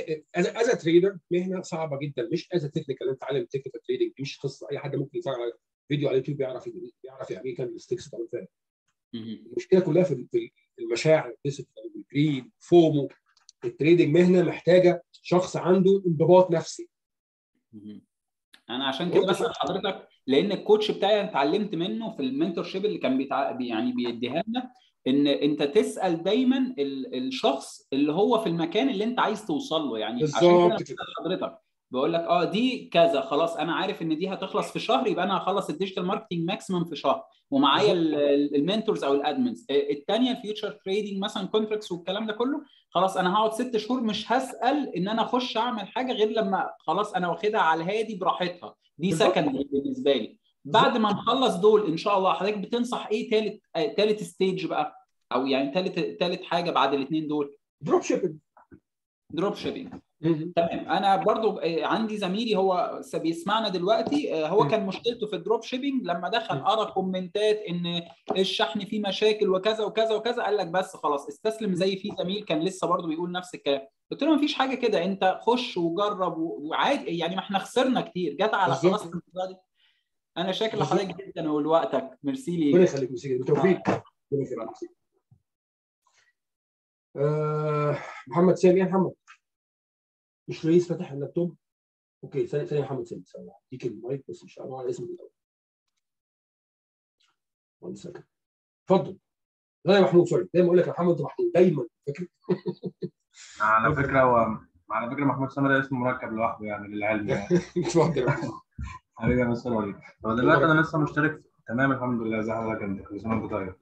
از تريدر مهنه صعبه جدا مش از تكنيكال انت تعلم تكنيكال تريدنج مش قصه اي حد ممكن يتفرج على فيديو على اليوتيوب يعرف يعرف يعني ايه كان ستيكس وكلام فاهم مهم. المشكله كلها في في المشاعر الديسيبلين الجريد فومو التريدنج مهنه محتاجه شخص عنده انضباط نفسي مهم. انا عشان كده بسال حضرتك لان الكوتش بتاعي انا اتعلمت منه في المنتور شيب اللي كان بيتع... بي- يعني بيديها لنا ان انت تسال دايما ال... الشخص اللي هو في المكان اللي انت عايز توصل له يعني عشان كده بالظبط أنا كده. بسأل حضرتك بقول لك اه دي كذا خلاص انا عارف ان دي هتخلص في شهر يبقى انا هخلص الديجيتال ماركتنج ماكسيمم في شهر ومعايا ال- ال- المنتورز او الادمنز الثانيه الفيوتشر تريدنج مثلا كونتراكتس والكلام ده كله خلاص انا هقعد ست شهور مش هسال ان انا اخش اعمل حاجه غير لما خلاص انا واخدها على الهادي براحتها دي بالظبط. سكند بالنسبه لي بعد ما نخلص دول ان شاء الله حضرتك بتنصح ايه ثالث ثالث ستيج بقى او يعني ثالث ثالث حاجه بعد الاثنين دول دروب شيبنج دروب شيبنج تمام انا برضو آه، عندي زميلي هو س- بيسمعنا دلوقتي آه، هو كان مشكلته في الدروب شيبنج لما دخل قرا كومنتات ان الشحن فيه مشاكل وكذا وكذا وكذا قال لك بس خلاص استسلم زي في زميل كان لسه برضو بيقول نفس الكلام قلت له مفيش حاجه كده انت خش وجرب و- وعادي يعني ما احنا خسرنا كتير جت على بالظبط. خلاص المرة دي. انا شاكر بالظبط. لحضرتك جدا ولوقتك ميرسي ليك ربنا يخليك مسيك بالتوفيق ربنا يخليك آه، محمد سامي يا محمد مش رئيس فتح اللابتوب اوكي ثاني ثاني محمد سامي ثانية اديك المايك بس مش عارف على اسمه الاول 1 سكند اتفضل لا يا محمود سوري دايما اقول لك يا محمد انت محمود دايما فاكر على فكره هو على فكره محمود سامر ده اسمه مركب لوحده يعني للعلم يعني اتفضل حبيبي يا مستر وليد هو دلوقتي انا لسه مشترك تمام الحمد لله زي حضرتك انت كل سنه وانت طيب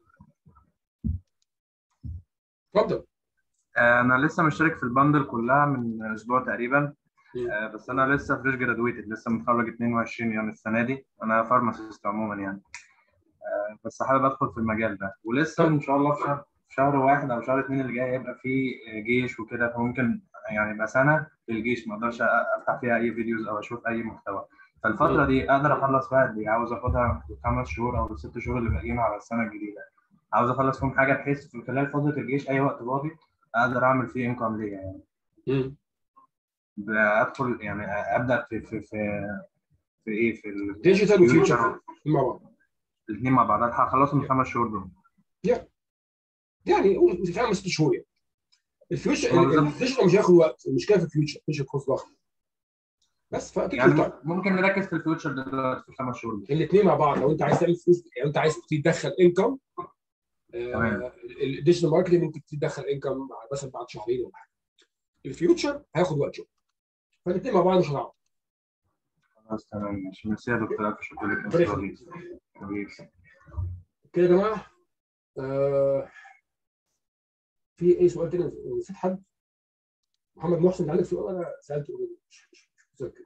اتفضل انا لسه مشترك في البندل كلها من اسبوع تقريبا آه، بس انا لسه فريش جرادويتد لسه متخرج 22 يعني السنه دي انا فارماسيست عموما يعني آه، بس حابب ادخل في المجال ده ولسه ان شاء الله في شهر في شهر واحد او شهر اثنين اللي جاي هيبقى في جيش وكده فممكن يعني يبقى سنه في الجيش ما اقدرش افتح فيها اي فيديوز او اشوف اي محتوى فالفتره دي اقدر اخلص فيها قد ايه عاوز اخدها في الخمس شهور او الست شهور اللي باقيين على السنه الجديده عاوز اخلص فيهم حاجه بحيث في خلال فتره الجيش اي وقت فاضي اقدر اعمل فيه انكم ليا يعني ادخل يعني ابدا في في في في ايه في ديجيتال وفيوتشر مع بعض الاثنين مع بعض هخلصهم في خمس شهور دول يعني قول في خمس ست شهور يعني الفيوتشر ما بالظبط. الديجيتال مش هياخد وقت المشكله في الفيوتشر الفيوتشر كوست ضخم بس فاكيد يعني يعني ممكن نركز في الفيوتشر دلوقتي في الخمس شهور دول الاثنين مع بعض لو انت عايز تعمل فلوس يعني انت عايز تدخل انكم تمام. الديجيتال ماركتنج ممكن تدخل انكم مثلا بعد شهرين ولا حاجه الفيوتشر هياخد وقت شويه فالاثنين مع بعض مش هتعرف خلاص تمام ماشي ميرسي يا دكتور الف شكر لك ربنا يا يخليك. مستر وليد. حبيبي. كده يا جماعه آه في اي سؤال تاني نسيت حد محمد محسن عندك سؤال انا سالته already. مش مش مش متذكر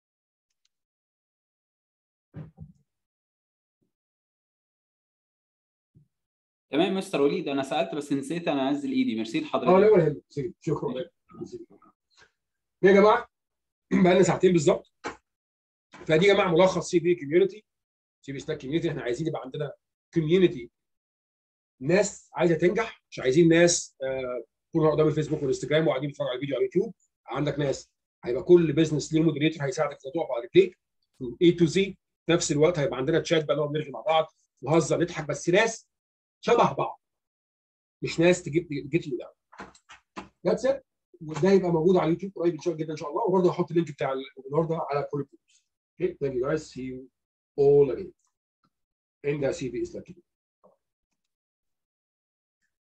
تمام مستر وليد انا سالت بس نسيت انا انزل ايدي ميرسي اه لا لحضرتك ولا يهمك سيب. شكرا يا جماعه بقى لنا ساعتين بالظبط فدي يا جماعه ملخص سي في كوميونتي سي في سلاك كوميونتي احنا عايزين يبقى عندنا كوميونتي ناس عايزه تنجح مش عايزين ناس آه، يكونوا قدام الفيسبوك والانستجرام وقاعدين بيتفرجوا على الفيديو على اليوتيوب عندك ناس هيبقى كل بزنس ليه مودريتور هيساعدك إنك تقف على رجليك اي تو زي في نفس الوقت هيبقى عندنا تشات بقى نقعد نرغي مع بعض نهزر نضحك بس ناس شبه بعض مش ناس تجيب جيت يو داون ذاتس ات وده هيبقى موجود على اليوتيوب قريب ان شاء الله جدا ان شاء الله وبرضه هحط اللينك بتاع النهارده على كل الجروبس اوكي ثانك يو جايز سي يو اول اجين ان ذا سي في از